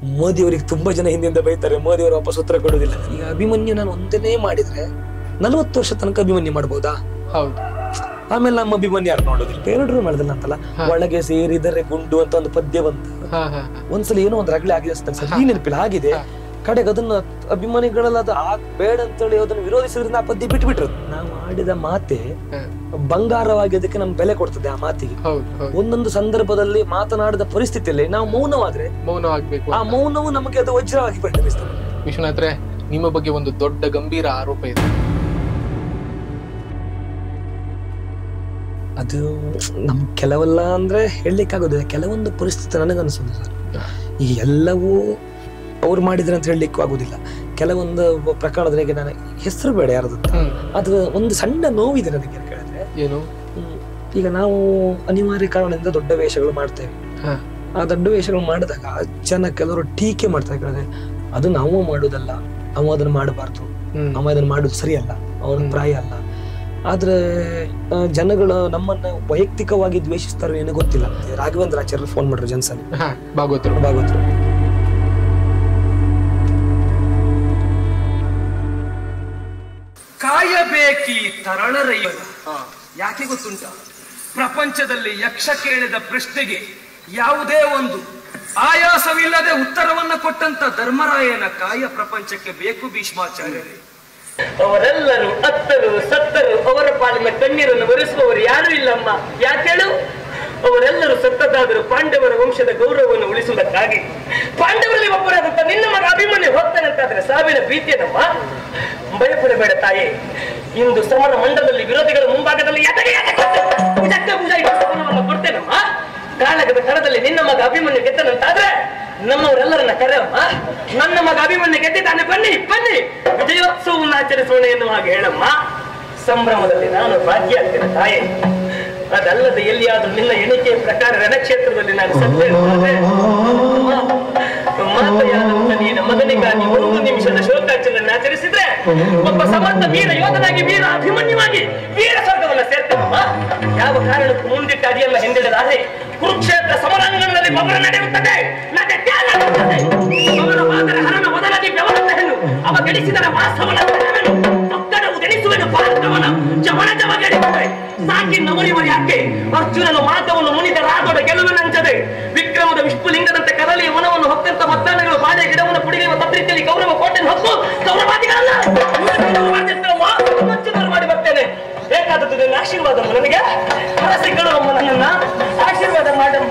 ಮೋದಿ ಅವರಿಗೆ ತುಂಬಾ ಜನ ಹಿಂದಿಂದ ಬೈತಾರೆ ಮೋದಿ ಅವರು ವಾಪಸ್ ಉತ್ತರ ಕೊಡೋದಿಲ್ಲ ಈಗ ಅಭಿಮನ್ಯು ನಾನು ಒಂದನೇ ಮಾಡಿದ್ರೆ ನಲವತ್ತು ವರ್ಷ ತನಕ ಅಭಿಮನ್ಯು ಮಾಡ್ಬೋದಾ ಹೌದು ಆಮೇಲೆ ನಮ್ಮ ಅಭಿಮನ್ಯು ಯಾರು ನೋಡೋದಿಲ್ಲ ಬೇರೆಡ್ರು ಮಾಡಿದಿಲ್ಲ ಅಂತಲ್ಲ ಒಳಗೆ ಸೇರಿದರೆ ಗುಂಡು ಅಂತ ಒಂದು ಪದ್ಯ ಬಂತು ಹಾ ಹಾ ಒಂದ್ಸಲ ಏನೋ ಒಂದು ರಗಳೆ ಆಗಿದೆ ಅನ್ಸುತ್ತೆ ಸರ್ ಈ ನೆನಪಿಲ್ಲ ಆಗಿದೆ ಕಡೆಗೆ ಅದನ್ನ ಅಭಿಮಾನಿಗಳೆಲ್ಲ ಅದು ಆಗ್ ಬೇಡ ಅಂತೇಳಿ ಅದನ್ನ ವಿರೋಧಿಸಿದ್ರಿಂದ ಆ ಪದ್ಯ ಬಿಟ್ಬಿಟ್ರು ನಾವು ಆಡಿದ ಮಾತೆ ಹಾ. ಬಂಗಾರವಾಗಿ ಅದಕ್ಕೆ ನಮ್ಗೆ ಬೆಲೆ ಕೊಡ್ತದೆ ಆ ಮಾತಿಗೆ ಹೌದು ಹೌದು ಒಂದೊಂದು ಸಂದರ್ಭದಲ್ಲಿ ಮಾತನಾಡಿದ ಪರಿಸ್ಥಿತಿಯಲ್ಲಿ ನಾವು ಮೌನವಾದ್ರೆ ಮೌನವಾಗ್ಬೇಕು ಆ ಮೌನವು ನಮಗೆ ಅದು ವಜ್ರವಾಗಿ ಪರಿಣಮಿಸ್ತದೆ ವಿಶ್ವನಾಥ್ರೆ ನಿಮ್ಮ ಬಗ್ಗೆ ಒಂದು ದೊಡ್ಡ ಗಂಭೀರ ಆರೋಪ ಇದೆ ಅದು ನಮ್ ಕೆಲವೆಲ್ಲ ಅಂದ್ರೆ ಹೇಳಲಿಕ್ಕಾಗೋದಿಲ್ಲ ಕೆಲವೊಂದು ಪರಿಸ್ಥಿತಿ ನನಗನ್ಸೋದು ಸರ್ ಈ ಎಲ್ಲವೂ ಅವ್ರು ಮಾಡಿದ್ರೆ ಅಂತ ಹೇಳಲಿಕ್ಕೂ ಆಗೋದಿಲ್ಲ ಕೆಲವೊಂದು ಪ್ರಕರಣದಲ್ಲಿ ಈಗ ನಾನು ಹೆಸರು ಬೇಡ ಯಾರದು ಹ್ಮ್ ಅದು ಒಂದು ಸಣ್ಣ ನೋವಿದೆ ನನಗೆ ಅಂತ ಕೇಳಿದ್ರೆ ಏನು ಹ್ಮ್, ಈಗ ನಾವು ಅನಿವಾರ್ಯ ಕಾರಣದಿಂದ ದೊಡ್ಡ ವೇಷಗಳು ಮಾಡ್ತೇವೆ ಹಾ ಆ ದೊಡ್ಡ ವೇಷಗಳು ಮಾಡಿದಾಗ ಜನ ಕೆಲವರು ಟೀಕೆ ಮಾಡ್ತಾರೆ ಕೇಳಿದ್ರೆ ಅದು ನಾವು ಮಾಡೋದಲ್ಲ ಅವ ಅದನ್ನ ಮಾಡಬಾರ್ದು ಹ್ಮ್ ಅವ ಅದನ್ನ ಮಾಡೋದು ಸರಿಯಲ್ಲ ಅವನ ಪ್ರಾಯ ಅಲ್ಲ ಆದ್ರೆ ಆ, ಜನಗಳು ನಮ್ಮನ್ನ ವೈಯಕ್ತಿಕವಾಗಿ ದ್ವೇಷಿಸ್ತಾರೋ ಏನೋ ಗೊತ್ತಿಲ್ಲ ರಾಘವೇಂದ್ರ ಆಚಾರ್ಯ ಫೋನ್ ಮಾಡ್ರು ಜನ್ಸನ್ ಹಾ ಭಾಗವತರು ಭಾಗವತರು ಕಾಯಬೇಕಿ ತರಳರಯ್ಯ ಯಾಕೆ ಗೊತ್ತುಂಟ ಪ್ರಪಂಚದಲ್ಲಿ ಯಕ್ಷ ಕೇಳಿದ ಪ್ರಶ್ನೆಗೆ ಯಾವುದೇ ಒಂದು ಆಯಾಸವಿಲ್ಲದೆ ಉತ್ತರವನ್ನ ಕೊಟ್ಟಂತ ಧರ್ಮರಾಯನ ಕಾಯ ಪ್ರಪಂಚಕ್ಕೆ ಬೇಕು ಭೀಷ್ಮಾಚಾರ್ಯರೇ ಅವರೆಲ್ಲರೂ ಅತ್ತರು ಸತ್ತರು ಅವರ ಪಾಲಿನ ಕಣ್ಣೀರನ್ನು ಒರೆಸುವವರು ಯಾರು ಇಲ್ಲಮ್ಮ ಯಾಕೇಳು ಅವರೆಲ್ಲರೂ ಸತ್ತದಾದರೂ ಪಾಂಡವರ ವಂಶದ ಗೌರವವನ್ನು ಉಳಿಸುವುದಕ್ಕಾಗಿ ಪಾಂಡವರಲ್ಲಿ ಒಬ್ಬರಾದಂತ ನಿನ್ನ ಮಗ ಅಭಿಮನ್ಯು ಹೋಗ್ತಾನಂತಾದ್ರೆ ಸಾವಿನ ಭೀತಿಯನ್ನಮ್ಮ ಭಯಪಡಬೇಡ ತಾಯಿ ಇಂದು ಸಮರ ಮಂಡಲದಲ್ಲಿ ವಿರೋಧಿಗಳ ಮುಂಭಾಗದಲ್ಲಿ ಎದೆಗೆ ಎದೆ ಕೊಟ್ಟು ಭುಜಕ್ಕೆ ಭುಜ ಇಟ್ಟು ಸಮರವನ್ನು ಕೊಡ್ತೇನಮ್ಮ ಕಾಳಗದ ಕಣದಲ್ಲಿ ನಿನ್ನ ಮಗ ಅಭಿಮನ್ಯು ಗೆದ್ದನಂತಾದ್ರೆ ನಮ್ಮವರೆಲ್ಲರನ್ನ ಕರೆಯಮ್ಮ ನನ್ನ ಮಗ ಅಭಿಮನ್ಯು ಗೆದ್ದಿದ್ದಾನೆ ಬನ್ನಿ ಬನ್ನಿ ವಿಜಯೋತ್ಸವವನ್ನು ಆಚರಿಸೋಣ ಎನ್ನುವ ಹಾಗೆ ಹೇಳಮ್ಮ ಸಂಭ್ರಮದಲ್ಲಿ ನಾನು ಭಾಗಿಯಾಗ್ತೇನೆ ತಾಯಿ ಅದಲ್ಲದೆ ಎಲ್ಲಿಯಾದ್ರೂ ನಿನ್ನ ಎಣಿಕೆಯ ಪ್ರಕಾರ ರಣಕ್ಷೇತ್ರದಲ್ಲಿ ನಾನು ಸತ್ತೇನೆ ಮಾತೆಯಾದಂತ ನೀನ ಮಗನಿಗಾಗಿ ಒಂದು ನಿಮಿಷದ ಶೋಕಾಚರಣೆ ಆಚರಿಸಿದ್ರೆ ಒಬ್ಬ ಸಮರ್ಥ ವೀರ ಯೋಧನಾಗಿ ವೀರ ಅಭಿಮನ್ಯವಾಗಿ ವೀರ ಸ್ವರ್ಗವನ್ನ ಸೇರ್ತೇನಮ್ಮ ಯಾವ ಕಾರಣಕ್ಕೂ ಮುಂದಿಟ್ಟ ಅಡಿಯನ್ನ ಹಿಂದಿಡಲಾರೆ ಕುರುಕ್ಷೇತ್ರ ಸಮರಾಂಗಣದಲ್ಲಿ ಒಬ್ಬರ ನಡೆಯುತ್ತದೆ ನಡೆ ತ್ಯಾಗವಾಗುತ್ತದೆ. ಅವನ ಮಾದರ ಹರಣ ಮೊದಲಾಗಿ ಬೆವರತ್ತ ಹೆಣ್ಣು ಅವ ಗಳಿಸಿದರ ವಾಸ್ತವನ ತರವೆನು ಒತ್ತಡವು ಗೆಳಿಸುವೆನು ಭಾರತವನ ಜವನ ಜವ ಗೆಳಿಸುವೆ ಸಾಕಿ ನವರಿವರಿ ಯಾಕೆ ಅರ್ಜುನನು ಮಾತವನ್ನು ಮುನಿದ ರಾಘವ ಗೆಲುವಿನಂಚದೆ ವಿಕ್ರಮದ ವಿಷ್ಣುಲಿಂಗದಂತೆ ಕದಲಿಯ ವನವನ್ನು ಹೊತ್ತಂತ ಮತ್ತಾನಗಳು ಬಾಳೆ ಗಿಡವನ್ನು ಪುಡಿಗೆಯುವ ತದ್ರೀತಿಯಲ್ಲಿ ಗೌರವ ಕೋಟೆಯನ್ನು ಹೊತ್ತು ಗೌರವಾದಿಗಳಲ್ಲ ವಂಚಿತರು ಮಾಡಿ ಬರ್ತೇನೆ ಬೇಕಾದದ್ದು ನಿನ್ನ ಆಶೀರ್ವಾದ ನನಗೆ ಹರಸಿಗಳು ಅಮ್ಮ ನನ್ನನ್ನ ಆಶೀರ್ವಾದ ಮಾಡಮ್ಮ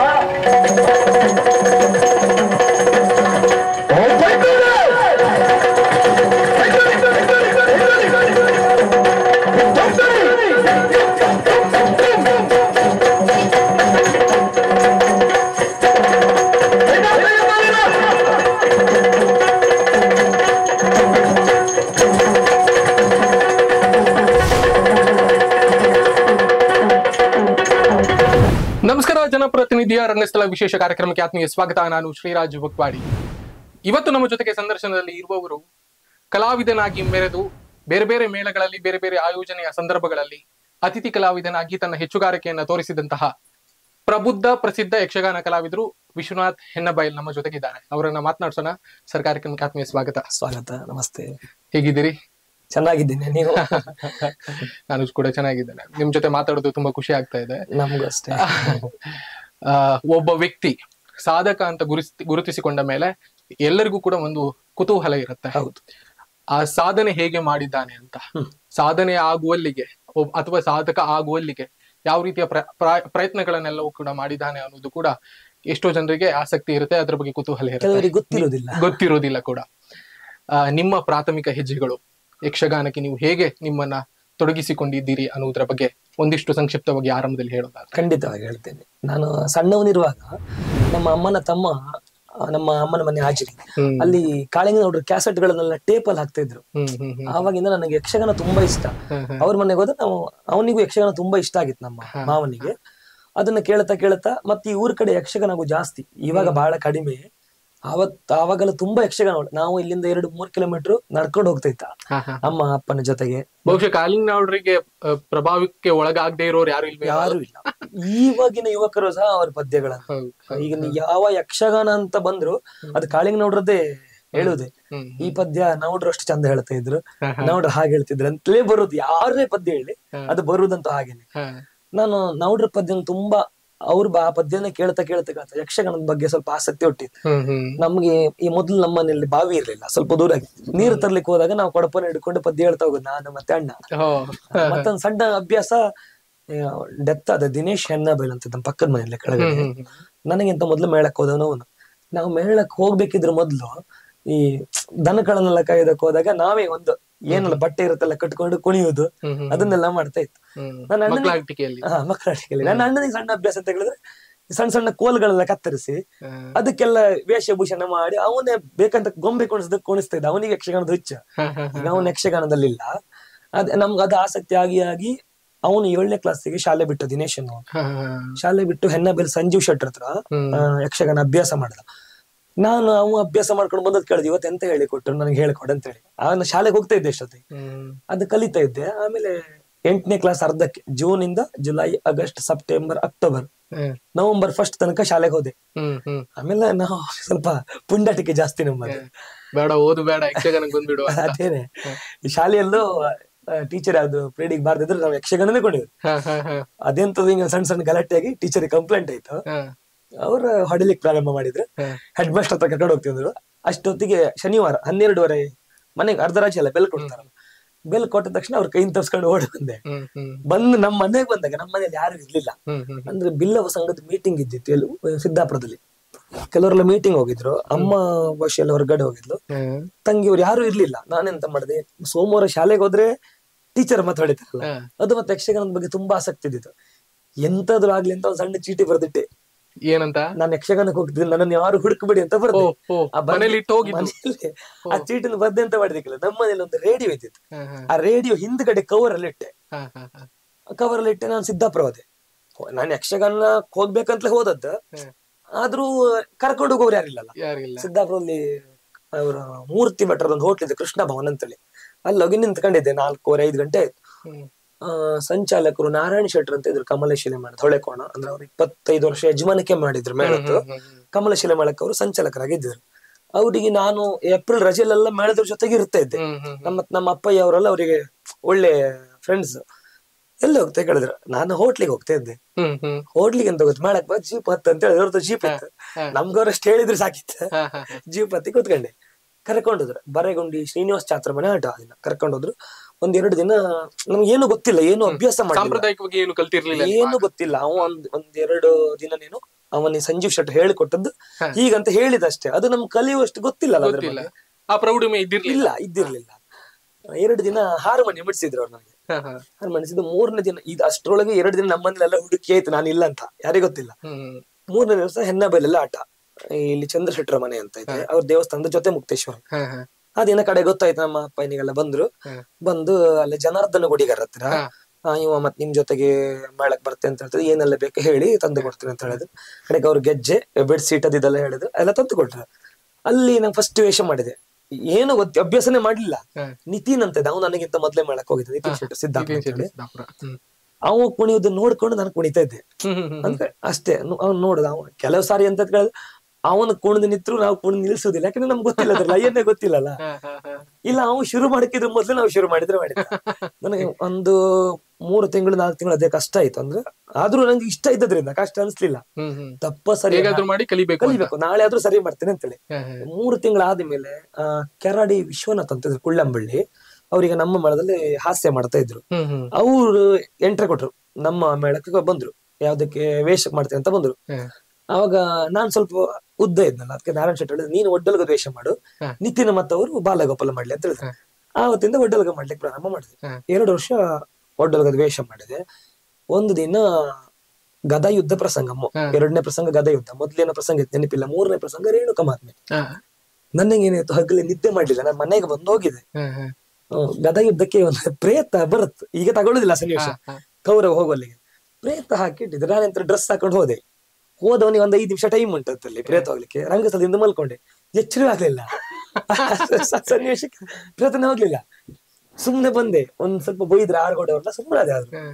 ನಮಸ್ಕಾರ ಜನಪ್ರತಿನಿಧಿಯ ರಂಗಸ್ಥಳ ವಿಶೇಷ ಕಾರ್ಯಕ್ರಮಕ್ಕೆ ಆತ್ಮೀಯ ಸ್ವಾಗತ ನಾನು ಶ್ರೀರಾಜ್ ಬಕ್ವಾಡಿ ಇವತ್ತು ನಮ್ಮ ಜೊತೆಗೆ ಸಂದರ್ಶನದಲ್ಲಿ ಇರುವವರು ಕಲಾವಿದನಾಗಿ ಮೆರೆದು ಬೇರೆ ಬೇರೆ ಮೇಳಗಳಲ್ಲಿ ಬೇರೆ ಬೇರೆ ಆಯೋಜನೆಯ ಸಂದರ್ಭಗಳಲ್ಲಿ ಅತಿಥಿ ಕಲಾವಿದನಾಗಿ ತನ್ನ ಹೆಚ್ಚುಗಾರಿಕೆಯನ್ನ ತೋರಿಸಿದಂತಹ ಪ್ರಬುದ್ಧ ಪ್ರಸಿದ್ಧ ಯಕ್ಷಗಾನ ಕಲಾವಿದರು ವಿಶ್ವನಾಥ್ ಹೆನ್ನಬೈಲ್ ನಮ್ಮ ಜೊತೆಗಿದ್ದಾರೆ ಅವರನ್ನ ಮಾತನಾಡ್ಸೋಣ ಸರ್ ಕಾರ್ಯಕ್ರಮಕ್ಕೆ ಆತ್ಮೀಯ ಸ್ವಾಗತ ಸ್ವಾಗತ ನಮಸ್ತೆ ಹೇಗಿದ್ದೀರಿ ಚೆನ್ನಾಗಿದ್ದೀನಿ ನೀವು ನಾನು ಕೂಡ ಚೆನ್ನಾಗಿದ್ದೇನೆ ನಿಮ್ ಜೊತೆ ಮಾತಾಡೋದು ತುಂಬಾ ಖುಷಿ ಆಗ್ತಾ ಇದೆ ನಮಗೂ ಅಷ್ಟೇ ಆ, ಒಬ್ಬ ವ್ಯಕ್ತಿ ಸಾಧಕ ಅಂತ ಗುರುತಿ ಗುರುತಿಸಿಕೊಂಡ ಮೇಲೆ ಎಲ್ಲರಿಗೂ ಕೂಡ ಒಂದು ಕುತೂಹಲ ಇರುತ್ತೆ ಹೌದು ಆ ಸಾಧನೆ ಹೇಗೆ ಮಾಡಿದ್ದಾನೆ ಅಂತ ಹ್ಮ್. ಸಾಧನೆ ಆಗುವಲ್ಲಿಗೆ ಒಬ್- ಅಥವಾ ಸಾಧಕ ಆಗುವಲ್ಲಿಗೆ ಯಾವ ರೀತಿಯ ಪ್ರ- ಪ್ರ- ಪ್ರಯತ್ನಗಳನ್ನೆಲ್ಲವೂ ಕೂಡ ಮಾಡಿದ್ದಾನೆ ಅನ್ನೋದು ಕೂಡ ಎಷ್ಟೋ ಜನರಿಗೆ ಆಸಕ್ತಿ ಇರುತ್ತೆ ಅದ್ರ ಬಗ್ಗೆ ಕುತೂಹಲ ಇರುತ್ತೆ ಕೆಲವರಿಗೆ ಗೊತ್ತಿರೋದಿಲ್ಲ ಗೊತ್ತಿರೋದಿಲ್ಲ ಕೂಡ ಆ, ನಿಮ್ಮ ಪ್ರಾಥಮಿಕ ಹೆಜ್ಜೆಗಳು ಯಕ್ಷಗಾನಕ್ಕೆ ನೀವು ಹೇಗೆ ನಿಮ್ಮನ್ನ ತೊಡಗಿಸಿಕೊಂಡಿದ್ದೀರಿ ಅನ್ನೋದ್ರ ಬಗ್ಗೆ ಒಂದಿಷ್ಟು ಸಂಕ್ಷಿಪ್ತವಾಗಿ ಆರಂಭದಲ್ಲಿ ಹೇಳೋದಾದ್ರೆ ಖಂಡಿತವಾಗಿ ಹೇಳ್ತೇನೆ ನಾನು ಸಣ್ಣವನಿರುವಾಗ ನಮ್ಮ ಅಮ್ಮನ ತಮ್ಮ ಆ, ನಮ್ಮ ಅಮ್ಮನ ಮನೆ ಹಾಜಿರಿ ಹ್ಮ್ ಅಲ್ಲಿ ಕಾಳಿಂಗ ನೋಡ್ರಿ ಕ್ಯಾಸೆಟ್ ಗಳನ್ನೆಲ್ಲ ಟೇಪ್ ಅಲ್ಲಿ ಹಾಕ್ತಾ ಇದ್ರು ಹ್ಮ್ ಹ್ಮ್ ಹ್ಮ್ ಆವಾಗಿಂದ ನನಗೆ ಯಕ್ಷಗಾನ ತುಂಬಾ ಇಷ್ಟ ಹ್ಮ್ ಹ್ಮ್. ಅವ್ರ ಮನೆಗೆ ಹೋದ್ರೆ ನಾವು ಅವನಿಗೂ ಯಕ್ಷಗಾನ ತುಂಬಾ ಇಷ್ಟ ಆಗಿತ್ತು ನಮ್ಮ ಮಾವನಿಗೆ ಅದನ್ನ ಕೇಳ್ತಾ ಕೇಳ್ತಾ ಮತ್ತೆ ಈ ಊರ್ ಕಡೆ ಯಕ್ಷಗಾನ ಆಗು ಜಾಸ್ತಿ ಇವಾಗ ಬಹಳ ಕಡಿಮೆ ಅವತ್ ಆವಾಗೆಲ್ಲ ತುಂಬಾ ಯಕ್ಷಗಾನ ಉಂಟು. ನಾವು ಇಲ್ಲಿಂದ ಎರಡು ಮೂರ್ ಕಿಲೋಮೀಟರ್ ನಡ್ಕೊಂಡು ಹೋಗ್ತಾ ಇತ್ತ ಹಾ, ಹಾ. ಅಮ್ಮ ಅಪ್ಪನ ಜೊತೆಗೆ ಬಹುಶಃ ಕಾಲಿಂಗ್ನವರಿಗೆ ಪ್ರಭಾವಕ್ಕೆ ಒಳಗಾಗದೆ ಇರೋರು ಯಾರು ಇಲ್ವೇ ಯಾರು ಇಲ್ಲ ಈವಾಗಿನ ಯುವಕರು ಸಹ ಅವ್ರ ಪದ್ಯಗಳನ್ನ ಹೌದು ಹೌದು. ಈಗ ನೀ ಯಾವ ಯಕ್ಷಗಾನ ಅಂತ ಬಂದ್ರು ಅದು ಕಾಳಿಂಗ ನೋಡ್ರದ್ದೇ ಹೇಳುದೇ ಹ್ಮ್ ಈ ಪದ್ಯ ನೌಡ್ರು ಅಷ್ಟು ಚಂದ ಹೇಳ್ತಾ ಇದ್ರು ಹಾ, ಹಾ. ನೌಡ್ರು ಹಾಗೆ ಹೇಳ್ತಿದ್ರು ಅಂತಲೇ ಬರುದು ಯಾರೇ ಪದ್ಯ ಹೇಳಿ ಹಾ. ಅದು ಬರುದಂತ ಹಾಗೇನೆ ಹಾ. ನಾನು ನೌಡ್ರ ಪದ್ಯ ತುಂಬಾ ಅವ್ರ ಬಾ ಪದ್ಯನ ಕೇಳ್ತಾ ಕೇಳ್ತಾ ಕೇಳ್ತಾ ಯಕ್ಷಗಾನದ ಬಗ್ಗೆ ಸ್ವಲ್ಪ ಆಸಕ್ತಿ ಹುಟ್ಟಿತ್ತು ಹ್ಮ್ ಹ್ಮ್ ನಮ್ಗೆ ಈ ಮೊದಲು ನಮ್ಮ ಮನೆಯಲ್ಲಿ ಬಾವಿ ಇರ್ಲಿಲ್ಲ ಸ್ವಲ್ಪ ದೂರ ಆಗಿತ್ತು ನೀರು ತರ್ಲಿಕ್ಕೆ ಹೋದಾಗ ನಾವು ಕೊಡಪನ ಹಿಡ್ಕೊಂಡು ಪದ್ಯ ಹೇಳ್ತಾ ಹೋಗೋದು ನಾನು ಮತ್ತೆ ಅಣ್ಣ ಹೋ. ಮತ್ತೊಂದು ಸಣ್ಣ ಅಭ್ಯಾಸ ಡೆತ್ ಆದ ದಿನೇಶ್ ಹೆನ್ನಬೇಲ್ ಅಂತ ನಮ್ಮ ಪಕ್ಕದ ಮನೆಯಲ್ಲಿ ಕೆಳಗಡೆ ಹ್ಮ್ ಹ್ಮ್ ನನಗಿಂತ ಮೊದ್ಲು ಮೇಳಕ್ಕೆ ಹೋದವನು ಅವನು ನಾವು ಮೇಳಕ್ಕೆ ಹೋಗ್ಬೇಕಿದ್ರ ಮೊದ್ಲು ಈ ದನಗಳನ್ನೆಲ್ಲ ಕಾಯ್ದಕ್ಕೆ ಹೋದಾಗ ನಾವೇ ಒಂದು ಏನಲ್ಲ ಬಟ್ಟೆ ಇರುತ್ತಲ್ಲ ಕಟ್ಕೊಂಡು ಕುಣಿಯುವುದು ಹ್ಮ್ ಹ್ಮ್. ಅದನ್ನೆಲ್ಲ ಮಾಡ್ತಾ ಇತ್ತು ಹ್ಮ್. ನನ್ನ ಅಣ್ಣನಿಗೆ- ಮಕ್ಕಳ ಆಟಿಕೆಯಲ್ಲಿ ಹಾ ಮಕ್ಕಳ ಆಟಿಕೆಯಲ್ಲಿ ನನ್ನ ಅಣ್ಣನಿಗೆ ಸಣ್ಣ ಅಭ್ಯಾಸ ಅಂತ ಹೇಳಿದ್ರೆ ಈ ಸಣ್ಣ ಸಣ್ಣ ಕೋಲ್ಗಳೆಲ್ಲ ಕತ್ತರಿಸಿ ಹಾ. ಅದಕ್ಕೆಲ್ಲ ವೇಷಭೂಷಣ ಮಾಡಿ ಅವನೇ ಬೇಕಂತ ಗೊಂಬೆ ಕುಣಿಸ್ದ ಕುಣಿಸ್ತಾ ಇದ್ದ ಅವನಿಗೆ ಯಕ್ಷಗಾನದ ಹುಚ್ಚ ಹಾ, ಹಾ, ಈಗ ಅವನು ಯಕ್ಷಗಾನದಲ್ಲಿ ಇಲ್ಲ ಅದ್ ನಮ್ಗೆ ಅದು ಆಸಕ್ತಿ ಆಗಿ ಆಗಿ ಅವನು ಏಳನೇ ಕ್ಲಾಸಿಗೆ ಶಾಲೆ ಬಿಟ್ಟು ದಿನೇಶ್ ಅನ್ನೋ ಹಾ, ಹಾ. ಶಾಲೆ ಬಿಟ್ಟು ಹೆನ್ನಬೇಲ್ ಸಂಜೀವ್ ಶೆಟ್ರ್ ಹತ್ರ ಹ್ಮ್. ಆ, ಯಕ್ಷಗಾನ ಅಭ್ಯಾಸ ಮಾಡ್ದ ನಾನು ಅವ ಅಭ್ಯಾಸ ಮಾಡ್ಕೊಂಡು ಬಂದದ್ ಕೇಳಿದ್ ಇವತ್ತು ಎಂತ ಹೇಳಿ ಕೊಟ್ಟರು ನನಗೆ ಹೇಳಿಕೊಡು ಅಂತ ಹೇಳಿ ಅವನ ಶಾಲೆಗೆ ಹೋಗ್ತಾ ಇದ್ದೆ ಅಷ್ಟೊತ್ತಿಗೆ ಹ್ಮ್. ಅದು ಕಲಿತಾ ಇದ್ದೆ ಆಮೇಲೆ ಎಂಟನೇ ಕ್ಲಾಸ್ ಅರ್ಧಕ್ಕೆ ಜೂನ್ ಇಂದ ಜುಲೈ ಆಗಸ್ಟ್ ಸೆಪ್ಟೆಂಬರ್ ಅಕ್ಟೋಬರ್ ಹ್ಮ್. ನವೆಂಬರ್ ಫಸ್ಟ್ ತನಕ ಶಾಲೆಗೆ ಹೋದೆ ಹ್ಮ್ ಹ್ಮ್ ಆಮೇಲೆ ನಾವು ಸ್ವಲ್ಪ ಪುಂಡಾಟಿಕೆ ಜಾಸ್ತಿ ನಮ್ಮದು ಬೇಡ ಓದು ಬೇಡ ಯಕ್ಷಗಾನಕ್ಕೆ ಬಂದ್ಬಿಡು ಅಂತ. ಅದೇನೆ ಈ ಶಾಲೆಯಲ್ಲೂ ಟೀಚರ್ ಯಾವ್ದು ಪ್ರೇಡಿಗೆ ಬಾರ್ದಿದ್ರೆ ನಾವು ಯಕ್ಷಗಾನನೇ ಕೊಂಡಿದ್ವಿ ಹಾ, ಹಾ, ಹಾ. ಅದೆಂತದ್ದು ಹಿಂಗ ಸಣ್ಣ ಸಣ್ಣ ಗಲಾಟೆಯಾಗಿ ಟೀಚರ್ ಕಂಪ್ಲೇಂಟ್ ಆಯ್ತು ಹಾ, ಅವ್ರ ಹೊಡಿಲಿಕ್ಕೆ ಪ್ರಾರಂಭ ಮಾಡಿದ್ರು ಹಾ. ಹೆಡ್ ಮಾಸ್ಟರ್ ಹತ್ರ ಕರ್ಕೊಂಡು ಹೋಗ್ತಿದ್ರು ಅಷ್ಟೊತ್ತಿಗೆ ಶನಿವಾರ ಹನ್ನೆರಡುವರೆ ಮನೆಗೆ ಅರ್ಧ ರಾಜ್ಯ ಅಲ್ಲ ಬೆಲ್ ಕೊಡ್ತಾರಲ್ಲ ಬೆಲ್ ಕೊಟ್ಟ ತಕ್ಷಣ ಅವ್ರ ಕೈಯಿಂದ ತರ್ಸ್ಕೊಂಡು ಓಡಿ ಬಂದೆ ಹ್ಮ್ ಹ್ಮ್ ಬಂದು ನಮ್ಮ ಮನೆಗೆ ಬಂದಾಗ ನಮ್ಮ ಮನೇಲಿ ಯಾರು ಇರ್ಲಿಲ್ಲ ಹ್ಮ್ ಹ್ಮ್ ಅಂದ್ರೆ ಬಿಲ್ಲವ ಸಂಘದ ಮೀಟಿಂಗ್ ಇದ್ದಿತ್ತು ಎಲ್ಲಿ ಸಿದ್ದಾಪುರದಲ್ಲಿ ಕೆಲವರೆಲ್ಲ ಮೀಟಿಂಗ್ ಹೋಗಿದ್ರು ಅಮ್ಮ ಭಾಷೆಲ್ಲ ಹೊರಗಡೆ ಹೋಗಿದ್ಲು ಹ್ಮ್. ತಂಗಿಯವ್ರು ಯಾರು ಇರ್ಲಿಲ್ಲ ನಾನೆಂತ ಮಾಡಿದೆ ಸೋಮವಾರ ಶಾಲೆಗೆ ಹೋದ್ರೆ ಟೀಚರ್ ಮಾತಾಡಿತಾರಲ್ಲ ಹಾ. ಅದು ಮತ್ತೆ ಯಕ್ಷಗಾನದ ಬಗ್ಗೆ ತುಂಬಾ ಆಸಕ್ತಿ ಇದ್ದಿತ್ತು ಎಂತಾದ್ರೂ ಆಗ್ಲಿ ಅಂತ ಒಂದ್ ಸಣ್ಣ ಚೀಟಿ ಬರ್ದಿಟ್ಟೆ ಏನಂತ ನಾನು ಯಕ್ಷಗಾನಕ್ಕೆ ಹೋಗ್ತಿದ್ದೀನಿ ನನ್ನನ್ನು ಯಾರು ಹುಡುಕಬೇಡಿ ಅಂತ ಓ ಬರ್ದೆ ಓ ಆ ಬರ್ದಿ- ಮನೇಲಿ ಇಟ್ಟು ಹೋಗಿದ್ದು ಮನೇಲಿ ಆ ಚೀಟಿನ ಬರ್ದೆ ಅಂತ ಮಾಡಿದಿಕ್ಕಿಲ್ಲ ನಮ್ಮ ಮನೇಲಿ ಒಂದು ರೇಡಿಯೋ ಇದ್ದಿತ್ತು ಹಾ, ಹಾ, ಆ ರೇಡಿಯೋ ಹಿಂದ್ಗಡೆ ಕವರ್ ಅಲ್ಲಿ ಇಟ್ಟೆ ಹಾ, ಹಾ, ಹಾ. ಕವರ್ ಅಲ್ಲಿ ಇಟ್ಟೆ ನಾನು ಸಿದ್ದಾಪುರ ಹೋದೆ ನಾನು ಯಕ್ಷಗಾನ ಹೋಗ್ಬೇಕಂತಲೇ ಹೋದದ್ದು ಹ್ಮ್. ಆದ್ರೂ ಕರ್ಕೊಂಡು ಹೋಗೋರು ಯಾರಿಲ್ಲಲ್ಲ ಯಾರಿಲ್ಲ ಸಿದ್ದಾಪುರದಲ್ಲಿ ಅವರ ಮೂರ್ತಿ ಭಟ್ರದ ಒಂದು ಹೋಟ್ಲ್ ಇದೆ ಕೃಷ್ಣ ಭವನ್ ಅಂತೇಳಿ ಅಲ್ಲಿ ಹೋಗಿ ನಿಂತ್ಕೊಂಡಿದ್ದೆ ನಾಲ್ಕೂವರೆ ಐದು ಗಂಟೆ ಆಯ್ತು ಹ್ಮ್. ಆ, ಸಂಚಾಲಕರು ನಾರಾಯಣ ಶೆಟ್ರ್ ಅಂತ ಇದ್ರು ಕಮಲಶಿಲೆ ಮಾಡಿ ಹೊಳೆಕೋಣ ಅಂದ್ರೆ ಅವ್ರು ಇಪ್ಪತ್ತೈದು ವರ್ಷ ಯಜಮಾನಿಕೆ ಮಾಡಿದ್ರು ಮೇಳದ್ದು ಹ್ಮ್, ಹ್ಮ್, ಹ್ಮ್. ಕಮಲಶಿಲೆ ಮೇಳಕ್ಕೆ ಅವರು ಸಂಚಾಲಕರಾಗಿದ್ದರು ಅವರಿಗೆ ನಾನು ಏಪ್ರಿಲ್ ರಜೆಲೆಲ್ಲ ಮೇಳದ್ರ ಜೊತೆಗೆ ಇರ್ತಾ ಇದ್ದೆ ಹ್ಮ್, ಹ್ಮ್, ನಮ್ಮ ನಮ್ಮ ಅಪ್ಪಯ್ಯ ಅವರೆಲ್ಲ ಅವರಿಗೆ ಒಳ್ಳೆ ಫ್ರೆಂಡ್ಸ್ ಎಲ್ಲಿ ಹೋಗ್ತಾ ಕೇಳಿದ್ರು ನಾನು ಹೋಟ್ಲಿಗೆ ಹೋಗ್ತಾ ಇದ್ದೆ ಹ್ಮ್, ಹ್ಮ್. ಹೋಟ್ಲಿಗೆ ಅಂತ ಹೋಗುತ್ತೆ ಮೇಳಕ್ ಬಾ ಜೀಪ್ ಹತ್ತು ಅಂತ ಹೇಳಿ ಅವ್ರದ್ದು ಜೀಪ್ ಇತ್ತು ಹಾ. ನಮ್ಗವ್ರಷ್ಟು ಹೇಳಿದ್ರು ಸಾಕಿತ್ತು ಹಾ, ಹಾ, ಹಾ. ಜೀಪ್ ಹತ್ತಿ ಕೂತ್ಕೊಂಡೆ ಕರ್ಕೊಂಡೋದ್ರು ಬರೆಗುಂಡಿ ಶ್ರೀನಿವಾಸ್ ಚಾತ್ರ ಮನೆ ಆಟ ಅದನ್ನ ಕರ್ಕೊಂಡೋದ್ರು ಒಂದ್ ಎರಡು ದಿನ ನಮ್ಗೆ ಏನು ಗೊತ್ತಿಲ್ಲ ಏನು ಅಭ್ಯಾಸ ಮಾಡಿಲ್ಲ ಸಾಂಪ್ರದಾಯಿಕವಾಗಿ ಏನು ಕಲ್ತಿರ್ಲಿಲ್ಲ ಏನು ಗೊತ್ತಿಲ್ಲ ಅವ ಒಂದ್ ಒಂದ್ ಎರಡು ದಿನನೇನು ಅವನಿಗೆ ಸಂಜೀವ್ ಶೆಟ್ಟಿ ಹೇಳಿಕೊಟ್ಟದ್ದು ಹಾ. ಹೀಗಂತ ಹೇಳಿದಷ್ಟೇ ಅದು ನಮ್ಗೆ ಕಲಿಯುವಷ್ಟು ಗೊತ್ತಿಲ್ಲ ಅದ್ರ ಗೊತ್ತಿಲ್ಲ ಬಗ್ಗೆ ಆ ಪ್ರೌಢಿಮೆ ಇದ್ದಿರ್ಲಿಲ್ಲ ಇಲ್ಲ ಇದ್ದಿರ್ಲಿಲ್ಲ ಎರಡು ದಿನ ಹಾರಮಣಿ ಬಿಡಿಸಿದ್ರು ಅವ್ರು ನನಗೆ ಹಾ, ಹಾ. ಹಾರಮಣಿಸಿದ್ದು ಮೂರನೇ ದಿನ ಇದು ಅಷ್ಟ್ರೊಳಗೆ ಎರಡು ದಿನ ನಮ್ಮನೆಲ್ಲ ಹುಡುಕಿ ಆಯ್ತು ನಾನು ಇಲ್ಲ ಅಂತ ಯಾರಿಗೂ ಗೊತ್ತಿಲ್ಲ ಹ್ಮ್ ಮೂರನೇ ದಿವಸ ಹೆನ್ನಬೈಲೆಲ್ಲ ಆಟ ಇಲ್ಲಿ ಚಂದ್ರಶೆಟ್ಟರ ಮನೆ ಅಂತ ಇದೆ ಅವ್ರ ದೇವಸ್ಥಾನದ ಜೊತೆ ಮುಕ್ತೇಶ್ವರ ಹಾ, ಹಾ. ಆ ದಿನ ಕಡೆ ಗೊತ್ತಾಯ್ತು ನಮ್ಮ ಅಪ್ಪನಿಗೆಲ್ಲ ಬಂದ್ರು ಹಾ. ಬಂದು ಅಲ್ಲಿ ಜನಾರ್ದನ ಗುಡಿಗಾರ ಹತ್ರ ಹಾ. ಆ, ಇವ ಮತ್ ನಿಮ್ ಜೊತೆಗೆ ಮೇಳಕ್ ಬರ್ತೆ ಅಂತ ಹೇಳ್ತಾರೆ ಏನೆಲ್ಲ ಬೇಕು ಹೇಳಿ ತಂದು ಕೊಡ್ತೀನಿ ಅಂತ ಹೇಳಿದ್ರು ಕಡೆಗೆ ಅವ್ರು ಗೆಜ್ಜೆ ಬೆಡ್ ಸೀಟ್ ಅದಿದೆಲ್ಲ ಹೇಳಿದ್ರು ಎಲ್ಲ ತಂದು ಕೊಟ್ರು ಅಲ್ಲಿ ನಂಗೆ ಫಸ್ಟ್ ವೇಷ ಮಾಡಿದೆ ಏನು ಗೊತ್ತಿ ಅಭ್ಯಾಸನೇ ಮಾಡ್ಲಿಲ್ಲ ಹಾ. ನಿತಿನ್ ಅಂತ ಇದ್ದ ಅವ್ನು ನನಗಿಂತ ಮೊದ್ಲೇ ಮೇಳಕ್ ಹೋಗಿದ್ದ ನಿತಿನ್ ಶೆಟ್ಟಿ ಸಿದ್ಧಾರ್ಥ ಇದೇನ್ ಅಂತ ಹೇಳಿ. ಸಿದ್ದಾಪುರ. ಹ್ಮ್. ಅವ ಕುಣಿಯೋದನ್ನ ನೋಡ್ಕೊಂಡು ನಾನು ಕುಣಿತಾ ಇದ್ದೆ ಹ್ಮ್, ಹ್ಮ್, ಹ್ಮ್. ಅಂದ್ರೆ ಅಷ್ಟೇ ಅವ್ನು ನೋಡುದ ಅವ ಕೆಲವು ಸಾರಿ ಅಂತ ಕೇಳಿದ್ರೆ ಅವನು ಕುಣಿದು ನಿತ್ರು ನಾವು ಕುಣಿದು ನಿಲ್ಸುದಿಲ್ಲ ಯಾಕಂದ್ರೆ ನಮ್ಗೆ ಗೊತ್ತಿಲ್ಲ ಅದ್ರ ಲಯನ್ನೇ ಗೊತ್ತಿಲ್ಲಲ್ಲ ಹಾ, ಹಾ, ಹಾ. ಇಲ್ಲ ಅವ ಶುರು ಮಾಡಕ್ಕಿದ್ರು ಮೊದ್ಲು ನಾವು ಶುರು ಮಾಡಿದ್ರೆ ಮಾಡಿದ ನನಗೆ ಒಂದು ಮೂರು ತಿಂಗಳು ನಾಲ್ಕು ತಿಂಗಳು ಅದೇ ಕಷ್ಟ ಆಯ್ತು ಅಂದ್ರೆ ಆದ್ರೂ ನಂಗೆ ಇಷ್ಟ ಇದ್ದದ್ರಿಂದ ಕಷ್ಟ ಅನ್ಸ್ಲಿಲ್ಲ ಹ್ಮ್, ಹ್ಮ್. ತಪ್ಪ ಸರಿ ಹೇಗಾದ್ರೂ ಮಾಡಿ ಕಲಿಬೇಕು ಅಂತ. ಕಲಿಬೇಕು ನಾಳೆ ಆದ್ರೂ ಸರಿ ಮಾಡ್ತೇನೆ ಅಂತೇಳಿ ಹಾ, ಹಾ. ಮೂರು ತಿಂಗಳಾದ್ಮೇಲೆ ಆ ಕೆರಾಡಿ ವಿಶ್ವನಾಥ್ ಅಂತ ಇದ್ರು ಕುಳ್ಳಂಬಳ್ಳಿ ಅವರಿಗೆ ನಮ್ಮ ಮೇಳದಲ್ಲಿ ಹಾಸ್ಯ ಮಾಡ್ತಾ ಇದ್ರು ಹ್ಮ್, ಹ್ಮ್. ಅವ್ರು ಎಂಟ್ರಿ ಕೊಟ್ರು ನಮ್ಮ ಮೇಳಕ್ಕೆ ಬಂದ್ರು ಯಾವ್ದಕ್ಕೆ ವೇಷ ಮಾಡ್ತೇನೆ ಅಂತ ಬಂದ್ರು ಹ್ಮ್. ಅವಾಗ ನಾನ್ ಸ್ವಲ್ಪ ಉದ್ದ ಇದ್ನಲ್ಲ ಅದಕ್ಕೆ ನಾರಾಯಣ ಶೆಟ್ಟಿ ಹೇಳಿದ್ರು ನೀನು ಒಡ್ಡಲ್ಗ ವೇಷ ಮಾಡು ಹ. ನಿತಿನ್ ಮತ್ತವರು ಬಾಲಗೋಪಾಲ ಮಾಡ್ಲಿ ಅಂತ ಹೇಳಿದ್ರು ಆವತ್ತಿಂದ ಒಡ್ಡಲ್ಗ ಮಾಡ್ಲಿಕ್ಕೆ ಪ್ರಾರಂಭ ಮಾಡಿದೆ ಹ. ಎರಡು ವರ್ಷ ಒಡ್ಡಲ್ಗದ ವೇಷ ಮಾಡಿದೆ ಒಂದು ದಿನ ಗದಾ ಯುದ್ಧ ಪ್ರಸಂಗ ಮೊ- ಹ. ಎರಡನೇ ಪ್ರಸಂಗ ಗದಾ ಯುದ್ಧ ಮೊದಲಿನ ಪ್ರಸಂಗ ಇತ್ತು ನೆನಪಿಲ್ಲ ಮೂರನೇ ಪ್ರಸಂಗ ರೇಣುಕ ಮಹಾತ್ಮೆ ಹಾ, ನನಗೇನಾಯ್ತು ಹಗಲಿ ನಿದ್ದೆ ಮಾಡ್ಲಿಲ್ಲ ನಾನು ಮನೆಗೆ ಬಂದು ಹೋಗಿದೆ ಹಾ, ಹಾ. ಹ್ಮ್, ಗದಾ ಯುದ್ಧಕ್ಕೆ ಒಂದು ಪ್ರೇತ ಬರುತ್ತೆ ಈಗ ತಗೊಳ್ಳುದಿಲ್ಲ ಸನ್ನಿವೇಶ ಹಾ, ಹಾ. ಕೌರವ ಹೋಗುವಲ್ಲಿಗೆ ಪ್ರೇತ ಹಾಕಿಟ್ಟಿದ್ರೆ ನಾನಂತರ ಡ್ರೆಸ್ ಹಾಕೊಂಡು ಹೋದೆ ಹೋದವನಿಗೆ ಒಂದ್ ಐದು ನಿಮಿಷ ಟೈಮ್ ಉಂಟತ್ತಲ್ಲಿ ಪ್ರೇತ ಹೋಗ್ಲಿಕ್ಕೆ ರಂಗಸ್ಥಳದಿಂದ ಮಲ್ಕೊಂಡೆ ಎಚ್ಚರ ಆಗ್ಲಿಲ್ಲ ಸನ್ನಿವೇಶಕ್ಕೆ ಪ್ರೇತನೇ ಹೋಗ್ಲಿಲ್ಲ ಸುಮ್ನೆ ಬಂದೆ ಒಂದ್ ಸ್ವಲ್ಪ ಬೈದ್ರೆ ಆರ್ಗೋಡೆ ಅವ್ರನ್ನ ಸುಮ್ಮನೆ ಅದೇ ಆದ್ರು ಹಾ.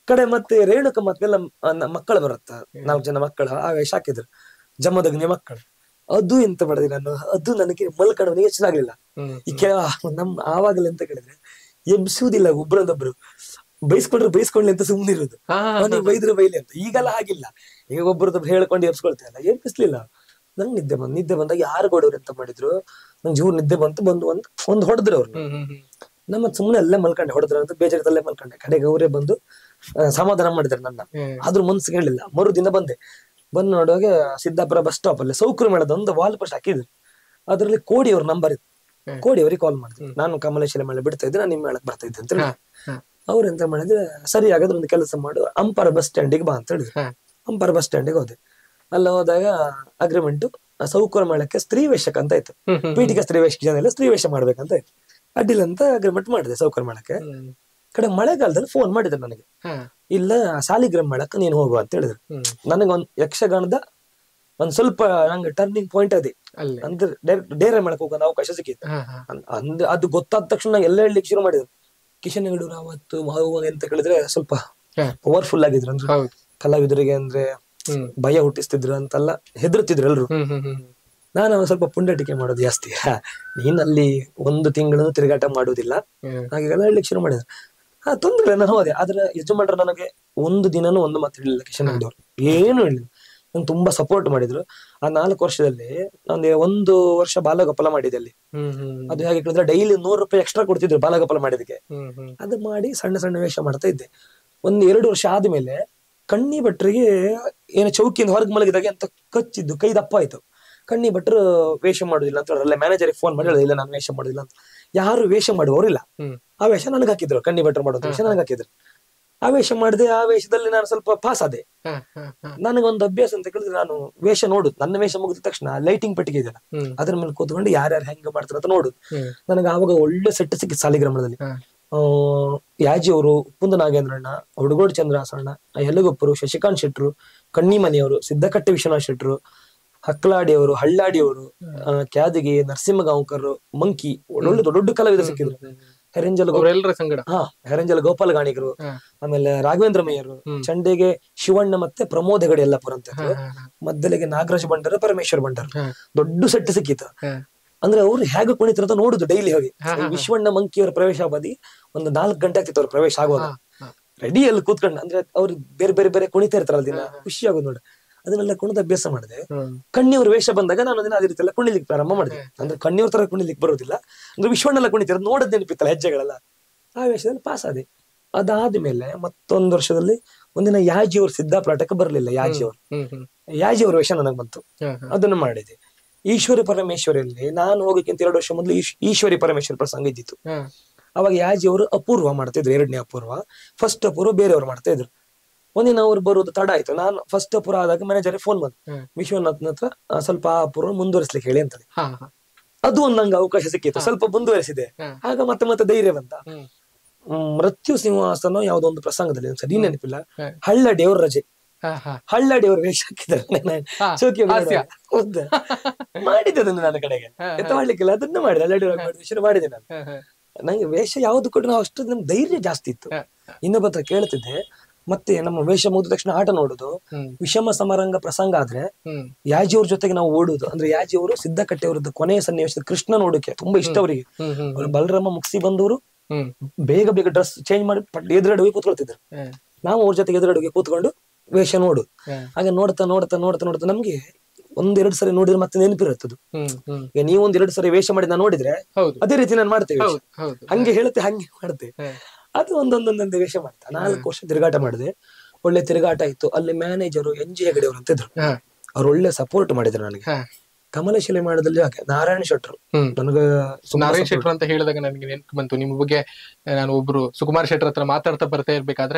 ಕಡೆ ಮತ್ತೆ ರೇಣುಕ ಮತ್ತೆಲ್ಲ ಮಕ್ಕಳು ಬರುತ್ತ ನಾಲ್ಕು ಜನ ಮಕ್ಕಳು ಆ ವೇಷ ಹಾಕಿದ್ರು ಜಮದಗ್ನಿ ಮಕ್ಕಳು ಅದು ಎಂತ ಮಾಡಿದೆ ನಾನು ಅದು ನನಗೆ ಮಲ್ಕಣವನಿಗೆ ಹೆಚ್ಚಾಗ್ಲಿಲ್ಲ ಹ್ಮ್ ಈ ಕೆಲ ನಮ್ ಆವಾಗಲೇ ಅಂತ ಕೇಳಿದ್ರೆ ಎಬ್ಸುವುದಿಲ್ಲ ಒಬ್ರದೊಬ್ರು ಬೈಸ್ಕೊಂಡ್ರೆ ಬೈಸ್ಕೊಂಡ್ಲಿ ಅಂತ ಸುಮ್ನಿರೋದು ಹಾ, ಹಾ, ಅವನಿಗೆ ಬೈದ್ರೆ ಬೈಲಿ ಅಂತ ಈಗೆಲ್ಲ ಆಗಿಲ್ಲ ಈಗ ಒಬ್ಬರದೊಬ್ರು ಹೇಳ್ಕೊಂಡು ಎಬ್ಸ್ಕೊಳ್ತೇವಲ್ಲ ಎಬ್ಬಿಸ್ಲಿಲ್ಲ ನಂಗೆ ನಿದ್ದೆ ಬಂದ್ ನಿದ್ದೆ ಬಂದಾಗ ಯಾರು ಗೋಡವ್ರು ಎಂತ ಮಾಡಿದ್ರು ನಂಗೆ ಜೂರ್ ನಿದ್ದೆ ಬಂತು ಬಂದು ಒಂದ್ ಒಂದ್ ಹೊಡೆದ್ರು ಅವ್ರು ಹ್ಮ್ ಹ್ಮ್ ಹ್ಮ್ ನಮ್ಮ ಸುಮ್ಮನೆ ಅಲ್ಲೇ ಮಲ್ಕೊಂಡೆ ಹೊಡೆದ್ರು ಅಂತ ಬೇಜಾರದಲ್ಲೇ ಮಲ್ಕೊಂಡೆ ಕಡೆಗೆ ಅವರೇ ಬಂದು ಆ, ಸಮಾಧಾನ ಮಾಡಿದ್ರು ನನ್ನ ಹ್ಮ್. ಆದ್ರೂ ಮನ್ಸಿಗೆ ಹೇಳಿಲ್ಲ ಮರುದಿನ ಬಂದೆ ಬಂದು ನೋಡುವಾಗ ಸಿದ್ದಾಪುರ ಬಸ್ ಸ್ಟಾಪ್ ಅಲ್ಲಿ ಸೌಕರ್ಯ ಮೇಳದ ಒಂದು ವಾಲ್ ಪೋಸ್ಟ್ ಹಾಕಿದ್ರು ಅದ್ರಲ್ಲಿ ಕೋಡಿ ಅವ್ರ ನಂಬರ್ ಇತ್ತು ಹ್ಮ್. ಕೋಡಿ ಅವರಿಗೆ ಕಾಲ್ ಮಾಡಿದ್ರು ನಾನು ಕಮಲೇಶ್ವರ ಮೇಳ ಬಿಡ್ತಾ ಇದ್ದೆ ನಾನು ನಿಮ್ಮ ಮೇಳಕ್ ಬರ್ತಾ ಇದ್ದೆ ಅಂತ ಹೇಳಿ ಹಾ, ಹಾ. ಅವ್ರು ಎಂತ ಮಾಡಿದ್ರೆ ಸರಿ ಹಾಗಾದ್ರೆ ಒಂದು ಕೆಲಸ ಮಾಡು ಅಂಪಾರ ಬಸ್ ಸ್ಟ್ಯಾಂಡಿಗೆ ಬಾ ಅಂತ ಹೇಳಿದ್ರು ಹಾ. ಅಂಪಾರ ಬಸ್ ಸ್ಟ್ಯಾಂಡಿಗೆ ಹೋದೆ ಅಲ್ಲಿ ಹೋದಾಗ ಅಗ್ರಿಮೆಂಟ್ ಸೌಕರ್ಯ ಮೇಳಕ್ಕೆ ಸ್ತ್ರೀ ವೇಷಕ್ಕೆ ಅಂತ ಇತ್ತು ಹ್ಮ್ ಹ್ಮ್ ಪೀಠಿಗೆ ಸ್ತ್ರೀ ವೇಷ ಜನ ಎಲ್ಲ ಸ್ತ್ರೀ ವೇಷ ಮಾಡ್ಬೇಕಂತ ಇತ್ತು ಅಡ್ಡಿಲ್ಲ ಅಂತ ಅಗ್ರಿಮೆಂಟ್ ಮಾಡಿದೆ ಸೌಕರ್ಯ ಮೇಳಕ್ಕೆ ಹ್ಮ್. ಕಡೆ ಮಳೆಗಾಲದಲ್ಲಿ ಫೋನ್ ಮಾಡಿದ್ರು ನನಗೆ ಹಾ. ಇಲ್ಲ ಸಾಲಿಗ್ರಾಮ್ ಮೇಳಕ್ಕೆ ನೀನು ಹೋಗುವ ಅಂತ ಹೇಳಿದ್ರು ಹ್ಮ್. ನನಗೊಂದ್ ಯಕ್ಷಗಾನದ ಒಂದ್ ಸ್ವಲ್ಪ ನಂಗೆ ಟರ್ನಿಂಗ್ ಪಾಯಿಂಟ್ ಅದೇ ಅಲ್ಲೇ ಅಂದ್ರೆ ಡೈರೆಕ್ಟ್ ಡೇರೆ ಮೇಳಕ್ಕೆ ಹೋಗೋ ಅವಕಾಶ ಸಿಕ್ಕಿತ್ತು ಹಾ, ಹಾ. ಅನ್- ಅಂದ್ರೆ ಅದು ಗೊತ್ತಾದ ತಕ್ಷಣ ನಂಗೆ ಎಲ್ಲ ಹೇಳಲಿಕ್ಕೆ ಶುರು ಮಾಡಿದ್ರು ಕಿಶನ್ ಹೆಗಡು ರಾವತ್ ಮಾವು ಅಂತ ಕೇಳಿದ್ರೆ ಸ್ವಲ್ಪ ಹಾ. ಪವರ್ಫುಲ್ ಆಗಿದ್ರು ಅಂದ್ರೆ ಹೌದು ಕಲಾವಿದರಿಗೆ ಅಂದ್ರೆ ಹ್ಮ್ ಭಯ ಹುಟ್ಟಿಸ್ತಿದ್ರು ಅಂತೆಲ್ಲ ಹೆದರ್ತಿದ್ರು ಎಲ್ರು ಹ್ಮ್ ಹ್ಮ್ ಹ್ಮ್ ನಾನು ಒಂದ್ ಸ್ವಲ್ಪ ಪುಂಡಟಿಕೆ ಮಾಡೋದು ಜಾಸ್ತಿ ಹಾ, ನೀನ್ ಅಲ್ಲಿ ಒಂದು ತಿಂಗಳು ತಿರುಗಾಟ ಮಾಡುವುದಿಲ್ಲ ಹ್ಮ್. ಹಾಗೆಲ್ಲ ಹೇಳಲಿಕ್ಕೆ ಶುರು ಮಾಡಿದ್ರು ಹಾ ತೊಂದ್ರೆ ಇಲ್ಲ, ನಾನು ಹೋದೆ ಆದ್ರೆ ಯಜಮಾನ್ರು ನನಗೆ ಒಂದು ದಿನನೂ ಒಂದು ಮಾತು ಹೇಳಿಲ್ಲ ಕಿಶನ್ ಹೆಗ್ಡೆ ಅವ್ರು ಏನು ಹೇಳಿಲ್ಲ ನಂಗೆ ತುಂಬಾ ಸಪೋರ್ಟ್ ಮಾಡಿದ್ರು ಆ ನಾಲ್ಕು ವರ್ಷದಲ್ಲಿ ನಾನು ಒಂದು ವರ್ಷ ಬಾಲಗೋಪಾಲ ಮಾಡಿದೆ ಅಲ್ಲಿ ಹ್ಮ್ ಹ್ಮ್ ಅದು ಹೇಗೆ ಕೇಳಿದ್ರೆ ಡೈಲಿ ನೂರು ರೂಪಾಯಿ ಎಕ್ಸ್ಟ್ರಾ ಕೊಡ್ತಿದ್ರು ಬಾಲಗೋಪಾಲ ಮಾಡಿದಕ್ಕೆ ಹ್ಮ್ ಹ್ಮ್ ಅದು ಮಾಡಿ ಸಣ್ಣ ಸಣ್ಣ ವೇಷ ಮಾಡ್ತಾ ಇದ್ದೆ ಒಂದ್ ಎರಡು ವರ್ಷ ಆದ್ಮೇಲೆ ಕಣ್ಣಿ ಭಟ್ರಿಗೆ ಏನೋ ಚೌಕಿಯಿಂದ ಹೊರಗೆ ಮಲಗಿದಾಗ ಅಂತ ಕಚ್ಚಿದ್ದು ಕೈ ದಪ್ಪ ಆಯ್ತು ಕಣ್ಣಿ ಭಟ್ರು ವೇಷ ಮಾಡುದಿಲ್ಲ ಅಂತ ಹೇಳಿದ್ರೆ ಮ್ಯಾನೇಜರ್ ಫೋನ್ ಮಾಡಿ ಹೇಳಿದ್ರು, ಇಲ್ಲ ನಾನು ವೇಷ ಮಾಡುದಿಲ್ಲ ಅಂತ ಯಾರು ವೇಷ ಮಾಡುವವರಿಲ್ಲ ಹ್ಮ್. ಆ ವೇಷ ನನಗೆ ಹಾಕಿದ್ರು ಕಣ್ಣಿ ಭಟ್ರು ಮಾಡೋದು ವೇಷ ನನಗೆ ಹಾಕಿದ್ರು ಆ ವೇಷ ಮಾಡಿದೆ ಆ ವೇಷದಲ್ಲಿ ನಾನು ಸ್ವಲ್ಪ ಪಾಸ್ ಆದೆ ಹಾ, ಹಾ, ಹಾ. ನನಗೊಂದು ಅಭ್ಯಾಸ ಅಂತ ಕೇಳಿದ್ರೆ ನಾನು ವೇಷ ನೋಡುದು ನನ್ನ ವೇಷ ಮುಗಿದ ತಕ್ಷಣ ಲೈಟಿಂಗ್ ಪೆಟ್ಟಿಗೆ ಇದೆಯಲ್ಲ ಹ್ಮ್. ಅದ್ರ ಮೇಲೆ ಕೂತ್ಕೊಂಡು ಯಾರ್ಯಾರು ಹೆಂಗ ಮಾಡ್ತಾರೆ ಅಂತ ನೋಡುದು ಹ್ಮ್. ನನಗೆ ಆವಾಗ ಒಳ್ಳೆ ಸೆಟ್ ಸಿಕ್ಕಿತ್ತು ಸಾಲಿಗ್ರಾಮದಲ್ಲಿ ಹಾ. ಆ, ಯಾಜಿ ಅವರು ಉಪ್ಪುಂದ ನಾಗೇಂದ್ರಣ್ಣ ಹುಡುಗೋಡು ಚಂದ್ರಾಸಣ್ಣ ಯಲಗೊಪ್ಪರು ಶಶಿಕಾಂತ್ ಶೆಟ್ರು ಕಣ್ಣಿಮನಿಯವರು ಸಿದ್ದಕಟ್ಟೆ ವಿಶ್ವನಾಥ್ ಶೆಟ್ರು ಹಕ್ಲಾಡಿಯವರು ಹಳ್ಳಾಡಿಯವರು ಆ, ಕ್ಯಾದಿಗೆ ನರಸಿಂಹಗಾಂವ್ಕರ್ ಮಂಕಿ ಒಳ್ಳೊಳ್ಳೆ ದೊಡ್ಡ ದೊಡ್ಡ ಕಲಾವಿದ ಸಿಕ್ಕಿದ್ರು ಹೆರಂಜಲ್ ಗೋ- ಅವರೆಲ್ಲರ ಸಂಗಡ ಹಾ ಹೆರಂಜಲ್ ಗೋಪಾಲ ಗಾಣಿಗರು ಹಾ. ಆಮೇಲೆ ರಾಘವೇಂದ್ರ ಮೇಯರು ಹ್ಮ್. ಚಂಡೆಗೆ ಶಿವಣ್ಣ ಮತ್ತೆ ಪ್ರಮೋದ್ ಹೆಗಡೆ ಯಲ್ಲಪ್ಪರ ಅಂತ ಇದ್ರು. ಹಾ, ಹಾ, ಮದ್ದಲೆಗೆ ನಾಗರಾಜ್ ಬಂಡರ ಪರಮೇಶ್ವರ್ ಬಂಡರ್ ಹಾ. ದೊಡ್ಡ ಸೆಟ್ ಸಿಕ್ಕಿತ್ತು ಹಾ. ಅಂದ್ರೆ ಅವ್ರು ಹೇಗೆ ಕುಣಿತಾರೆ ಅಂತ ನೋಡುದು ಡೈಲಿ ಹೋಗಿ ಹಾ, ಹಾ, ಹಾ. ವಿಶ್ವಣ್ಣ ಮಂಕಿಯವರ ಪ್ರವೇಶ ಅವಧಿ ಒಂದು ನಾಲ್ಕು ಗಂಟೆ ಆಗ್ತಿತ್ತು ಅವ್ರ ಪ್ರವೇಶ ಆಗುವಾಗ ಹಾ, ಹಾ. ರೆಡಿ ಅಲ್ಲಿ ಕೂತ್ಕೊಂಡು ಅಂದ್ರೆ ಅವ್ರು ಬೇರೆ ಬೇರೆ ಬೇರೆ ಕುಣಿತಾ ಇರ್ತಾರಲ್ಲ ದಿನ ಖುಷಿ ಆಗೋದು ನೋಡಿ ಅದನ್ನೆಲ್ಲ ಕುಣಿದ ಅಭ್ಯಾಸ ಮಾಡಿದೆ ಹ್ಮ್. ಕಣ್ಣಿಯವ್ರ ವೇಷ ಬಂದಾಗ ನಾನು ಅದನ್ನ ಅದೇ ರೀತಿ ಎಲ್ಲ ಕುಣಿಲಿಕ್ಕೆ ಪ್ರಾರಂಭ ಮಾಡಿದೆ ಅಂದ್ರೆ ಕಣ್ಣಿಯವ್ರ ತರ ಕುಣಿಲಿಕ್ಕೆ ಬರೋದಿಲ್ಲ ಅಂದ್ರೆ ವಿಶ್ವಣ್ಣೆಲ್ಲ ಕುಣಿತಾರೆ ನೋಡದ್ ನೆನಪಿತ್ತಲ್ಲ ಹೆಜ್ಜೆಗಳೆಲ್ಲ ಆ ವೇಷದಲ್ಲಿ ಪಾಸ್ ಆದೆ ಅದಾದ್ಮೇಲೆ ಮತ್ತೊಂದು ವರ್ಷದಲ್ಲಿ ಒಂದಿನ ಯಾಜಿಯವ್ರು ಸಿದ್ದಾಪುರಾಟಕ್ಕೆ ಬರಲಿಲ್ಲ ಯಾಜಿಯವರು ಹ್ಮ್, ಹ್ಮ್. ಯಾಜಿಯವ್ರ ವೇಷ ನನಗೆ ಬಂತು ಹಾ, ಹಾ. ಅದನ್ನು ಮಾಡಿದೆ ಈಶ್ವರಿ ಪರಮೇಶ್ವರಿಯಲ್ಲಿ ನಾನು ಹೋಗಕ್ಕಿಂತ ಎರಡು ವರ್ಷ ಮೊದಲು ಈಶ್- ಈಶ್ವರಿ ಪರಮೇಶ್ವರಿ ಪ್ರಸಂಗ ಇದ್ದಿತ್ತು ಹಾ. ಅವಾಗ ಯಾಜಿ ಅವರು ಅಪೂರ್ವ ಮಾಡ್ತಿದ್ರು ಎರಡನೇ ಅಪೂರ್ವ ಫಸ್ಟ್ ಅಪೂರ್ವ ಬೇರೆಯವರು ಮಾಡ್ತಾ ಇದ್ರು ಒಂದಿನ ಅವ್ರು ಬರೋದು ತಡ ಆಯ್ತು ನಾನು ಫಸ್ಟ್ ಅಪೂರ್ವ ಆದಾಗ ಮ್ಯಾನೇಜರ್ ಫೋನ್ ಬಂತು ಹ್ಮ್. ವಿಶ್ವನಾಥ್ನ ಹತ್ರ ಆ, ಸ್ವಲ್ಪ ಆ ಅಪೂರ್ವ ಮುಂದುವರಿಸ್ಲಿಕ್ಕೆ ಹೇಳಿ ಅಂತ ಹಾ, ಹಾ. ಅದು ಒಂದು ನಂಗೆ ಅವಕಾಶ ಸಿಕ್ಕಿತ್ತು ಸ್ವಲ್ಪ ಮುಂದುವರಿಸಿದೆ ಹಾ. ಆಗ ಮತ್ತೆ ಮತ್ತೆ ಧೈರ್ಯ ಬಂತ ಹ್ಮ್. ಹ್ಮ್, ಮೃತ್ಯು ಸಿಂಹಾಸನ ಯಾವ್ದೋ ಒಂದು ಪ್ರಸಂಗದಲ್ಲಿ ಒಂದ್ ಸರಿ ನೆನಪಿಲ್ಲ ಹಾ. ಹಳ್ಳ ದೇವ್ರ ರಜೆ ಹಾ, ಹಾ. ಹಳ್ಳ ದೇವ್ರ ವೇಷ ಹಾಕಿದ್ದಾರೆ ಹಾ, ಚೌಕಿ ಹಾಸ್ಯ. ಹೌದಾ ಮಾಡಿದ್ದೆ ಅದನ್ನು ನನ್ನ ಕಡೆಗೆ ಹಾ, ಎಂತ ಮಾಡ್ಲಿಕ್ಕಿಲ್ಲ ಅದನ್ನ ಮಾಡಿದೆ ಹಳ್ಳ ದೇವ್ರ ವೇಷ ಮಾಡಿದೆ ನಾನು ಹಾ, ಹಾ. ನಂಗೆ ವೇಷ ಯಾವ್ದು ಕೊಟ್ಟು ನಾವು ಅಷ್ಟು ನಮ್ ಧೈರ್ಯ ಜಾಸ್ತಿ ಇತ್ತು ಹಾ. ಇನ್ನೊಬ್ಬ ಹತ್ರ ಕೇಳ್ತಿದ್ದೆ ಮತ್ತೆ ನಮ್ಮ ವೇಷ ಮುಗಿದ ತಕ್ಷಣ ಆಟ ನೋಡುದು ಹ್ಮ್. ವಿಷಮ ಸಮರಂಗ ಪ್ರಸಂಗ ಆದ್ರೆ ಹ್ಮ್. ಯಾಜಿಯವ್ರ ಜೊತೆಗೆ ನಾವು ಓಡುದು ಅಂದ್ರೆ ಯಾಜಿಯವರು ಸಿದ್ದಕಟ್ಟೆ ಅವರದ್ದು ಕೊನೆಯ ಸನ್ನಿವೇಶದ ಕೃಷ್ಣ ನೋಡಕ್ಕೆ ತುಂಬಾ ಇಷ್ಟ ಅವರಿಗೆ ಹ್ಮ್, ಹ್ಮ್. ಅವ್ರು ಬಲರಾಮ ಮುಗಿಸಿ ಬಂದವರು ಹ್ಮ್. ಬೇಗ ಬೇಗ ಡ್ರೆಸ್ ಚೇಂಜ್ ಮಾಡಿ ಪಟ್ ಎದುರುಗಡೆ ಹೋಗಿ ಕೂತ್ಕೊಳ್ತಿದ್ರು ಹಾ. ನಾವು ಅವ್ರ ಜೊತೆಗೆ ಎದುರುಗಡೆ ಹೋಗಿ ಕೂತ್ಕೊಂಡು ವೇಷ ನೋಡು ಹಾ. ಹಾಗೆ ನೋಡ್ತಾ ನೋಡ್ತಾ ನೋಡ್ತಾ ನೋಡ್ತಾ ನಮ್ಗೆ ಒಂದೆರಡು ಸರಿ ನೋಡಿದ್ರೆ ಮತ್ತೆ ನೆನಪಿರುತ್ತದು ಹ್ಮ್, ಹ್ಮ್. ಈಗ ನೀವು ಒಂದೆರಡು ಸರಿ ವೇಷ ಮಾಡಿ ನಾನು ನೋಡಿದ್ರೆ ಹೌದು ಅದೇ ರೀತಿ ನಾನು ಮಾಡ್ತೇವೆ ವೇಷ. ಹೌದು ಹೌದು ಹಂಗೆ ಹೇಳುತ್ತೆ ಹಂಗೆ ಮಾಡುತ್ತೆ ಹಾ. ಅದು ಒಂದೊಂದೊಂದೊಂದು ವೇಷ ಮಾಡ್ತಾ ನಾಲ್ಕು ವರ್ಷ ತಿರುಗಾಟ ಮಾಡಿದೆ ಒಳ್ಳೆ ತಿರುಗಾಟ ಇತ್ತು ಅಲ್ಲಿ ಮ್ಯಾನೇಜರು ಎನ್ ಜಿ ಹೆಗಡೆ ಅವರು ಅಂತ ಇದ್ರು ಹಾ. ಅವ್ರು ಒಳ್ಳೆ ಸಪೋರ್ಟ್ ಮಾಡಿದ್ರು ನನಗೆ ಹಾ. ಕಮಲಶಿಲೆ ಮಾಡೋದಲ್ಲಿ ಹಾಗೆ ನಾರಾಯಣ ಶೆಟ್ರು ಹ್ಮ್. ನನಗೆ ತುಂಬಾ ನಾರಾಯಣ್ support. ಶೆಟ್ರು ಅಂತ ಹೇಳಿದಾಗ ನನಗೆ ನೆನಪು ಬಂತು ನಿಮ್ಮ ಬಗ್ಗೆ ನಾನು ಒಬ್ರು ಸುಕುಮಾರ್ ಶೆಟ್ರ್ ಹತ್ರ ಮಾತಾಡ್ತಾ ಬರ್ತಾ ಇರ್ಬೇಕಾದ್ರೆ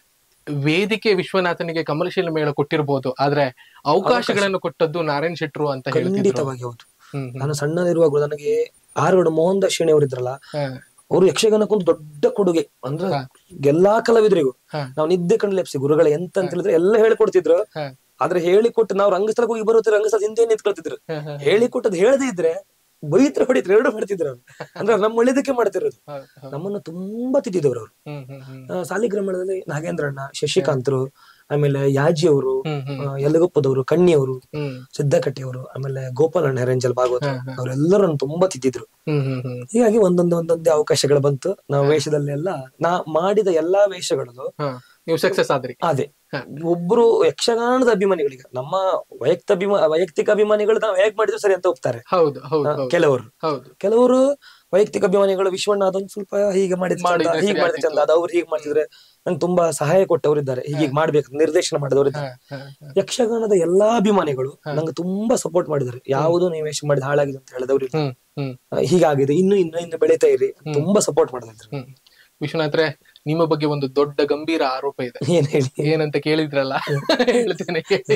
ವೇದಿಕೆ ವಿಶ್ವನಾಥನಿಗೆ ಕಮಲಶೀಲ ಮೇಳ ಕೊಟ್ಟಿರ್ಬೋದು ಆದ್ರೆ ಅವಕಾಶಗಳನ್ನು ಕೊಟ್ಟದ್ದು ನಾರಾಯಣ್ ಶೆಟ್ರು ಅಂತ ಹೇಳ್ತಿದ್ರು ಖಂಡಿತವಾಗಿ ಹೌದು ಹ್ಮ್, ಹ್ಮ್. ನಾನು ಸಣ್ಣದಿರುವಾಗ ನನಗೆ ಆರುಗಡೆ ಮೋಹನ್ ದಾಸ್ ಶೆಣಿ ಅವರು ಇದ್ರಲ್ಲ ಹಾ, ಅವರು ಯಕ್ಷಗಾನಕ್ಕೊಂದು ದೊಡ್ಡ ಕೊಡುಗೆ ಅಂದ್ರೆ ಹಾ. ಎಲ್ಲಾ ಕಲಾವಿದರಿಗೂ ಹಾ. ನಾವು ನಿದ್ದೆ ಕಣ್ಣು ಲೆಪ್ಸಿ ಗುರುಗಳ ಎಂತ ಅಂತ ಹೇಳಿದ್ರೆ ಎಲ್ಲ ಹೇಳಿಕೊಡ್ತಿದ್ರು ಹಾ. ಆದ್ರೆ ಹೇಳಿಕೊಟ್ಟು ನಾವು ರಂಗಸ್ಥಳಕ್ಕೆ ಹೋಗಿ ಬರುತ್ತೆ ರಂಗಸ್ಥಳ ಹಿಂದೆ ನಿಂತ್ಕೊಳ್ತಿದ್ರು ಹಾ, ಹಾ. ಹೇಳಿಕೊಟ್ಟದ್ ಹೇಳದೇ ಇದ್ರೆ ಬೈತ್ರ ಹೊಡಿತ್ರ ಎರಡು ಮಾಡ್ತಿದ್ರು ಅವ್ರು ಅಂದ್ರೆ ನಮ್ಮ ಒಳ್ಳೇದಕ್ಕೆ ಮಾಡ್ತಿರೋದು ಹೌದು, ಹೌದು. ನಮ್ಮನ್ನ ತುಂಬಾ ತಿದ್ದಿದವ್ರು ಅವರು ಹ್ಮ್ ಹ್ಮ್ ಹ್ಮ್ ಆ, ಸಾಲಿಗ್ರಾಮದಲ್ಲಿ ನಾಗೇಂದ್ರಣ್ಣ ಶಶಿಕಾಂತ್ರು ಆಮೇಲೆ ಯಾಜಿ ಅವರು ಹ್ಮ್ ಹ್ಮ್ ಯಲಗೊಪ್ಪದವರು ಕಣ್ಣಿಯವರು ಹ್ಮ್ ಸಿದ್ದಕಟ್ಟಿಯವರು ಆಮೇಲೆ ಗೋಪಾಲಣ್ಣ ಹೆರಂಜಲ್ ಭಾಗವತ ಅವರೆಲ್ಲರೂ ನನ್ನ ತುಂಬಾ ತಿದ್ದಿದ್ರು ಹ್ಮ್ ಹ್ಮ್ ಹ್ಮ್ ಹೀಗಾಗಿ ಒಂದೊಂದು ಒಂದೊಂದೇ ಅವಕಾಶಗಳು ಬಂತು ನಾವು ವೇಷದಲ್ಲೆಲ್ಲ ನಾ ಮಾಡಿದ ಎಲ್ಲಾ ವೇಷಗಳಲ್ಲೂ ಹಾ ನೀವು ಸಕ್ಸಸ್ ಆದ್ರಿ ಅದೇ ಹ. ಒಬ್ರು ಯಕ್ಷಗಾನದ ಅಭಿಮಾನಿಗಳಿಗೆ ನಮ್ಮ ವೈಯಕ್ತ ಅಭಿಮಾ ವೈಯಕ್ತಿಕ ಅಭಿಮಾನಿಗಳು ನಾವು ಹೇಗ್ ಮಾಡಿದ್ರು ಸರಿ ಅಂತ ಒಪ್ತಾರೆ ಹೌದು ಹೌದು ಹ, ಹೌದು ಕೆಲವರು ಹೌದು ಕೆಲವರು ವೈಯಕ್ತಿಕ ಅಭಿಮಾನಿಗಳು ವಿಶ್ವಣ್ಣ ಅದೊಂದು ಸ್ವಲ್ಪ ಹೀಗೆ ಮಾಡಿದ್ರೆ ಚಂದ ಮಾಡಿದ್ರೆ ಹೀಗೆ ಸರಿ ಮಾಡಿದ್ರೆ ಚಂದ ಅದು ಅವ್ರು ಹೀಗೆ ಮಾಡ್ತಿದ್ರೆ ನಂಗೆ ತುಂಬಾ ಸಹಾಯ ಕೊಟ್ಟವರು ಇದ್ದಾರೆ ಹೀಗೆ ಮಾಡ್ಬೇಕು ನಿರ್ದೇಶನ ಮಾಡಿದವರು ಇದ್ದಾರೆ ಹ, ಹ, ಹ. ಯಕ್ಷಗಾನದ ಎಲ್ಲಾ ಅಭಿಮಾನಿಗಳು ನಂಗೆ ತುಂಬಾ ಸಪೋರ್ಟ್ ಮಾಡಿದ್ದಾರೆ ಯಾವುದು ನೀವು ವೇಷ ಮಾಡಿದ ಹಾಳಾಗಿದೆ ಅಂತ ಹೇಳಿದವರು ಇಲ್ಲ. ಹ್ಮ್ ಹ್ಮ್ ಆ, ಹೀಗಾಗಿದೆ ಇನ್ನು ಇನ್ನು ಇನ್ನು ಬೆಳೀತಾ ಇರಿ ತುಂಬಾ ಸಪೋರ್ಟ್ ಮಾಡಿದ್ರು ಹ್ಮ್ ವಿಶ್ವನಾಥ್ರೆ ನಿಮ್ಮ ಬಗ್ಗೆ ಒಂದು ದೊಡ್ಡ ಗಂಭೀರ ಆರೋಪ ಇದೆ ಏನ್ ಹೇಳಿ ಏನಂತ ಕೇಳಿದ್ರಲ್ಲ ಹೇಳ್ತೇನೆ ಕೇಳಿ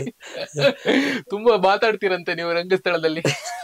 ತುಂಬಾ ಮಾತಾಡ್ತೀರಂತೆ ನೀವು ರಂಗಸ್ಥಳದಲ್ಲಿ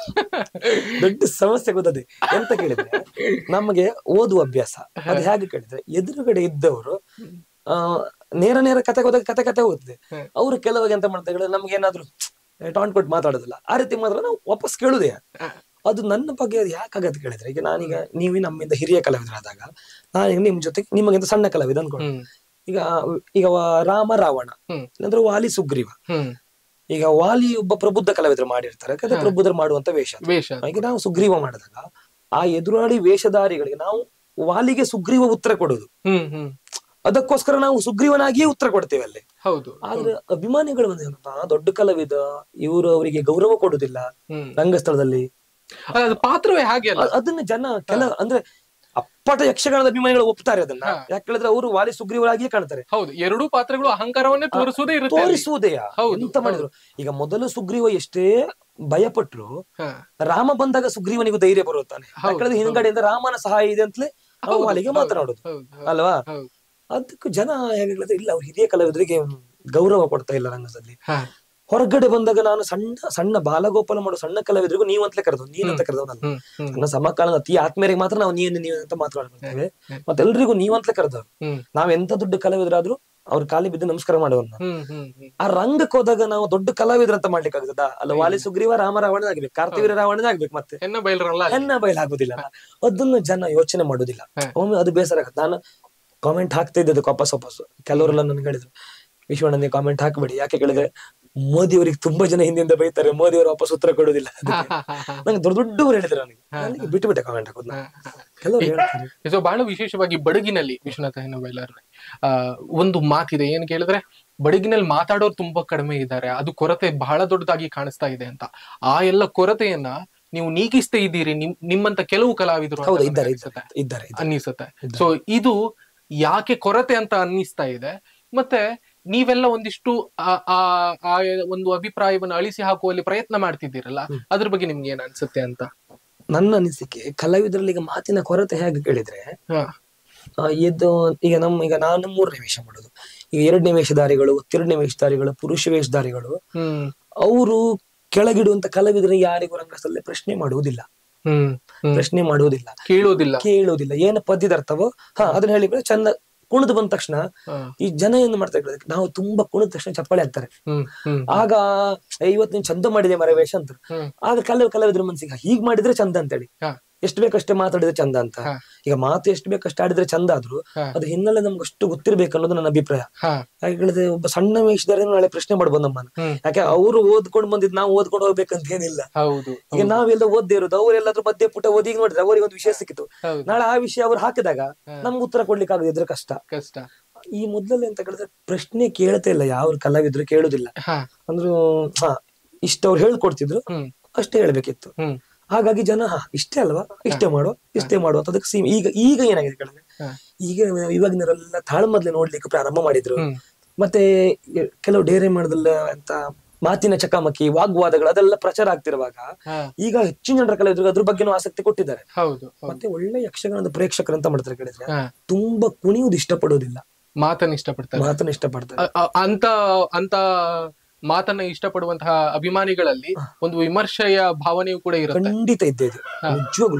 ದೊಡ್ಡ ಸಮಸ್ಯೆ ಗೊತ್ತದೆ ಎಂತ ಕೇಳಿದ್ರೆ ನಮಗೆ ಓದುವ ಅಭ್ಯಾಸ ಅದು ಹೇಗೆ ಕೇಳಿದ್ರೆ ಎದುರುಗಡೆ ಇದ್ದವರು ಆ ನೇರ ನೇರ ಕತೆ ಹೋದಾಗ ಕತೆ ಕತೆ ಹೋಗುತ್ತೆ ಹ್ಮ್. ಅವ್ರು ಕೆಲವಾಗ ಎಂತ ಮಾಡ್ತಾರೆ ಹೇಳಿದ್ರೆ ನಮ್ಗೆ ಏನಾದ್ರು ಟಾಂಟ್ ಕೊಟ್ಟು ಮಾತಾಡೋದಿಲ್ಲ ಆ ರೀತಿ ಮಾತ್ರ ನಾವು ವಾಪಸ್ ಕೇಳುದೇ ಅದು ನನ್ನ ಬಗ್ಗೆ ಅದು ಯಾಕಾಗತ್ತೆ ಕೇಳಿದ್ರೆ ಈಗ ನಾನೀಗ ನೀವೇ ನಮ್ಮಿಂದ ಹಿರಿಯ ಕಲಾವಿದರಾದಾಗ ನಾನೀಗ ನಿಮ್ ಜೊತೆಗೆ ನಿಮಗಿಂತ ಸಣ್ಣ ಕಲಾವಿದ ಅನ್ಕೊಂಡು ಹ್ಮ್ ಈಗ ಈಗ ವ- ರಾಮ ರಾವಣ ಹ್ಮ್. ಇಲ್ಲಾಂದ್ರೆ ವಾಲಿ ಸುಗ್ರೀವ ಹ್ಮ್ ಈಗ ವಾಲಿ ಒಬ್ಬ ಪ್ರಬುದ್ಧ ಕಲಾವಿದರು ಮಾಡಿರ್ತಾರೆ ಕಥೆ ಪ್ರಬುದ್ಧರು ಮಾಡುವಂತ ವೇಷ ಅದು. ವೇಷ ಈಗ ನಾವು ಸುಗ್ರೀವ ಮಾಡಿದಾಗ ಆ ಎದುರಾಳಿ ವೇಷಧಾರಿಗಳಿಗೆ ನಾವು ವಾಲಿಗೆ ಸುಗ್ರೀವ ಉತ್ತರ ಕೊಡೋದು ಹ್ಮ್ ಹ್ಮ್ ಅದಕ್ಕೋಸ್ಕರ ನಾವು ಸುಗ್ರೀವನಾಗಿಯೇ ಉತ್ತರ ಕೊಡ್ತೇವೆ ಅಲ್ಲಿ ಹೌದು ಆದ್ರೆ ಅಭಿಮಾನಿಗಳು ಬಂದ ಏನಪ್ಪಾ ದೊಡ್ಡ ಕಲಾವಿದ ಇವರು ಅವರಿಗೆ ಗೌರವ ಕೊಡುದಿಲ್ಲ ಹ್ಮ್ ರಂಗಸ್ಥಳದಲ್ಲಿ ಅದು ಪಾತ್ರವೇ ಹಾಗೆ ಅಲ್ಲ ಅ- ಅದನ್ನ ಜನ ಕೆಲ ಅಂದ್ರೆ ಅಪ್ಪಟ ಯಕ್ಷಗಾನದ ಅಭಿಮಾನಿಗಳು ಒಪ್ತಾರೆ ಅದನ್ನ ಹಾ. ಯಾಕೆ ಹೇಳಿದ್ರೆ ಅವರು ವಾಲಿ ಸುಗ್ರೀವರಾಗಿಯೇ ಕಾಣ್ತಾರೆ ಹೌದು ಎರಡೂ ಪಾತ್ರಗಳು ಅಹಂಕಾರವನ್ನೇ ತೋರಿಸುವುದೇ ಇರುತ್ತೆ ಅಲ್ಲಿ. ತೋರಿಸುವುದೇ ಹೌದು, ಎಂತ ಮಾಡಿದ್ರು ಈಗ ಮೊದಲು ಸುಗ್ರೀವ ಎಷ್ಟೇ ಭಯಪಟ್ರು ಹ. ರಾಮ ಬಂದಾಗ ಸುಗ್ರೀವನಿಗೂ ಧೈರ್ಯ ಬರುತ್ತಾನೆ ಹೌದು, ಯಾಕಂದ್ರೆ ಹಿಂದ್ಗಡೆಯಿಂದ ರಾಮನ ಸಹಾಯ ಇದೆ ಅಂತಲೇ ನಾವು ಹೌದು, ವಾಲಿಗೆ ಹೌದು, ಮಾತನಾಡುದು ಹೌದು, ಹೌದು, ಅಲ್ವಾ ಹೌದು. ಅದಕ್ಕೂ ಜನ ಹೇಗೆ ಹೇಳಿದ್ರೆ ಇಲ್ಲ ಅವ್ರು ಹಿರಿಯ ಕಲಾವಿದರಿಗೆ ಗೌರವ ಕೊಡ್ತಾ ಇಲ್ಲ ರಂಗದಲ್ಲಿ ಹ. ಹೊರಗಡೆ ಬಂದಾಗ ನಾನು ಸಣ್ಣ ಸಣ್ಣ ಬಾಲಗೋಪಾಲ ಮಾಡೋ ಸಣ್ಣ ಕಲಾವಿದರಿಗೂ ನೀವು ಅಂತಲೇ ಕರೆದು ನೀನಂತ ಕರೆದವನಲ್ಲ ಹ್ಮ್ ಹ್ಮ್ ನನ್ನ ಸಮಕಾಲದ ಅತಿ ಆತ್ಮೀಯರಿಗೆ ಮಾತ್ರ ನಾವು ನೀನು ನೀವು ಅಂತ ಮಾತನಾಡ್ಕೊಳ್ತೇವೆ ಮತ್ತೆಲ್ರಿಗೂ ನೀವು ಅಂತಲೇ ಕರೆದವ್ರು ಹ್ಮ್ ನಾವ್ ಎಂತ ದೊಡ್ಡ ಕಲಾವಿದರಾದ್ರೂ ಅವ್ರ ಕಾಲಿ ಬಿದ್ದು ನಮಸ್ಕಾರ ಮಾಡೋವನ್ನ ಹ್ಮ್ ಹ್ಮ್ ಹ್ಮ್ ಆ ರಂಗಕ್ಕೆ ಹೋದಾಗ ನಾವು ದೊಡ್ಡ ಕಲಾವಿದ್ರ ಅಂತ ಮಾಡ್ಲಿಕ್ಕೆ ಆಗ್ತದ ಅಲ್ಲ ವಾಲಿ ಸುಗ್ರೀವ ರಾಮ ರಾವಣನ ಆಗ್ಬೇಕು ಕಾರ್ತಿವೀರ ರಾವಣನ ಆಗ್ಬೇಕು ಮತ್ತೆ ಹೆಣ್ಣ ಬೈಲರಲ್ಲ ಅಲ್ಲಿ. ಹೆಣ್ಣ ಬಯಲಾಗುದಿಲ್ಲ ಅದನ್ನು ಜನ ಯೋಚನೆ ಮಾಡುದಿಲ್ಲ ಹ. ಒಮ್ಮೆ ಅದು ಬೇಸರ ಆಗತ್ತೆ ನಾನು ಕಾಮೆಂಟ್ ಹಾಕ್ತಾ ಇದ್ದದ್ದು ವಾಪಸ್ ವಾಪಸ್ ಕೆಲವರೆಲ್ಲ ನನ್ಗೆ ಹೇಳಿದ್ರು ವಿಶ್ವಣ್ಣ ನೀವು ಕಾಮೆಂಟ್ ಹಾಕ್ಬೇಡಿ ಯಾಕೆ ಕೇಳಿದ್ರೆ ಮೋದಿ ಅವರಿಗೆ ತುಂಬಾ ಜನ ಹಿಂದಿಂದ ಬೈತಾರೆ ಮೋದಿ ಅವರು ವಾಪಸ್ ಉತ್ತರ ಕೊಡುದಿಲ್ಲ ಅದಕ್ಕೆ. ನಂಗೆ ದೊಡ್ಡ ದೊಡ್ಡವರು ಹೇಳಿದ್ರು ನನಗೆ ನನಗೆ ಬಿಟ್ಟು ಬಿಟ್ಟೆ ಕಾಮೆಂಟ್ ಹಾಕೋದು ನಾನು. ಕೆಲವರು ಹೇಳ್ತಾರೆ ಸೊ ಬಹಳ ವಿಶೇಷವಾಗಿ ಬಡಗಿನಲ್ಲಿ ವಿಶ್ವನಾಥ ಹೆಣ್ಣ ಬೈಲಾರ್ ಆ ಒಂದು ಮಾತಿದೆ ಏನ್ ಕೇಳಿದ್ರೆ ಬಡಗಿನಲ್ಲಿ ಮಾತಾಡೋರು ತುಂಬಾ ಕಡಿಮೆ ಇದ್ದಾರೆ ಅದು ಕೊರತೆ ಬಹಳ ದೊಡ್ಡದಾಗಿ ಕಾಣಿಸ್ತಾ ಇದೆ ಅಂತ ಆ ಎಲ್ಲ ಕೊರತೆಯನ್ನ ನೀವು ನೀಗಿಸ್ತಾ ಇದ್ದೀರಿ ನಿಮ್ ನಿಮ್ಮಂತ ಕೆಲವು ಕಲಾವಿದರು ಅಂತ ಹೌದು ನನಗೆ ಇದ್ದಾರೆ ಅನ್ಸುತ್ತೆ. ಇದ್ದಾರೆ ಇದ್ದಾರೆ ಇದ್ದಾರೆ. ಅನ್ನಿಸುತ್ತೆ ಸೊ ಇದು ಯಾಕೆ ಕೊರತೆ ಅಂತ ಅನ್ನಿಸ್ತಾ ಇದೆ ಮತ್ತೆ ನೀವೆಲ್ಲ ಒಂದಿಷ್ಟು ಆ ಆ- ಆ ಒಂದು ಅಭಿಪ್ರಾಯವನ್ನು ಅಳಿಸಿ ಹಾಕುವಲ್ಲಿ ಪ್ರಯತ್ನ ಮಾಡ್ತಿದ್ದೀರಲ್ಲ ಅದ್ರ ಬಗ್ಗೆ ನಿಮ್ಗೆ ಏನ್ ಅನ್ಸುತ್ತೆ ಅಂತ ನನ್ನ ಅನಿಸಿಕೆ ಕಲಾವಿದರಲ್ಲಿ ಈಗ ಮಾತಿನ ಕೊರತೆ ಹೇಗೆ ಕೇಳಿದ್ರೆ ಹ. ಆ, ಇದು ಈಗ ನಮ್ಮ ಈಗ ನಾನು ಮೂರನೇ ವೇಷ ಮಾಡೋದು ಈಗ ಎರಡನೇ ವೇಷಧಾರಿಗಳು ಎರಡನೇ ವೇಷಧಾರಿಗಳು ಪುರುಷ ವೇಷಧಾರಿಗಳು ಹ್ಮ್ ಅವರು ಕೆಳಗಿಡುವಂತ ಕಲಾವಿದರಿಗೆ ಯಾರಿಗೂ ರಂಗಸ್ಥಳದಲ್ಲಿ ಪ್ರಶ್ನೆ ಮಾಡುವುದಿಲ್ಲ ಹ್ಮ್ ಹ್ಮ್ ಪ್ರಶ್ನೆ ಮಾಡುವುದಿಲ್ಲ ಕೇಳೋದಿಲ್ಲ ಕೇಳುವುದಿಲ್ಲ ಏನು ಪದ್ಯದರ್ಥವೋ ಹಾ ಅದನ್ನ ಹೇಳಿದ್ರೆ ಚಂದ ಕುಣಿದು ಬಂದ ತಕ್ಷಣ ಹ. ಈ ಜನ ಏನ್ ಮಾಡ್ತಾರೆ ಕೇಳಿದ್ರೆ ನಾವು ತುಂಬಾ ಕುಣಿದ ತಕ್ಷಣ ಚಪ್ಪಾಳೆ ಹಾಕ್ತಾರೆ ಹ್ಮ್ ಹ್ಮ್ ಆಗ "ಏ, ಇವತ್ತು ನೀನ್ ಚಂದ ಮಾಡಿದೆ ಮರ ವೇಷ ಅಂತ ಹ್ಮ್. ಆಗ ಕಲಾವ ಕಲಾವಿದ್ರ ಮನ್ಸಿಗೆ ಹೀಗ್ ಮಾಡಿದ್ರೆ ಚಂದ ಅಂತೇಳಿ ಹ. ಎಷ್ಟು ಬೇಕಷ್ಟೇ ಮಾತಾಡಿದ್ರೆ ಚಂದ ಅಂತ ಹ. ಈಗ ಮಾತು ಎಷ್ಟು ಬೇಕಷ್ಟು ಆಡಿದ್ರೆ ಚಂದ ಆದ್ರೂ ಹ. ಅದು ಹಿನ್ನೆಲೆ ನಮ್ಗೆ ಅಷ್ಟು ಗೊತ್ತಿರ್ಬೇಕು ಅನ್ನೋದು ನನ್ನ ಅಭಿಪ್ರಾಯ ಹ. ಹಾಗೆ ಹೇಳಿದ್ರೆ ಒಬ್ಬ ಸಣ್ಣ ವೇಷಧಾರಿ ನಾಳೆ ಪ್ರಶ್ನೆ ಮಾಡ್ಬೋದು ನಮ್ಮನ್ನ ಹ್ಮ್. ಯಾಕೆ ಅವರು ಓದ್ಕೊಂಡ್ ಬಂದಿದ್ ನಾವು ಓದ್ಕೊಂಡು ಹೋಗ್ಬೇಕಂತ ಏನಿಲ್ಲ ಹೌದು ಈಗ ನಾವೆಲ್ಲ ಓದ್ದೇ ಇರೋದು ಅವರೆಲ್ಲಾದ್ರೂ ಮಧ್ಯೆ ಪುಟ ಓದಿ ಈಗ ನೋಡಿದ್ರೆ ಅವರಿಗೆ ಒಂದು ವಿಷಯ ಸಿಕ್ಕಿತು ಹೌದು ನಾಳೆ ಆ ವಿಷಯ ಅವ್ರು ಹಾಕಿದಾಗ ನಮ್ಗೆ ಉತ್ತರ ಕೊಡ್ಲಿಕ್ಕೆ ಆಗದಿದ್ರೆ ಕಷ್ಟ ಕಷ್ಟ ಈ ಮೊದಲಲ್ಲಿ ಅಂತ ಕೇಳಿದ್ರೆ ಪ್ರಶ್ನೆ ಕೇಳ್ತಾ ಇಲ್ಲ ಯಾವ ಕಲಾವಿದ್ರು ಕೇಳುದಿಲ್ಲ ಹ ಅಂದ್ರು ಹಾ ಇಷ್ಟ ಅವ್ರು ಹೇಳ್ಕೊಡ್ತಿದ್ರು ಹ್ಮ್ ಅಷ್ಟೇ ಹೇಳ್ಬೇಕಿತ್ತು ಹ್ಮ್ ಹಾಗಾಗಿ ಜನ ಹಾ ಇಷ್ಟೇ ಅಲ್ವಾ ಇಷ್ಟೇ ಮಾಡುವ ಇಷ್ಟೇ ಮಾಡುವ ಅಂತ ಅದಕ್ಕೆ ಸೀಮೆ ಈಗ ಈಗ ಏನಾಗಿದೆ ಕೇಳಿದ್ರೆ ಹ. ಈಗ ಇವಾಗಿನವರೆಲ್ಲ ತಾಳ್ಮದ್ಲೆ ನೋಡ್ಲಿಕ್ಕೆ ಪ್ರಾರಂಭ ಮಾಡಿದ್ರು ಹ್ಮ್ ಮತ್ತೆ ಎ- ಕೆಲವು ಡೇರೆ ಮಾಡದಲ್ಲ ಅಂತ ಮಾತಿನ ಚಕಾಮಕಿ ವಾಗ್ವಾದಗಳು ಅದೆಲ್ಲ ಪ್ರಚಾರ ಆಗ್ತಿರುವಾಗ ಹ. ಈಗ ಹೆಚ್ಚಿನ ಜನರ ಕಲಾವಿದ್ರು ಅದ್ರ ಬಗ್ಗೆನೂ ಆಸಕ್ತಿ ಕೊಟ್ಟಿದ್ದಾರೆ ಹೌದು ಹೌದು ಮತ್ತೆ ಒಳ್ಳೆ ಯಕ್ಷಗಾನದ ಪ್ರೇಕ್ಷಕರು ಅಂತ ಮಾಡ್ತಾರೆ ಕೇಳಿದ್ರೆ ಹ. ತುಂಬಾ ಕುಣಿಯುವುದು ಇಷ್ಟಪಡೋದಿಲ್ಲ ಮಾತನ್ನ ಇಷ್ಟಪಡ್ತಾರೆ ಮಾತನ್ನ ಇಷ್ಟಪಡ್ತಾರೆ ಅ- ಅ- ಅಂತ ಅಂತ ಮಾತನ್ನ ಇಷ್ಟಪಡುವಂತಹ ಅಭಿಮಾನಿಗಳಲ್ಲಿ ಒಂದು ವಿಮರ್ಶೆಯ ಭಾವನೆಯೂ ಕೂಡ ಇರುತ್ತೆ ಖಂಡಿತ ಇದ್ದೇ ಇದೆ ನಿಜವಾಗ್ಲು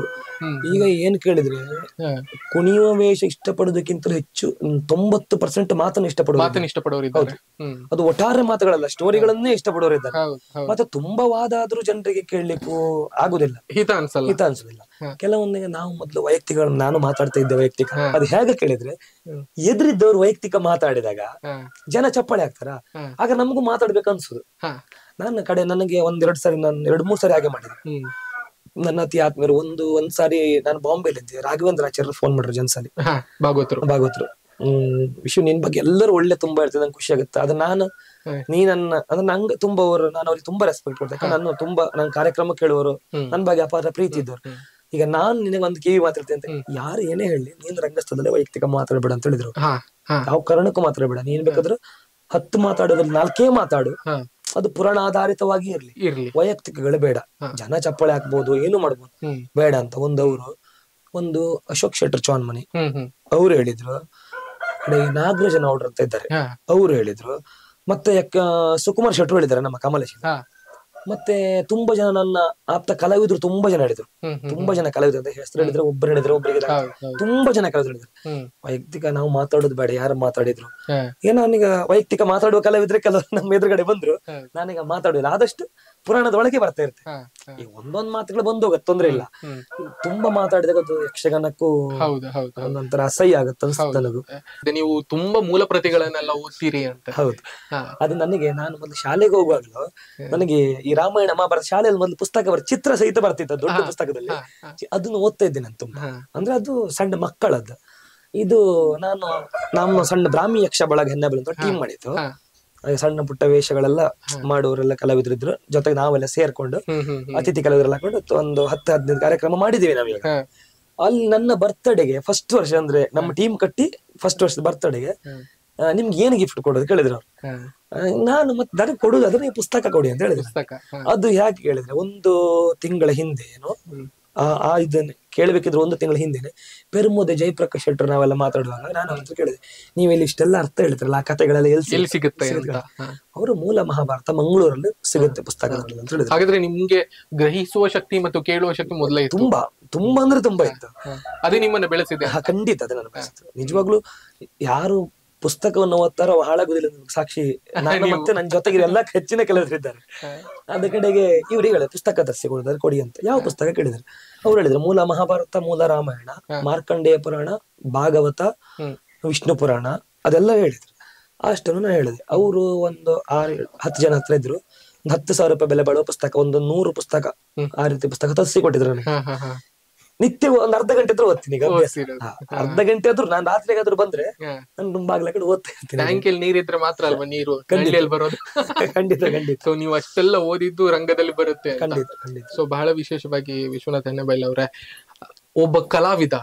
ಹ್ಮ್. ಈಗ ಏನ್ ಕೇಳಿದ್ರೆ ಹಾ. ಕುಣಿಯುವ ವೇಷ ಇಷ್ಟಪಡೋದಕ್ಕಿಂತಲೂ ಹೆಚ್ಚು ಹ್ಮ್, ತೊಂಬತ್ತು ಪರ್ಸೆಂಟ್ ಮಾತನ್ನ ಇಷ್ಟಪಡೋದು ಮಾತನ್ನ ಇಷ್ಟಪಡೋರು ಇದ್ದಾರೆ ಹ್ಮ್ ಅದು ಒಟ್ಟಾರೆ ಮಾತುಗಳಲ್ಲ ಸ್ಟೋರಿಗಳನ್ನೇ ಇಷ್ಟಪಡೋರು ಇದ್ದಾರೆ ಹೌದು ಹೌದು ಮತ್ತೆ ತುಂಬಾ ವಾದ ಆದ್ರೂ ಜನರಿಗೆ ಕೇಳಲಿಕ್ಕೂ ಆಗುದಿಲ್ಲ ಹಿತ ಅನ್ಸಲ್ಲ ಹಿತ ಅನ್ಸುದಿಲ್ಲ ಹಾ. ಕೆಲವೊಂದಿಗೆ ನಾವು ಮೊದಲು ವೈಯಕ್ತಿಕ ನಾನು ಮಾತಾಡ್ತಾ ಇದ್ದೆ ವೈಯಕ್ತಿಕ ಹಾ. ಅದು ಹೇಗೆ ಕೇಳಿದ್ರೆ ಹ್ಮ್. ಎದುರಿದ್ದವ್ರು ವೈಯಕ್ತಿಕ ಮಾತಾಡಿದಾಗ ಹಾ ಜನ ಚಪ್ಪಾಳೆ ಹಾಕ್ತಾರ ಹಾ. ಆಗ ನಮಗೂ ಮಾತಾಡ್ಬೇಕು ಅನ್ಸುದು ಹಾ ನನ್ನ ಕಡೆ ನನಗೆ ಒಂದೆರಡು ಸಾರಿ ನಾನು ಎರಡು ಮೂರು ಸಾರಿ ಹಾಗೆ ಮಾಡಿದೆ ಹ್ಮ್ ನನ್ನ ಅತಿ ಆತ್ಮೀಯರು ಒಂದು ಒಂದ್ ಸಾರಿ ನಾನು ಬಾಂಬೆಲಿ ಇದ್ದೆ ರಾಘವೇಂದ್ರ ಆಚಾರ್ಯ ಫೋನ್ ಮಾಡ್ರು ಜನ್ಸಲಿ ಹಾ ಭಾಗವತರು ಭಾಗವತರು ಹ್ಮ್ ವಿಶ್ವ ನಿನ್ ಬಗ್ಗೆ ಎಲ್ಲರೂ ಒಳ್ಳೆ ತುಂಬಾ ಹೇಳ್ತಾರೆ ನಂಗೆ ಖುಷಿ ಆಗುತ್ತೆ ಅದು ನಾನು ಹ್ಮ್. ನೀ ನನ್ನ ಅಂದ್ರೆ ನಂಗೆ ತುಂಬಾ ಅವರು ನಾನು ಅವ್ರಿಗೆ ತುಂಬಾ ರೆಸ್ಪೆಕ್ಟ್ ಕೊಡ್ತೆ ಯಾಕಂದ್ರೆ ನಾನು ತುಂಬಾ ನನ್ನ ಕಾರ್ಯಕ್ರಮ ಕೇಳುವವರು ಹ್ಮ್. ನನ್ನ ಬಗ್ಗೆ ಅಪಾರ ಪ್ರೀತಿ ಇದ್ದವರು ಹ್ಮ್. ಈಗ ನಾನ್ ನಿನಗೆ ಒಂದು ಕಿವಿ ಮಾತಾಡ್ತೇನೆ ಅಂತ ಯಾರು ಏನೇ ಹೇಳಿ ನೀನ್ ರಂಗಸ್ಥಳದಲ್ಲಿ ವೈಯಕ್ತಿಕ ಮಾತಾಡಬೇಡ ಅಂತ ಹೇಳಿದ್ರು ಹಾ ಹಾ ಯಾವ ಕಾರಣಕ್ಕೂ ಮಾತಾಡಬೇಡ ನೀನ್ ಬೇಕಾದ್ರೆ ಹತ್ತು ಮಾತಾಡೋದ್ರಲ್ಲಿ ನಾಲ್ಕೇ ಮಾತಾಡು ಹಾ ಅದು ಪುರಾಣ ಆಧಾರಿತವಾಗಿ ಇರ್ಲಿ ಇರ್ಲಿ ವೈಯಕ್ತಿಕಗಳು ಬೇಡ ಜನ ಚಪ್ಪಾಳೆ ಹಾಕ್ಬೋದು ಏನು ಮಾಡ್ಬೋದು ಹ್ಮ್ ಬೇಡ ಅಂತ ಒಂದವರು ಒಂದು ಅಶೋಕ್ ಶೆಟ್ಟರ್ ಚೌಹಾನ್ ಮನಿ ಹ್ಮ್ ಹ್ಮ್ ಅವ್ರು ಹೇಳಿದ್ರು ಕಡೆ ನಾಗರಾಜ ನೌಡ್ರು ಅಂತ ಇದ್ದಾರೆ ಹಾ ಅವ್ರು ಹೇಳಿದ್ರು ಮತ್ತೆ ಯಾಕ ಸುಕುಮಾರ್ ಶೆಟ್ರು ಹೇಳಿದ್ದಾರೆ ನಮ್ಮ ಕಮಲೇಶ್ ಹಾ ಮತ್ತೆ ತುಂಬಾ ಜನ ನನ್ನ ಆಪ್ತ ಕಲಾವಿದ್ರು ತುಂಬಾ ಜನ ಹೇಳಿದ್ರು ಹ್ಮ್ ಹ್ಮ್ ತುಂಬಾ ಜನ ಕಲಾವಿದ್ರು ಅಂತ ಹೆಸರು ಹೇಳಿದ್ರೆ ಒಬ್ಬರು ಹೇಳಿದ್ರೆ ಒಬ್ಬರಿಗೆ ಹೌದು ಹೌದು ತುಂಬಾ ಜನ ಕಲಾವಿದ್ರು ಹೇಳಿದ್ರು ಹ್ಮ್ ವೈಯಕ್ತಿಕ ನಾವು ಮಾತಾಡೋದು ಬೇಡ ಯಾರು ಮಾತಾಡಿದ್ರು ಹಾ ಏನೋ ನಾನೀಗ ವೈಯಕ್ತಿಕ ಮಾತಾಡುವ ಕಲಾವಿದ್ರೆ ಕೆಲವರು ನಮ್ಮ ಎದುರುಗಡೆ ಬಂದ್ರು ಹೌದು. ನಾನೀಗ ಮಾತಾಡುದಿಲ್ಲ ಆದಷ್ಟು ಪುರಾಣದ ಒಳಗೆ ಬರ್ತಾ ಇರ್ತೇನೆ ಹಾ ಹಾ ಈ ಒಂದೊಂದ್ ಮಾತುಗಳು ಬಂದು ಹೋಗತ್ತೆ ತೊಂದ್ರೆ ಇಲ್ಲ ಹ್ಮ್ ತುಂಬಾ ಮಾತಾಡಿದಾಗ ಅದು ಯಕ್ಷಗಾನಕ್ಕೂ ಹೌದು ಹೌದು ಹೌದು ಒಂದೊಂಥರ ಅಸಹ್ಯ ಆಗತ್ತೆ ಅನ್ಸುತ್ತೆ ನನಗೂ ಅದೇ ನೀವು ತುಂಬಾ ಮೂಲ ಪ್ರತಿಗಳನ್ನೆಲ್ಲ ಓದ್ತೀರಿ ಅಂತ ಹೌದು ಹಾ ಅದು ನನಗೆ ನಾನು ಮೊದಲು ಶಾಲೆಗೆ ಹೋಗುವಾಗಲೂ ನನಗೆ ಈ ರಾಮಾಯಣ ಮಹಾಭಾರತ ಶಾಲೆಯಲ್ಲಿ ಮೊದಲು ಪುಸ್ತಕ ಬರ್ ಚಿತ್ರ ಸಹಿತ ಬರ್ತಿತ್ತು ದೊಡ್ಡ ಪುಸ್ತಕದಲ್ಲಿ ಹಾ, ಹಾ. ಚಿ- ಅದನ್ನು ಓದ್ತಾ ಇದ್ದೆ ನಾನು ತುಂಬಾ ಹಾ. ಅಂದ್ರೆ ಅದು ಸಣ್ಣ ಮಕ್ಕಳದ್ದು ಇದು ನಾನು ನಮ್ಮ ಸಣ್ಣ ಬ್ರಾಹ್ಮಿ ಯಕ್ಷ ಬಳಗ ಹೆನ್ನಬಲ್ ಅಂತ ಟೀಮ್ ಮಾಡಿತ್ತು ಹಾ. ಹಾಗೆ ಸಣ್ಣ ಪುಟ್ಟ ವೇಷಗಳೆಲ್ಲ ಮಾಡುವವರೆಲ್ಲ ಕಲಾವಿದರಿದ್ರು ಜೊತೆಗೆ ನಾವೆಲ್ಲ ಸೇರ್ಕೊಂಡು ಹ್ಮ್ ಹ್ಮ್ ಹ್ಮ್ ಅತಿಥಿ ಕಲಾವಿದರೆಲ್ಲ ಹಾಕೊಂಡು ಒಂದು ಹತ್ತು ಹದಿನೈದು ಕಾರ್ಯಕ್ರಮ ಮಾಡಿದ್ದೀವಿ ನಾವೀಗ ಹಾ. ಅಲ್ಲಿ ನನ್ನ ಬರ್ತಡೆಗೆ ಫಸ್ಟ್ ವರ್ಷ ಅಂದ್ರೆ ನಮ್ಮ ಟೀಮ್ ಕಟ್ಟಿ ಫಸ್ಟ್ ವರ್ಷದ ಬರ್ತಡೆಗೆ ನಿಮ್ಗೆ ಏನು ಗಿಫ್ಟ್ ಕೊಡೋದು ಕೇಳಿದ್ರು ಅವ್ರು ಹಾ. ಆ, ನಾನು ಮತ್ತೆ ನನಗೆ ಕೊಡುದು ಅದನ್ನ ಈ ಪುಸ್ತಕ ಕೊಡಿ ಅಂತ ಹೇಳಿದ್ರು ಪುಸ್ತಕ ಹಾ. ಅದು ಯಾಕೆ ಕೇಳಿದ್ರೆ ಒಂದು ತಿಂಗಳ ಹಿಂದೆ ಏನು ಆ ಆ ಇದನ್ನ ಕೇಳಬೇಕಿದ್ರೆ ಒಂದು ತಿಂಗಳ ಹಿಂದೆನೆ ಪೆರುಮುದೆ ಜಯಪ್ರಕಾಶ್ ಶೆಟ್ಟರ್ ನಾವೆಲ್ಲ ಮಾತಾಡುವಾಗ ನಾನು ಅವ್ರ ಹತ್ರ ಕೇಳಿದೆ ನೀವು ಇಲ್ಲಿ ಇಷ್ಟೆಲ್ಲ ಅರ್ಥ ಹೇಳ್ತಿರಲ್ಲ ಆ ಕಥೆಗಳೆಲ್ಲ ಎಲ್ಲಿ ಎಲ್ಲಿ ಸಿಗುತ್ತೆ ಸಿಗುತ್ತೆ ಅಂತ ಹಾ. ಅವರು ಮೂಲ ಮಹಾಭಾರತ ಮಂಗಳೂರಲ್ಲಿ ಸಿಗುತ್ತೆ ಪುಸ್ತಕದಲ್ಲಿ ಅಂತ ಹೇಳಿದ್ರು ಹಾಗಾದ್ರೆ ನಿಮ್ಗೆ ಗ್ರಹಿಸುವ ಶಕ್ತಿ ಮತ್ತು ಕೇಳುವ ಶಕ್ತಿ ಮೊದಲೇ ಇತ್ತು ತುಂಬಾ ತುಂಬಾ ಅಂದ್ರೆ ತುಂಬಾ ಇತ್ತು ಹಾ. ಅದೇ ನಿಮ್ಮನ್ನ ಬೆಳೆಸಿದೆ ಹಾ, ಖಂಡಿತ ಅದು ನನ್ನ ಬೆಳೆಸಿತು ನಿಜವಾಗ್ಲೂ ಯಾರು ಪುಸ್ತಕವನ್ನು ಓದ್ತಾರೋ ಅವ ಹಾಳಾಗುದಿಲ್ಲ ಅನ್ನೋದಕ್ಕೆ ಸಾಕ್ಷಿ ನಾನು ಮತ್ತೆ ನನ್ನ ಜೊತೆಗೆ ಎಲ್ಲ ಹೆಚ್ಚಿನ ಕೆಲವರಿದ್ದಾರೆ ಅದ ಕಡೆಗೆ ಇವ್ರಿಗೆ ಹೇಳಿದ್ರು ಪುಸ್ತಕ ತರಿಸಿಕೊಡಿದ್ರೆ ಕೊಡಿ ಅಂತ ಯಾವ ಪುಸ್ತಕ ಕೇಳಿದ್ರು ಅವ್ರು ಹೇಳಿದ್ರು ಮೂಲ ಮಹಾಭಾರತ ಮೂಲ ರಾಮಾಯಣ ಮಾರ್ಕಂಡೇಯ ಪುರಾಣ ಭಾಗವತ ಹ್ಮ್. ವಿಷ್ಣು ಪುರಾಣ ಅದೆಲ್ಲ ಹೇಳಿದ್ರು ಅಷ್ಟನ್ನು ನಾನು ಹೇಳಿದೆ ಅವರು ಒಂದು ಆರು ಹತ್ತು ಜನ ಹತ್ರ ಇದ್ರು ಒಂದು ಹತ್ತು ಸಾವಿರ ರೂಪಾಯಿ ಬೆಲೆ ಬಾಳುವ ಪುಸ್ತಕ ಒಂದು ನೂರು ಪುಸ್ತಕ ಆ ರೀತಿ ಪುಸ್ತಕ ತರಿಸಿ ಕೊಟ್ಟಿದ್ರು ನನಗೆ ಹಾ ಹಾ ಹಾ ನಿತ್ಯ ಒಂದ್ ಅರ್ಧ ಗಂಟೆ ಹತ್ರ ಓದ್ತೀನಿ ಈಗ ಅಭ್ಯಾಸ. ಓದ್ತಿರೋದು. ಹಾ, ಅರ್ಧ ಗಂಟೆ ಆದ್ರೂ ನಾನು ರಾತ್ರಿಗಾದ್ರೂ ಬಂದ್ರೆ ಹಾ. ನಾನು ಬಾಗ್ಲ ಕಡೆ ಓದ್ತಾ ಇರ್ತೀನಿ ಟ್ಯಾಂಕಿಲ್ ನೀರಿದ್ರೆ ಮಾತ್ರ ಅಲ್ವಾ ನೀರು ಹಳ್ಳಿಯಲ್ಲಿ ಬರೋದು ಖಂಡಿತ ಖಂಡಿತ ಸೊ ನೀವು ಅಷ್ಟೆಲ್ಲ ಓದಿದ್ದು ರಂಗದಲ್ಲಿ ಬರುತ್ತೆ ಅಂತ ಖಂಡಿತ ಖಂಡಿತ ಸೊ ಬಹಳ ವಿಶೇಷವಾಗಿ ವಿಶ್ವನಾಥ್ ಹೆಣ್ಣಬೈಲ್ ಅವರೇ ಒಬ್ಬ ಕಲಾವಿದ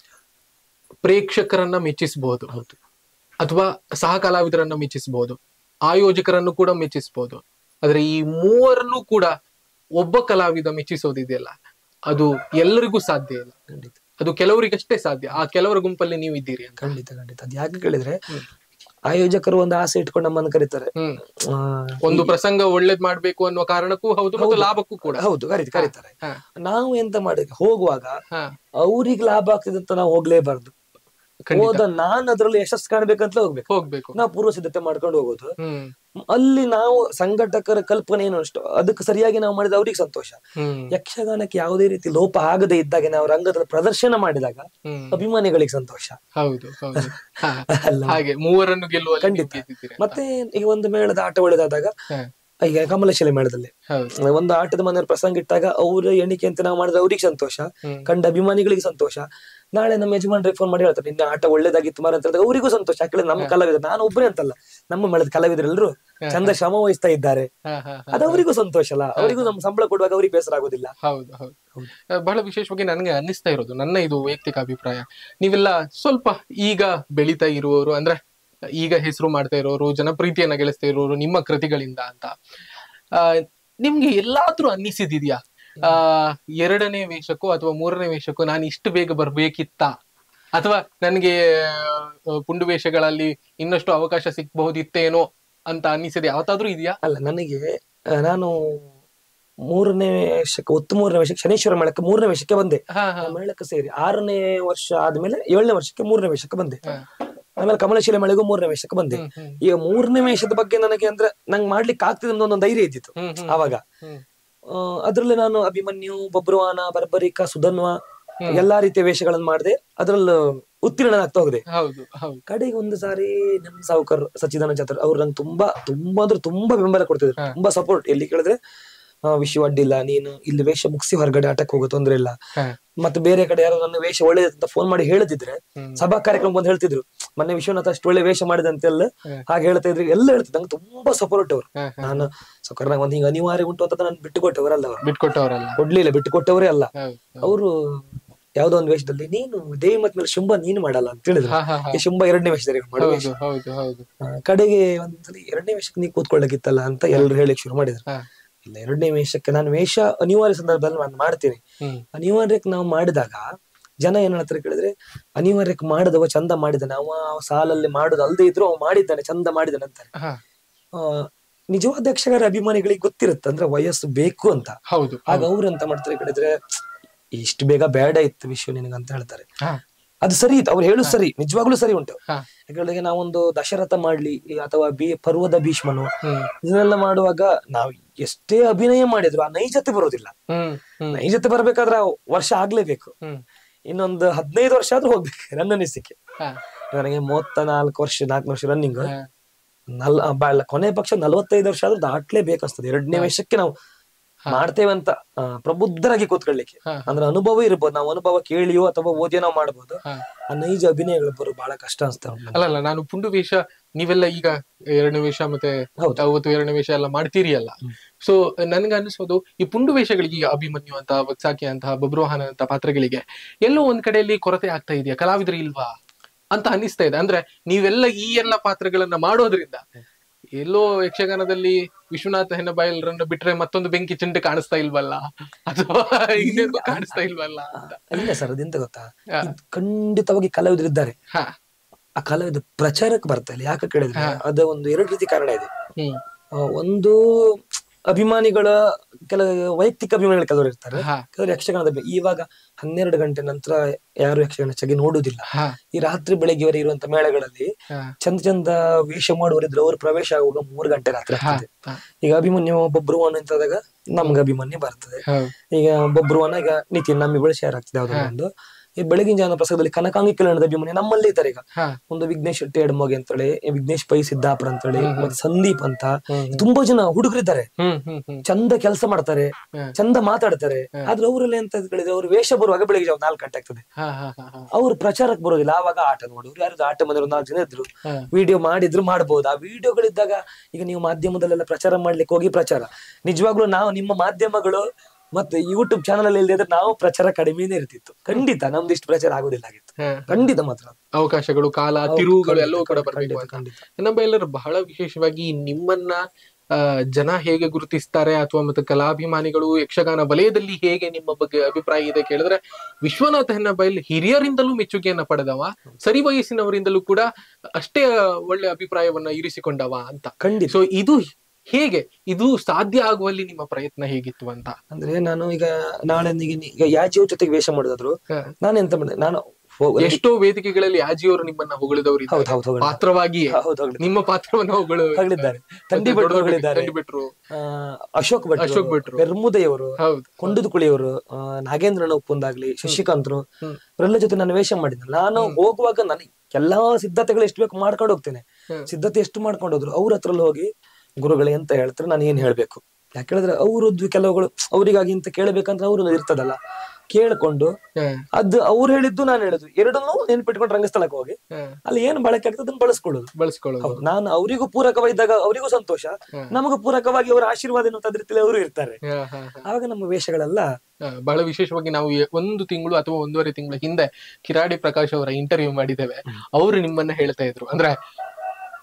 ಪ್ರೇಕ್ಷಕರನ್ನ ಮೆಚ್ಚಿಸಬಹುದು ಅಥವಾ ಸಹ ಕಲಾವಿದರನ್ನ ಮೆಚ್ಚಿಸಬಹುದು ಆಯೋಜಕರನ್ನು ಕೂಡ ಮೆಚ್ಚಿಸಬಹುದು ಆದ್ರೆ ಈ ಮೂವರನ್ನು ಕೂಡ ಒಬ್ಬ ಕಲಾವಿದ ಮೆಚ್ಚಿಸೋದಿದೆಯಲ್ಲ ಅದು ಎಲ್ಲರಿಗೂ ಸಾಧ್ಯ ಇಲ್ಲ ಖಂಡಿತ ಅದು ಕೆಲವರಿಗಷ್ಟೇ ಸಾಧ್ಯ ಆ ಕೆಲವರ ಗುಂಪಲ್ಲಿ ನೀವು ಇದ್ದೀರಿ ಅಂತ ಖಂಡಿತ ಖಂಡಿತ ಅದ್ ಯಾಕೆ ಕೇಳಿದ್ರೆ ಆಯೋಜಕರು ಒಂದು ಆಸೆ ಇಟ್ಕೊಂಡು ನಮ್ಮನ್ನು ಕರೀತಾರೆ ಹ್ಮ್ ಆ, ಒಂದು ಪ್ರಸಂಗ ಒಳ್ಳೇದ್ ಮಾಡ್ಬೇಕು ಅನ್ನುವ ಕಾರಣಕ್ಕೂ ಹೌದು ಮತ್ತು ಲಾಭಕ್ಕೂ ಕೂಡ ಹೌದು ಕರೀತಿ ಕರೀತಾರೆ ಹಾ. ನಾವು ಎಂತ ಮಾಡಿದ್ವಿ ಹೋಗುವಾಗ ಹಾ ಅವ್ರಿಗೆ ಲಾಭ ಆಗ್ತದೆ ಅಂತ ನಾವು ಹೋಗ್ಲೇಬಾರ್ದು ಖಂಡಿತ. ಹೋದ ನಾನ್ ಅದ್ರಲ್ಲಿ ಯಶಸ್ಸು ಕಾಣ್ಬೇಕಂತ ಹೋಗ್ಬೇಕು ಹೋಗ್ಬೇಕು ನಾವು ಪೂರ್ವ ಸಿದ್ಧತೆ ಮಾಡ್ಕೊಂಡು ಹೋಗೋದು ಹ್ಮ್ ಅಲ್ಲಿ ನಾವು ಸಂಘಟಕರ ಕಲ್ಪನೆ ಏನು ಅಷ್ಟು ಅದಕ್ಕೆ ಸರಿಯಾಗಿ ನಾವು ಮಾಡಿದ ಅವ್ರಿಗೆ ಸಂತೋಷ ಹ್ಮ್ ಯಕ್ಷಗಾನಕ್ಕೆ ಯಾವುದೇ ರೀತಿ ಲೋಪ ಆಗದೆ ಇದ್ದಾಗ ನಾವು ರಂಗದಲ್ಲಿ ಪ್ರದರ್ಶನ ಮಾಡಿದಾಗ ಹ್ಮ್ ಅಭಿಮಾನಿಗಳಿಗೆ ಸಂತೋಷ ಹೌದು ಹೌದು ಹಾ. ಅಲ್ಲ. ಹಾಗೆ ಮೂವರನ್ನು ಗೆಲ್ಲುವಲ್ಲಿ ನೀವು ಖಂಡಿತ. ಗೆದ್ದಿದ್ದೀರಿ ಅಂತ. ಮತ್ತೆ ಈಗ ಒಂದು ಮೇಳದ ಆಟ ಒಳ್ಳೆದಾದಾಗ ಹಾ. ಈಗ ಕಮಲಶಿಲೆ ಮೇಳದಲ್ಲಿ ಹೌದು ಒಂದು ಆಟದ ಮನೆಯವ್ರ ಪ್ರಸಂಗ ಇಟ್ಟಾಗ ಅವ್ರ ಎಣಿಕೆ ಅಂತ ನಾವು ಮಾಡಿದ್ರೆ ಅವ್ರಿಗೆ ಸಂತೋಷ ಹ್ಮ್. ಕಂಡ ಅಭಿಮಾನಿಗಳಿಗೆ ಸಂತೋಷ ನಾಳೆ ನಮ್ಮ ಯಜಮಾನ್ರಿಗೆ ಫೋನ್ ಮಾಡಿ ಹೇಳ್ತಾರೆ ನಿನ್ನ ಆಟ ಒಳ್ಳೇದಾಗಿತ್ತು ಮಾರ ಅಂತ ಹೇಳಿದಾಗ ಅವರಿಗೂ ಸಂತೋಷ ಯಾಕಂದ್ರೆ ನಮ್ಮ ಕಲಾವಿದರು ನಾನು ಒಬ್ಬರೇ ಅಂತಲ್ಲ ನಮ್ಮ ಮೇಳದ ಕಲಾವಿದರೆಲ್ಲರೂ ಚಂದ ಶ್ರಮ ವಹಿಸ್ತಾ ಇದ್ದಾರೆ ಹಾ, ಹಾ, ಹಾ. ಅದು ಅವರಿಗೂ ಸಂತೋಷ ಅಲ್ಲ ಅವರಿಗೂ ನಮ್ಮ ಸಂಬಳ ಕೊಡುವಾಗ ಅವ್ರಿಗೆ ಬೇಸರ ಆಗೋದಿಲ್ಲ ಹೌದು ಹೌದು ಆ, ಬಹಳ ವಿಶೇಷವಾಗಿ ನನಗೆ ಅನ್ನಿಸ್ತಾ ಇರೋದು ನನ್ನ ಇದು ವೈಯಕ್ತಿಕ ಅಭಿಪ್ರಾಯ ನೀವೆಲ್ಲ ಸ್ವಲ್ಪ ಈಗ ಬೆಳೀತಾ ಇರುವವರು ಅಂದ್ರೆ ಈಗ ಹೆಸರು ಮಾಡ್ತಾ ಇರೋರು ಜನಪ್ರೀತಿಯನ್ನ ಗಳಿಸ್ತಾ ಇರೋರು ನಿಮ್ಮ ಕೃತಿಗಳಿಂದ ಅಂತ ಆ ನಿಮ್ಗೆ ಎಲ್ಲಾದ್ರೂ ಅನ್ನಿಸಿದ್ಯಾ ಆ ಎರಡನೇ ವೇಷಕ್ಕೂ ಅಥವಾ ಮೂರನೇ ವೇಷಕ್ಕೂ ನಾನು ಇಷ್ಟು ಬೇಗ ಬರ್ಬೇಕಿತ್ತ ಅಥವಾ ನನಗೆ ಆ, ಪುಂಡು ವೇಷಗಳಲ್ಲಿ ಇನ್ನಷ್ಟು ಅವಕಾಶ ಸಿಕ್ಬಹುದಿತ್ತೇನೋ ಅಂತ ಅನ್ನಿಸಿದೆ ಯಾವತ್ತಾದ್ರೂ ಇದೆಯಾ ಅಲ್ಲ ನನಗೆ ಆ, ನಾನು ಮೂರನೇ ವೇಷಕ್ಕೆ ಒತ್ತು ಮೂರನೇ ವೇಷಕ್ಕೆ ಶನೇಶ್ವರ ಮೇಳಕ್ಕೆ ಮೂರನೇ ವೇಷಕ್ಕೆ ಬಂದೆ ಹಾ ಹಾ ಆ ಮೇಳಕ್ಕೆ ಸೇರಿ ಆರನೇ ವರ್ಷ ಆದ್ಮೇಲೆ ಏಳನೇ ವರ್ಷಕ್ಕೆ ಮೂರನೇ ವೇಷಕ್ಕೆ ಬಂದೆ ಹಾ. ಆಮೇಲೆ ಕಮಲಶಿಲೆ ಮೇಳೆಗೂ ಮೂರನೇ ವೇಷಕ್ಕೆ ಬಂದೆ ಹ್ಮ್, ಹ್ಮ್. ಈಗ ಮೂರನೇ ವೇಷದ ಬಗ್ಗೆ ನನಗೆ ಅಂದ್ರೆ ನಂಗೆ ಮಾಡ್ಲಿಕ್ಕೆ ಆಗ್ತದೆ ಅನ್ನೋ ಒಂದು ಧೈರ್ಯ ಇದ್ದಿತ್ತು ಹ್ಮ್, ಹ್ಮ್. ಅವಾಗ ಹ್ಮ್. ಆ, ಅದ್ರಲ್ಲಿ ನಾನು ಅಭಿಮನ್ಯು ಬಬ್ರುವಾನ ಬರ್ಬರಿಕ ಸುಧನ್ವ ಎಲ್ಲಾ ರೀತಿಯ ವೇಷಗಳನ್ನು ಮಾಡಿದೆ ಅದ್ರಲ್ಲಿ ಉತ್ತೀರ್ಣನಾಗ್ತಾ ಹೋಗಿದೆ ಹೌದು ಹೌದು ಕಡೆಗೆ ಒಂದು ಸಾರಿ ನಮ್ಮ ಸಾವುಕರ್ ಸಚ್ಚಿದಾನಂದ ಜಾತ್ರೆ ಅವ್ರು ನಂಗೆ ತುಂಬಾ ತುಂಬಾ ಅಂದ್ರೆ ತುಂಬಾ ಬೆಂಬಲ ಕೊಡ್ತಿದ್ರು ಹಾ. ತುಂಬಾ ಸಪೋರ್ಟ್ ಎಲ್ಲಿ ಕೇಳಿದ್ರೆ ಆ, ವಿಷಯ ಅಡ್ಡಿಲ್ಲ ನೀನು ಇಲ್ಲಿ ವೇಷ ಮುಗಿಸಿ ಹೊರಗಡೆ ಆಟಕ್ಕೆ ಹೋಗೋ ತೊಂದ್ರೆ ಇಲ್ಲ ಹಾ. ಮತ್ತೆ ಬೇರೆ ಕಡೆ ಯಾರೋ ನನ್ನ ವೇಷ ಒಳ್ಳೇದು ಅಂತ ಫೋನ್ ಮಾಡಿ ಹೇಳ್ತಿದ್ರೆ ಹ್ಮ್. ಸಭಾ ಕಾರ್ಯಕ್ರಮ ಬಂದು ಹೇಳ್ತಿದ್ರು ಮೊನ್ನೆ ವಿಶ್ವನಾಥ ಅಷ್ಟು ಒಳ್ಳೆ ವೇಷ ಮಾಡಿದಂತೆಲ್ಲ ಹಾ. ಹಾಗೆ ಹೇಳ್ತಾ ಇದ್ರು ಎಲ್ಲ ಹೇಳ್ತಿದ್ರು ನಂಗೆ ತುಂಬಾ ಸಪೋರ್ಟ್ ಅವ್ರು ಹಾ, ಹಾ. ನಾನು ಸೌಕರ್ ನಂಗೆ ಒಂದು ಹಿಂಗ ಅನಿವಾರ್ಯ ಉಂಟು ಅಂತ ನಾನು ಬಿಟ್ಟು ಕೊಟ್ಟವರಲ್ಲ ಅವರು ಬಿಟ್ಕೊಟ್ಟವರಲ್ಲ ಕೊಡ್ಲಿಲ್ಲ ಬಿಟ್ಟು ಕೊಟ್ಟವರೇ ಅಲ್ಲ ಹೌದು ಅವರು ಯಾವ್ದೋ ಒಂದು ವೇಷದಲ್ಲಿ ನೀನು ದೇವಿ ಮತ್ ಮೇಲೆ ಶುಂಭ ನೀನು ಮಾಡಲ್ಲ ಅಂತ ಹೇಳಿದ್ರು ಹಾ, ಹಾ, ಹಾ. ಈ ಶುಂಭ ಎರಡನೇ ವೇಷದಲ್ಲಿ ಮಾಡುವ ವೇಷ ಹೌದು ಹೌದು ಹೌದು ಆ, ಕಡೆಗೆ ಒಂದ್ಸಲಿ ಎರಡನೇ ವೇಷಕ್ಕೆ ನೀ ಕೂತ್ಕೊಳ್ಳಕ್ಕಿತ್ತಲ್ಲ ಅಂತ ಎಲ್ರು ಹೇಳಿಕ್ ಶುರು ಮಾಡಿದ್ರು ಹಾ. ಇಲ್ಲ ಎರಡನೇ ವೇಷಕ್ಕೆ ನಾನು ವೇಷ ಅನಿವಾರ್ಯ ಸಂದರ್ಭದಲ್ಲಿ ನಾನು ಮಾಡ್ತೀನಿ ಹ್ಮ್ ಅನಿವಾರ್ಯಕ್ಕೆ ನಾವು ಮಾಡಿದಾಗ ಜನ ಏನ್ ಹೇಳ್ತಾರೆ ಕೇಳಿದ್ರೆ ಅನಿವಾರ್ಯಕ್ಕೆ ಮಾಡಿದವ ಚಂದ ಮಾಡಿದಾನೆ ಅವ ಆ ಸಾಲಲ್ಲಿ ಮಾಡುದು ಅಲ್ದೇ ಇದ್ರು ಅವ ಮಾಡಿದ್ದಾನೆ ಚಂದ ಮಾಡಿದಾನೆ ಅಂತಾರೆ ಹಾ ಆ, ನಿಜವಾದ ಯಕ್ಷಗಾರ ಅಭಿಮಾನಿಗಳಿಗೆ ಗೊತ್ತಿರುತ್ತೆ ಅಂದ್ರೆ ವಯಸ್ಸು ಬೇಕು ಅಂತ ಹೌದು ಆಗ ಅವ್ರು ಎಂತ ಮಾಡ್ತಾರೆ ಕೇಳಿದ್ರೆ ಇಷ್ಟು ಬೇಗ ಬೇಡ ಇತ್ತು ವಿಶ್ವ ನಿನಗಂತ ಹೇಳ್ತಾರೆ ಹಾ ಅದು ಸರಿ ಇತ್ತು ಅವ್ರು ಹೇಳುದು ಸರಿ ನಿಜವಾಗ್ಲೂ ಸರಿ ಉಂಟು ಹಾ ಯಾಕಂದ್ರೆ ನಾವೊಂದು ದಶರಥ ಮಾಡ್ಲಿ ಈ ಅಥವಾ ಬಿ ಪರ್ವದ ಭೀಷ್ಮನು ಹ್ಮ್ ಇದನ್ನೆಲ್ಲ ಮಾಡುವಾಗ ನಾವು ಎಷ್ಟೇ ಅಭಿನಯ ಮಾಡಿದ್ರು ಆ ನೈಜತೆ ಬರೋದಿಲ್ಲ ಹ್ಮ್ ಹ್ಮ್ ನೈಜತೆ ಬರ್ಬೇಕಾದ್ರೆ ಆ ವರ್ಷ ಆಗ್ಲೇಬೇಕು ಹ್ಮ್ ಇನ್ನೊಂದು ಹದಿನೈದು ವರ್ಷ ಆದ್ರೂ ಹೋಗ್ಬೇಕು ನನ್ನ ಅನಿಸಿಕೆ ಹಾ ನನಗೆ ಮೂವತ್ತ ನಾಲ್ಕು ವರ್ಷ ನಾಲ್ಕು ವರ್ಷ ರನ್ನಿಂಗ್ ಹಾ. ನಲ್ ಆ, ಬಾಳ ಕೊನೆ ಪಕ್ಷ ನಲವತ್ತೈದು ವರ್ಷ ಆದ್ರೂ ದಾಟ್ಲೇಬೇಕನ್ಸ್ತದೆ ಎರಡನೇ ವರ್ಷಕ್ಕೆ ನಾವು ಮಾಡ್ತೇವೆ ಅಂತ ಆ, ಪ್ರಬುದ್ಧರಾಗಿ ಕೂತ್ಕೊಳ್ಳಿಕ್ಕೆ ಹಾ. ಅಂದ್ರೆ ಅನುಭವ ಇರ್ಬೋದು ನಾವು ಅನುಭವ ಕೇಳಿಯೋ ಅಥವಾ ಓದಿಯೋ ನಾವು ಮಾಡ್ಬೋದು ಹಾ. ಆ ನೈಜ ಅಭಿನಯಗಳು ಬರೋ ಬಹಳ ಕಷ್ಟ ಅನ್ಸ್ತಾ ಉಂಟು ನನಗೆ. ಅಲ್ಲ ಅಲ್ಲ ನಾನು ಪುಂಡು ವೇಷ ನೀವೆಲ್ಲ ಈಗ ಎರಡನೇ ವೇಷ ಮತ್ತೆ ಹೌದು. ಅವತ್ತು ಎರಡನೇ ವೇಷ ಎಲ್ಲ ಮಾಡ್ತೀರಿ ಅಲ್ಲ ಸೊ ನನ್ಗೆ ಅನಿಸೋದು ಈ ಪುಂಡು ವೇಷಗಳಿಗೆ ಈಗ ಅಭಿಮನ್ಯು ಅಂತ ವತ್ಸಾಕಿ ಅಂತ ಬಬ್ರೋಹನ ಅಂತ ಪಾತ್ರಗಳಿಗೆ ಎಲ್ಲೋ ಒಂದ್ ಕಡೆಯಲ್ಲಿ ಕೊರತೆ ಆಗ್ತಾ ಇದೆಯಾ ಕಲಾವಿದರು ಇಲ್ವಾ ಅಂತ ಅನಿಸ್ತಾ ಇದೆ ಅಂದ್ರೆ ನೀವೆಲ್ಲ ಈ ಎಲ್ಲ ಪಾತ್ರಗಳನ್ನ ಮಾಡೋದ್ರಿಂದ ಎಲ್ಲೋ ಯಕ್ಷಗಾನದಲ್ಲಿ ವಿಶ್ವನಾಥ ಹೆನ್ನಬಾಯಲ್ರನ್ನ ಬಿಟ್ರೆ ಮತ್ತೊಂದು ಬೆಂಕಿ ಚಿಂಟೆ ಕಾಣಿಸ್ತಾ ಇಲ್ವಲ್ಲ ಅಥವಾ ಇನ್ನೇನು ಕಾಣಿಸ್ತಾ ಇಲ್ವಲ್ಲ ಅಂತ ಇಲ್ಲ ಸರ್ ಅದೆಂತ ಗೊತ್ತಾ ಹಾ. ಇದ್ ಖಂಡಿತವಾಗಿ ಕಲಾವಿದರು ಇದ್ದಾರೆ ಹಾ ಆ ಕಲಾವಿದ ಪ್ರಚಾರಕ್ಕೆ ಬರ್ತಾ ಇಲ್ಲ ಯಾಕೆ ಕೇಳಿದ್ರೆ ಅದ ಒಂದು ಎರಡು ರೀತಿ ಕಾರಣ ಇದೆ ಹ್ಮ್ ಆ, ಒಂದು ಅಭಿಮಾನಿಗಳ ಕೆಲ ವೈಯಕ್ತಿಕ ಅಭಿಮಾನಿಗಳು ಕೆಲವರು ಇರ್ತಾರೆ ಹಾ ಕೆಲವರು ಯಕ್ಷಗಾನದ ಅಭಿ- ಇವಾಗ ಹನ್ನೆರಡು ಗಂಟೆ ನಂತರ ಯಾರು ಯಕ್ಷಗಾನ ಹೆಚ್ಚಾಗಿ ನೋಡುದಿಲ್ಲ ಹಾ ಈ ರಾತ್ರಿ ಬೆಳಗ್ಗೆವರೆಗೆ ಇರುವಂತ ಮೇಳಗಳಲ್ಲಿ ಹಾ ಚಂದ ಚಂದ ವೇಷ ಮಾಡುವರಿದ್ರು ಅವ್ರು ಪ್ರವೇಶ ಆಗುವಾಗ ಮೂರು ಗಂಟೆ ರಾತ್ರಿ ಹಾ ಆಗ್ತದೆ ಹಾ ಈಗ ಅಭಿಮನ್ಯು ಬೊಬ್ರುವನ ಅಂತಾದಾಗ ನಮ್ಗೆ ಅಭಿಮನ್ಯು ಬರ್ತದೆ ಹೌದು ಈಗ ಬೊಬ್ರುವನ ಈಗ ನಿತಿನ್ ನಮ್ಮಿಬ್ಬಳು ಶೇರ್ ಆಗ್ತದೆ ಯಾವ್ದೋ ಒಂದು ಈ ಬೆಳಗಿನ ಜಾನ ಪ್ರಸಂಗದಲ್ಲಿ ಕನಕಾಂಗಿ ಕಲ್ಯಾಣದ ಅಭಿಮನ್ಯು ನಮ್ಮಲ್ಲಿ ಇದ್ದಾರೆ ಈಗ ಹಾ ಒಂದು ವಿಘ್ನೇಶ್ ಶೆಟ್ಟಿ ಎಡಮೋಗೆ ಅಂತೇಳಿ ವಿಘ್ನೇಶ್ ಪೈ ಸಿದ್ದಾಪುರ ಅಂತೇಳಿ ಮತ್ತೆ ಸಂದೀಪ್ ಅಂತ ಹ್ಮ್. ತುಂಬಾ ಜನ ಹುಡುಗರಿದ್ದಾರೆ ಹ್ಮ್ ಹ್ಮ್ ಹ್ಮ್ ಚಂದ ಕೆಲಸ ಮಾಡ್ತಾರೆ ಹ್ಮ್. ಚಂದ ಮಾತಾಡ್ತಾರೆ ಆದ್ರೆ ಅವರಲ್ಲಿ ಎಂತ ಹೇಳಿದ್ರೆ ಅವ್ರು ವೇಷ ಬರುವಾಗ ಬೆಳಿಗ್ಗೆ ಜಾವ ನಾಲ್ಕು ಗಂಟೆ ಆಗ್ತದೆ ಹಾ ಹಾ ಹಾ ಹಾ ಅವ್ರು ಪ್ರಚಾರಕ್ಕೆ ಬರೋದಿಲ್ಲ ಆವಾಗ ಆಟ ನೋಡೋರು ಯಾರು ಆಟ ಬಂದ್ರು ನಾಲ್ಕು ಜನ ಇದ್ರು ಹಾ. ವಿಡಿಯೋ ಮಾಡಿದ್ರು ಮಾಡ್ಬೋದು ಆ ವಿಡಿಯೋಗಳಿದ್ದಾಗ ಈಗ ನೀವು ಮಾಧ್ಯಮದಲ್ಲೆಲ್ಲ ಪ್ರಚಾರ ಮಾಡ್ಲಿಕ್ಕೆ ಹೋಗಿ ಪ್ರಚಾರ ನಿಜವಾಗ್ಲೂ ನಾವು ನಿಮ್ಮ ಮಾಧ್ಯಮಗಳು ಮತ್ತೆ ಯೂಟ್ಯೂಬ್ ಚಾನಲ್ ಅಲ್ಲಿ ಇಲ್ಲದೆ ನಾವು ಪ್ರಚಾರ ಕಡಿಮೆನೇ ಇರ್ತಿತ್ತು ಖಂಡಿತ ನಮ್ದು ಇಷ್ಟು ಪ್ರಚಾರ ಆಗೋದಿಲ್ಲ ಆಗಿತ್ತು ಹಾ. ಖಂಡಿತ ಮಾತ್ರ ಅವಕಾಶಗಳು ಕಾಲ ಹೌದು, ತಿರುವುಗಳು ಖಂಡಿತ, ಎಲ್ಲವೂ ಕೂಡ ಖಂಡಿತ, ಬರಬೇಕು ಅಂತ ಖಂಡಿತ. ನಮ್ಮ ಎಲ್ಲರೂ ಬಹಳ ವಿಶೇಷವಾಗಿ ನಿಮ್ಮನ್ನ ಆ, ಜನ ಹೇಗೆ ಗುರುತಿಸ್ತಾರೆ ಅಥವಾ ಮತ್ತೆ ಕಲಾಭಿಮಾನಿಗಳು ಯಕ್ಷಗಾನ ವಲಯದಲ್ಲಿ ಹೇಗೆ ನಿಮ್ಮ ಬಗ್ಗೆ ಅಭಿಪ್ರಾಯ ಇದೆ ಕೇಳಿದ್ರೆ ವಿಶ್ವನಾಥ ಹೆನ್ನಬೈಲ್ ಹಿರಿಯರಿಂದಲೂ ಮೆಚ್ಚುಗೆಯನ್ನ ಪಡೆದವ ಸರಿ ವಯಸ್ಸಿನವರಿಂದಲೂ ಕೂಡ ಅಷ್ಟೇ ಒಳ್ಳೆ ಅಭಿಪ್ರಾಯವನ್ನ ಇರಿಸಿಕೊಂಡವ ಅಂತ ಖಂಡಿತ ಸೊ ಇದು ಹೇಗೆ ಇದು ಸಾಧ್ಯ ಆಗುವಲ್ಲಿ ನಿಮ್ಮ ಪ್ರಯತ್ನ ಹೇಗಿತ್ತು ಅಂತ ಅಂದ್ರೆ ನಾನು ಈಗ ನಾಳೆ ನೀಗ- ಈಗ ಯಾಜಿಯೋ ಜೊತೆಗೆ ವೇಷ ಮಾಡೋದಾದ್ರು ಹ. ನಾನು ಎಂತ ಮಾಡಿದೆ ನಾನು ಹೋ- ಎಷ್ಟೋ ವೇದಿಕೆಗಳಲ್ಲಿ ಯಾಜಿಯವರು ನಿಮ್ಮನ್ನ ಹೊಗಳಿದವರು ಇದ್ದಾರೆ. ಹೌದು ಹೌದು ಹೌದು ಪಾತ್ರವಾಗಿ ಹೌದು ಹೌದು ನಿಮ್ಮ ಪಾತ್ರವನ್ನು ಹೊಗಳು ಹೊಗಳಿದ್ದಾರೆ ತಂಡಿ ದೊಡ್ಡ ಭಟ್ರು ದೊಡ್ಡ ಹೊಗಳಿದ್ದಾರೆ ತಂಡಿ ಭಟ್ರು ಆ, ಅಶೋಕ್ ಭಟ್ರು ಅಶೋಕ್ ಭಟ್ರು. ಬೆರ್ಮುದೆಯವರು ಹೌದು ಕೊಂಡದ ಕುಳಿಯವರು ನಾಗೇಂದ್ರನ ಉಪ್ಪುಂದಾಗ್ಲಿ ಶಶಿಕಾಂತ್ರು ಹ್ಮ್. ಅವರೆಲ್ಲ ಜೊತೆ ನಾನು ವೇಷ ಮಾಡಿದ್ದೆ ನಾನು ಹೋಗುವಾಗ ನನಗೆ ಎಲ್ಲಾ ಸಿದ್ಧತೆಗಳು ಎಷ್ಟು ಬೇಕು ಮಾಡ್ಕೊಂಡು ಹೋಗ್ತೇನೆ ಹ್ಮ್. ಸಿದ್ಧತೆ ಎಷ್ಟು ಮಾಡ್ಕೊಂಡು ಹೋದ್ರು ಅವ್ರ ಹತ್ರ ಹೋಗಿ ಗುರುಗಳೇ ಅಂತ ಹೇಳ್ತಾರೆ ನಾನು ಏನ್ ಹೇಳ್ಬೇಕು ಯಾಕೆ ಹೇಳಿದ್ರೆ ಅವ್ರದ್ದು ಕೆಲವುಗಳು ಅವರಿಗಾಗಿ ಅಂತ ಕೇಳಬೇಕಂತ ಅವ್ರದ್ದು ಇರ್ತದಲ್ಲ ಕೇಳ್ಕೊಂಡು ಹ್ಮ್. ಅದು ಅವ್ರು ಹೇಳಿದ್ದು ನಾನು ಹೇಳಿದ್ದು ಎರಡನ್ನೂ ನೆನ್ಪಿಟ್ಕೊಂಡು ರಂಗಸ್ಥಳಕ್ಕೆ ಹೋಗಿ ಹ್ಮ್. ಅಲ್ಲಿ ಏನ್ ಬಳಕೆ ಆಗ್ತದೆ ಅದನ್ನ ಬಳಸ್ಕೊಳ್ಳೋದು ಬಳಸ್ಕೊಳ್ಳೋದು ಹೌದು ನಾನು ಅವರಿಗೂ ಪೂರಕವಾಗಿದ್ದಾಗ ಅವರಿಗೂ ಸಂತೋಷ ಹ್ಮ್. ನಮಗೂ ಪೂರಕವಾಗಿ ಅವರ ಆಶೀರ್ವಾದ ಎನ್ನುವಂತ ರೀತಿಯಲ್ಲಿ ಅವರು ಇರ್ತಾರೆ ಹಾ, ಹಾ, ಹಾ. ಆವಾಗ ನಮ್ಮ ವೇಷಗಳೆಲ್ಲ ಹಾ, ಬಹಳ ವಿಶೇಷವಾಗಿ ನಾವು ಎ- ಒಂದು ತಿಂಗಳು ಅಥವಾ ಒಂದೂವರೆ ತಿಂಗಳ ಹಿಂದೆ ಕಿರಾಡಿ ಪ್ರಕಾಶ್ ಅವರ ಇಂಟರ್ವ್ಯೂ ಮಾಡಿದ್ದೇವೆ ಅವರು ನಿಮ್ಮನ್ನ ಹೇಳ್ತಾ ಇದ್ರು ಅಂದ್ರೆ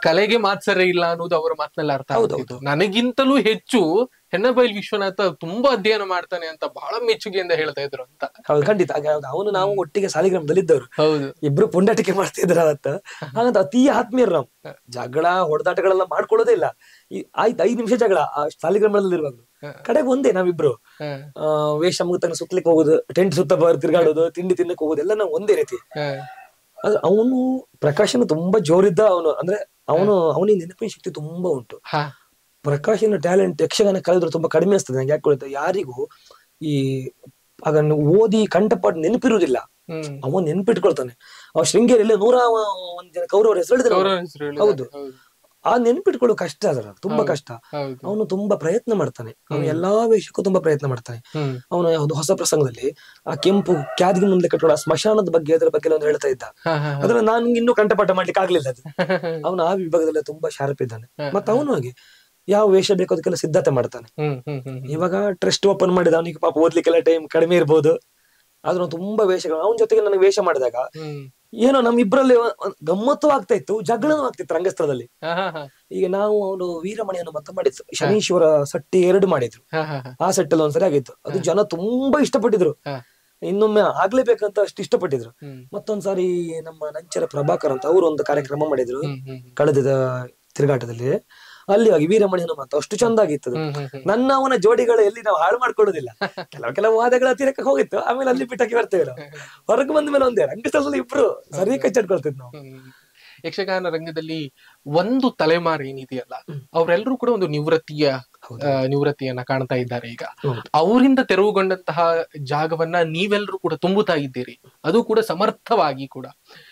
ಕಲೆಗೆ ಮಾತ್ಸರ ಇಲ್ಲ ಅನ್ನೋದು ಅವರ ಮಾತಿನಲ್ಲಿ ಅರ್ಥ ಹೌದು, ಆಗ್ತಿತ್ತು ನನಗಿಂತಲೂ ಹೆಚ್ಚು ಹೆನ್ನಬೈಲ್ ವಿಶ್ವನಾಥ ತುಂಬಾ ಅಧ್ಯಯನ ಮಾಡ್ತಾನೆ ಅಂತ ಬಹಳ ಮೆಚ್ಚುಗೆಯಿಂದ ಹೇಳ್ತಾ ಇದ್ರು ಅಂತ ಹೌದು ಖಂಡಿತ ಹಾಗೆ ಹೌದು. ಅವನು ನಾವು ಒಟ್ಟಿಗೆ ಸಾಲಿಗ್ರಾಮದಲ್ಲಿ ಇದ್ದವರು ಹೌದು ಇಬ್ರು ಪುಂಡಾಟಿಕೆ ಮಾಡ್ತಿದ್ರ ಅವತ್ತ ಹಾಗಂತ ಅತಿ ಆತ್ಮೀಯರು ನಾವು ಜಗಳ ಹೊಡೆದಾಟಗಳೆಲ್ಲ ಮಾಡ್ಕೊಳ್ಳೋದೇ ಇಲ್ಲ ಈ ಆಯ್ತು ಐದ್ ನಿಮಿಷ ಜಗಳ ಆ ಸಾಲಿಗ್ರಾಮದಲ್ಲಿ ಇರುವಾಗ್ಲು ಕಡೆಗೆ ಒಂದೇ ನಾವಿಬ್ರು ಹ, ಆ ವೇಷ ಮುಗಿತಂಗ ಸುತ್ತಲಿಕ್ಕೆ ಹೋಗುದು ಟೆಂಟ್ ಸುತ್ತ ಬರ್ ತಿರ್ಗಾಡೋದು ತಿಂಡಿ ತಿನ್ನಕ್ ಹೋಗುದು ಎಲ್ಲ ನಾವು ಒಂದೇ ರೀತಿ ಹ, ಆದ್ರೆ ಅವನು ಪ್ರಕಾಶನ ತುಂಬಾ ಜೋರಿದ್ದ ಅವನು ಅಂದ್ರೆ ಅವನು ಅವನಿಗೆ ನೆನಪಿನ ಶಕ್ತಿ ತುಂಬಾ ಉಂಟು ಹ, ಪ್ರಕಾಶನ ಟ್ಯಾಲೆಂಟ್ ಯಕ್ಷಗಾನ ಕಲಿದ್ರೆ ತುಂಬಾ ಕಡಿಮೆ ಅನಿಸ್ತದೆ ನಂಗೆ ಯಾಕೆ ಗೊತ್ತಾ? ಯಾರಿಗೂ ಈ ಅದನ್ನು ಓದಿ ಕಂಠಪಾಠ ನೆನಪಿರುವುದಿಲ್ಲ ಹ್ಮ್ ಅವನ್ ನೆನ್ಪಿಟ್ಕೊಳ್ತಾನೆ ಅವ ಶೃಂಗೇರಿಯಲ್ಲಿ ನೂರ ಒಂದ್ ಜನ ಕೌರವರ ಹೆಸರು ಹೇಳಿದ್ರೆ ಗೌರವ ಹೆಸರು ಹೇಳಿದ್ದಾರೆ. ಹೌದು. ಹೌದು ಆ ನೆನ್ಪಿಟ್ಕೊಳ್ಳೋ ಕಷ್ಟ ಅದರ ತುಂಬಾ ಹೌದು. ಕಷ್ಟ ಹೌದು ಅವನು ತುಂಬಾ ಪ್ರಯತ್ನ ಮಾಡ್ತಾನೆ ಅವನು ಹ್ಮ್. ಎಲ್ಲಾ ವೇಷಕ್ಕೂ ತುಂಬಾ ಪ್ರಯತ್ನ ಮಾಡ್ತಾನೆ ಹ್ಮ್ ಅವನು ಒಂದು ಹೊಸ ಪ್ರಸಂಗದಲ್ಲಿ ಆ ಕೆಂಪು ಕ್ಯಾದ್ಗಿ ಮುಂದೆ ಕಟ್ಟೋಳ ಸ್ಮಶಾನದ ಬಗ್ಗೆ ಅದರ ಬಗ್ಗೆ ಒಂದು ಹೇಳ್ತಾ ಇದ್ದ ಹ, ಹ, ಹ. ಅದ್ರ ನಾನು ಇನ್ನೂ ಕಂಠಪಾಠ ಮಾಡ್ಲಿಕ್ಕೆ ಆಗ್ಲಿಲ್ಲ ಅದು ಅವನು ಆ ವಿಭಾಗದಲ್ಲಿ ತುಂಬಾ ಶಾರ್ಪ್ ಇದ್ದಾನೆ ಹ, ಮತ್ತೆ ಅವನು ಹಾಗೆ ಯಾವ ವೇಷ ಬೇಕು ಅದಕ್ಕೆಲ್ಲ ಸಿದ್ಧತೆ ಮಾಡ್ತಾನೆ ಹ್ಮ್ ಹ್ಮ್ ಹ್ಮ್ ಹ್ಮ್. ಇವಾಗ ಟ್ರಸ್ಟ್ ಓಪನ್ ಮಾಡಿದ ಅವನಿಗೆ ಪಾಪ ಓದ್ಲಿಕ್ಕೆಲ್ಲ ಟೈಮ್ ಕಡಿಮೆ ಇರ್ಬೋದು ಆದ್ರೂ ಅವ್ನು ತುಂಬಾ ವೇಷಗಳು ಅವನ ಜೊತೆಗೆ ನನಗೆ ವೇಷ ಮಾಡಿದಾಗ ಹ್ಮ್ ಏನೋ ನಮ್ ಇಬ್ಬರಲ್ಲಿ ಗಮ್ಮತ್ತು ಆಗ್ತಾ ಇತ್ತು ಜಗಳನೂ ಆಗ್ತಿತ್ತು ರಂಗಸ್ಥಳದಲ್ಲಿ ಹ, ಹ, ಹ. ಈಗ ನಾವು ಅವನು ವೀರಮಣಿಯನ್ನು ಮತ್ತೆ ಮಾಡಿದ್ದು ಶನೀಶ್ವರ ಸಟ್ಟಿ ಎರಡು ಮಾಡಿದ್ರು ಹ, ಹ, ಹ. ಆ ಸೆಟ್ ಅಲ್ಲಿ ಒಂದ್ಸರಿ ಆಗಿತ್ತು ಅದು ಜನ ತುಂಬಾ ಇಷ್ಟಪಟ್ಟಿದ್ರು ಹ. ಇನ್ನೊಮ್ಮೆ ಆಗ್ಲೇಬೇಕಂತ ಅಷ್ಟು ಇಷ್ಟಪಟ್ಟಿದ್ರು ಹ್ಮ್ ಮತ್ತೊಂದ್ಸಾರಿ ನಮ್ಮ ನಂಚರ ಪ್ರಭಾಕರ್ ಅಂತ ಅವರು ಒಂದು ಕಾರ್ಯಕ್ರಮ ಮಾಡಿದ್ರು ಹ್ಮ್ ಹ್ಮ್ ಕಳೆದ ತಿರುಗಾಟದಲ್ಲಿ ಅಲ್ಲಿ ಹೋಗಿ ವೀರಮಣಿಯನ್ನು ಮಾತು ಅಷ್ಟು ಚಂದ ಆಗಿತ್ತು ಅದು. ಹ್ಮ್ ಹ್ಮ್ ಹ್ಮ್ ನನ್ನ ಅವನ ಜೋಡಿಗಳು ಎಲ್ಲಿ ನಾವು ಹಾಳು ಮಾಡ್ಕೊಳ್ಳೋದಿಲ್ಲ ಕೆಲವು ಕೆಲವು ವಾದಗಳ ತೀರಕ್ಕೆ ಹೋಗಿತ್ತು ಆಮೇಲೆ ಅಲ್ಲಿ ಬಿಟ್ಟಕ್ಕೆ ಬರ್ತೇವೆ ನಾವು ಹೊರಗೆ ಬಂದ ಮೇಲೆ ಒಂದೇ ರಂಗಸ್ಥಳದಲ್ಲಿ ಇಬ್ರು ಸರಿ ಕಚ್ಚಾಡ್ಕೊಳ್ತಿದ್ ನಾವು ಹ್ಮ್. ಯಕ್ಷಗಾನ ರಂಗದಲ್ಲಿ ಒಂದು ತಲೆಮಾರು ಏನಿದೆಯಲ್ಲ ಅವರೆಲ್ಲರೂ ಕೂಡ ಒಂದು ನಿವೃತ್ತಿಯ ಹೌದು. ಆ, ನಿವೃತ್ತಿಯನ್ನ ಕಾಣ್ತಾ ಇದ್ದಾರೆ ಈಗ ಹೌದು. ಅವರಿಂದ ತೆರವುಗೊಂಡಂತಹ ಜಾಗವನ್ನ ನೀವೆಲ್ಲರೂ ಕೂಡ ತುಂಬುತ್ತಾ ಇದ್ದೀರಿ ಅದು ಕೂಡ ಸಮರ್ಥವಾಗಿ ಕೂಡ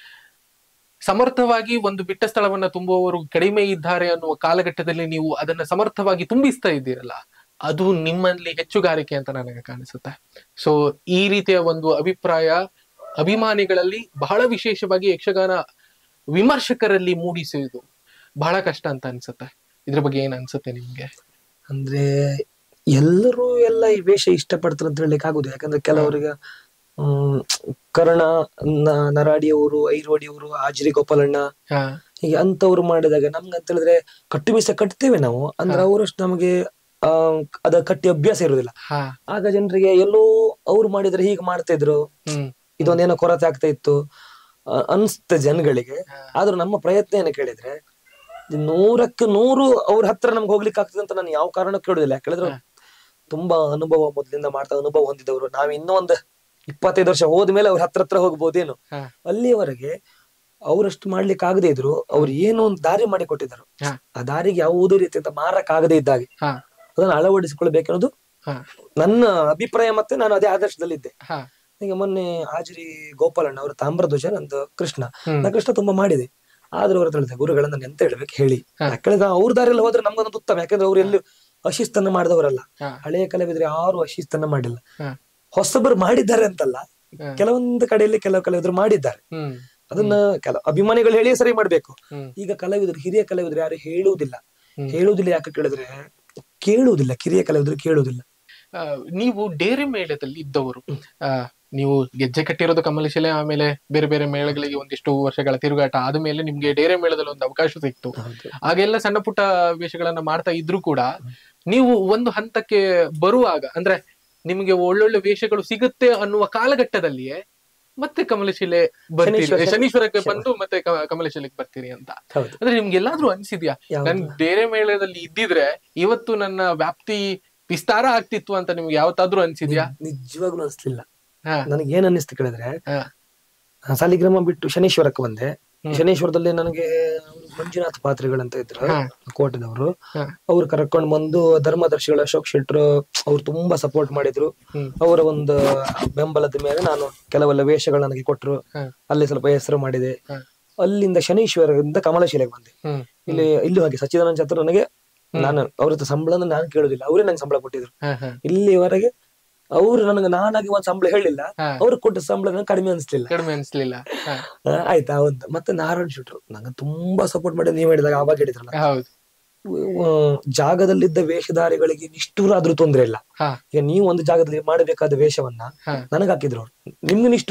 ಸಮರ್ಥವಾಗಿ ಒಂದು ಬಿಟ್ಟ ಸ್ಥಳವನ್ನ ತುಂಬುವವರು ಕಡಿಮೆ ಇದ್ದಾರೆ ಅನ್ನುವ ಕಾಲಘಟ್ಟದಲ್ಲಿ ನೀವು ಅದನ್ನ ಸಮರ್ಥವಾಗಿ ತುಂಬಿಸ್ತಾ ಇದ್ದೀರಲ್ಲ ಅದು ನಿಮ್ಮಲ್ಲಿ ಹೆಚ್ಚುಗಾರಿಕೆ ಅಂತ ನನಗೆ ಕಾಣಿಸುತ್ತೆ ಸೊ ಈ ರೀತಿಯ ಒಂದು ಅಭಿಪ್ರಾಯ ಅಭಿಮಾನಿಗಳಲ್ಲಿ ಬಹಳ ವಿಶೇಷವಾಗಿ ಯಕ್ಷಗಾನ ವಿಮರ್ಶಕರಲ್ಲಿ ಮೂಡಿಸುವುದು ಬಹಳ ಕಷ್ಟ ಅಂತ ಅನ್ಸುತ್ತೆ ಇದ್ರ ಬಗ್ಗೆ ಏನ್ ಅನ್ಸುತ್ತೆ ನಿಮ್ಗೆ ಅಂದ್ರೆ ಎಲ್ಲರೂ ಎಲ್ಲ ಈ ವೇಷ ಇಷ್ಟಪಡ್ತಾರೆ ಅಂತ ಹೇಳಲಿಕ್ಕೆ ಆಗುದು ಯಾಕಂದ್ರೆ ಕೆಲವರಿಗೆ ಹ್ಮ್ ಕರ್ಣ ನ- ನರಾಡಿಯವರು ಐರೋಡಿಯವರು ಆಜ್ರಿ ಗೋಪಾಲಣ್ಣ ಹಾ ಹೀಗೆ ಅಂತವ್ರು ಮಾಡಿದಾಗ ನಮ್ಗೆ ಅಂತ ಹೇಳಿದ್ರೆ ಕಟ್ಟು ಮೀಸೆ ಕಟ್ತೇವೆ ನಾವು ಅಂದ್ರೆ ಅವರಷ್ಟು ನಮಗೆ ಆ ಅದ ಕಟ್ಟಿ ಅಭ್ಯಾಸ ಇರುವುದಿಲ್ಲ ಹಾ ಆಗ ಜನರಿಗೆ ಎಲ್ಲೋ ಅವ್ರು ಮಾಡಿದ್ರೆ ಹೀಗೆ ಮಾಡ್ತಾ ಇದ್ರು ಹ್ಮ್ ಇದೊಂದೇನೋ ಕೊರತೆ ಆಗ್ತಾ ಇತ್ತು ಆ, ಅನ್ಸುತ್ತೆ ಜನಗಳಿಗೆ ಆದ್ರೂ ನಮ್ಮ ಪ್ರಯತ್ನ ಏನು ಕೇಳಿದ್ರೆ ನೂರಕ್ಕೆ ನೂರು ಅವ್ರ ಹತ್ರ ನಮ್ಗೆ ಹೋಗ್ಲಿಕ್ಕೆ ಆಗ್ತದೆ ಅಂತ ನಾನು ಯಾವ ಕಾರಣಕ್ಕೂ ಕೇಳುದಿಲ್ಲ ಯಾಕಂದ್ರೆ ತುಂಬಾ ಅನುಭವ ಮೊದ್ಲಿಂದ ಮಾಡ್ತಾ ಅನುಭವ ಹೊಂದಿದವರು ನಾವ್ ಇನ್ನೂ ಒಂದು ಇಪ್ಪತ್ತೈದು ವರ್ಷ ಹೋದ್ಮೇಲೆ ಅವ್ರ ಹತ್ರ ಹತ್ರ ಹೋಗ್ಬೋದೇನು ಹಾ. ಅಲ್ಲಿಯವರೆಗೆ ಅವರಷ್ಟು ಮಾಡ್ಲಿಕ್ಕೆ ಆಗದೆ ಇದ್ರು ಅವ್ರು ಏನೋ ಒಂದು ದಾರಿ ಮಾಡಿ ಕೊಟ್ಟಿದ್ರು ಹಾ. ಆ ದಾರಿಗೆ ಯಾವುದೇ ರೀತಿಯಿಂದ ಮಾರಕ್ ಆಗದೆ ಇದ್ದಾಗೆ ಹಾ ಅದನ್ನ ಅಳವಡಿಸಿಕೊಳ್ಬೇಕನ್ನೋದು ಹಾ ನನ್ನ ಅಭಿಪ್ರಾಯ ಮತ್ತೆ ನಾನು ಅದೇ ಆದರ್ಶದಲ್ಲಿದ್ದೆ ಹಾ ಈಗ ಮೊನ್ನೆ ಹಾಜರಿ ಗೋಪಾಲಣ್ಣ ಅವರು ತಾಮ್ರಧ್ವಜ ನಂದು ಕೃಷ್ಣ ಹ್ಮ್. ನಾ ಕೃಷ್ಣ ತುಂಬಾ ಮಾಡಿದೆ ಆದ್ರೂ ಅವ್ರ ಹೇಳಿದೆ ಗುರುಗಳನ್ನ ನಾನು ಎಂತ ಹೇಳ್ಬೇಕು ಹೇಳಿ ಯಾಕಂದ್ರೆ ಅವ್ರ ದಾರಿಯಲ್ಲಿ ಹೋದ್ರೆ ನಮ್ಗೊಂದು ಉತ್ತಮ ಯಾಕಂದ್ರೆ ಅವ್ರು ಎಲ್ಲಿ ಅಶಿಸ್ತನ್ನ ಮಾಡಿದವರಲ್ಲ ಹಾ. ಹಳೆಯ ಕಲಾವಿದ್ರೆ ಯಾರು ಅಶಿಸ್ತನ್ನ ಮಾಡಿಲ್ಲ ಹಾ. ಹೊಸಬರು ಮಾಡಿದ್ದಾರೆ ಅಂತಲ್ಲ ಹಾ. ಕೆಲವೊಂದು ಕಡೆಯಲ್ಲಿ ಕೆಲವು ಕಲಾವಿದರು ಮಾಡಿದ್ದಾರೆ ಹ್ಮ್ ಅದನ್ನ ಕೆಲ ಅಭಿಮಾನಿಗಳು ಹೇಳಿಯೇ ಸರಿ ಮಾಡ್ಬೇಕು ಹ್ಮ್. ಈಗ ಕಲಾವಿದರು ಹಿರಿಯ ಕಲಾವಿದರು ಯಾರು ಹೇಳುವುದಿಲ್ಲ ಹ್ಮ್. ಹೇಳುವುದಿಲ್ಲ ಯಾಕೆ ಕೇಳಿದ್ರೆ ಕೇಳುವುದಿಲ್ಲ ಕಿರಿಯ ಕಲಾವಿದರು ಕೇಳುವುದಿಲ್ಲ ಆ, ನೀವು ಡೇರೆ ಮೇಳದಲ್ಲಿ ಇದ್ದವರು ಆ, ನೀವು ಗೆಜ್ಜೆ ಕಟ್ಟಿರೋದು ಕಮಲಶಿಲೆ ಆಮೇಲೆ ಬೇರೆ ಬೇರೆ ಮೇಳಗಳಿಗೆ ಒಂದಿಷ್ಟು ವರ್ಷಗಳ ತಿರುಗಾಟ ಆದ್ಮೇಲೆ ನಿಮ್ಗೆ ಡೇರೆ ಮೇಳದಲ್ಲಿ ಒಂದು ಅವಕಾಶ ಸಿಕ್ತು ಆಗೆಲ್ಲ ಸಣ್ಣ ಪುಟ್ಟ ವೇಷಗಳನ್ನ ಮಾಡ್ತಾ ಇದ್ರು ಕೂಡ ನೀವು ಒಂದು ಹಂತಕ್ಕೆ ಬರುವಾಗ ಅಂದ್ರೆ ನಿಮ್ಗೆ ಒಳ್ಳೊಳ್ಳೆ ವೇಷಗಳು ಸಿಗುತ್ತೆ ಅನ್ನುವ ಕಾಲಘಟ್ಟದಲ್ಲಿಯೇ ಮತ್ತೆ ಕಮಲಶಿಲೆ ಬರ್ತೀರಿ ಶನೀಶ್ವರ- ಶನೀಶ್ವರಕ್ಕೆ ಬಂದು ಮತ್ತೆ ಕ- ಕಮಲಶಿಲೆಗೆ ಬರ್ತೀರಿ ಅಂತ ಹೌದು ಅಂದ್ರೆ ನಿಮ್ಗೆ ಎಲ್ಲಾದ್ರೂ ಅನ್ಸಿದ್ಯಾ ಯಾವ್ದು? ನನ್ ಬೇರೆ ಮೇಳದಲ್ಲಿ ಇದ್ದಿದ್ರೆ ಇವತ್ತು ನನ್ನ ವ್ಯಾಪ್ತಿ ವಿಸ್ತಾರ ಆಗ್ತಿತ್ತು ಅಂತ ನಿಮ್ಗೆ ಯಾವತ್ತಾದ್ರೂ ಅನ್ಸಿದ್ಯಾ ನಿಜವಾಗ್ಲೂ ಅನ್ಸ್ಲಿಲ್ಲ ಹಾ ನನಗೆ ಏನ್ ಅನ್ನಿಸ್ತು ಕೇಳಿದ್ರೆ ಹಾ ನಾನ್ ಸಾಲಿಗ್ರಾಮ ಬಿಟ್ಟು ಶನೀಶ್ವರಕ್ಕೆ ಬಂದೆ ಹ್ಮ್. ಶನೀಶ್ವರದಲ್ಲಿ ನನಗೆ ಅವ್ರು ಮಂಜುನಾಥ್ ಪಾತ್ರಿಗಳಂತ ಇದ್ರು ಹಾ. ಕೋಟೆದವರು ಹಾ. ಅವ್ರು ಕರ್ಕೊಂಡ್ ಬಂದು ಧರ್ಮದರ್ಶಿಗಳ ಅಶೋಕ್ ಶೆಟ್ರು ಅವ್ರು ತುಂಬಾ ಸಪೋರ್ಟ್ ಮಾಡಿದ್ರು ಹ್ಮ್. ಅವರ ಒಂದು ಬೆಂಬಲದ ಮೇಲೆ ನಾನು ಕೆಲವೆಲ್ಲ ವೇಷಗಳು ನನಗೆ ಕೊಟ್ರು ಹಾ. ಅಲ್ಲಿ ಸ್ವಲ್ಪ ಹೆಸರು ಮಾಡಿದೆ ಹಾ. ಅಲ್ಲಿಂದ ಶನೀಶ್ವರದಿಂದ ಕಮಲಶಿಲೆಗೆ ಬಂದೆ ಹ್ಮ್ ಇಲ್ಲಿ ಇಲ್ಲಿ ಹಾಗೆ ಸಚ್ಚಿದಾನಂದ ಛತ್ರ ನನಗೆ ನಾನು ಅವ್ರ ಹತ್ರ ಸಂಬಳನ ನಾನು ಕೇಳುದಿಲ್ಲ ಅವರೇ ನಂಗೆ ಸಂಬಳ ಕೊಟ್ಟಿದ್ರು ಹಾ ಹಾ ಇಲ್ಲಿವರೆಗೆ ಅವ್ರು ನನಗೆ ನಾನಾಗಿ ಒಂದ್ ಸಂಬಳ ಹೇಳಿಲ್ಲ ಹಾ. ಅವ್ರು ಕೊಟ್ಟ ಸಂಬಳ ನನಗೆ ಕಡಿಮೆ ಅನಿಸ್ಲಿಲ್ಲ ಕಡಿಮೆ ಅನ್ಸ್ಲಿಲ್ಲ ಹಾ, ಆ, ಆಯ್ತಾ ಒಂದು ಮತ್ತೆ ನಾರಾಯಣ್ ಶೆಟ್ರು ನಂಗೆ ತುಂಬಾ ಸಪೋರ್ಟ್ ಮಾಡಿ ನೀವ್ ಹೇಳಿದಾಗ ಅವಾಗ ಹೇಳಿದ್ರಲ್ಲ ಹೌದು ಆ, ಜಾಗದಲ್ಲಿದ್ದ ವೇಷಧಾರಿಗಳಿಗೆ ನಿಷ್ಠೂರ ಆದ್ರೂ ತೊಂದ್ರೆ ಇಲ್ಲ ಹಾ ಈಗ ನೀವು ಒಂದು ಜಾಗದಲ್ಲಿ ಮಾಡಬೇಕಾದ ವೇಷವನ್ನ ಹಾ. ನನಗ್ ಹಾಕಿದ್ರು ಅವ್ರು ನಿಮ್ಗೆ ನಿಷ್ಠೂರ ಅವರು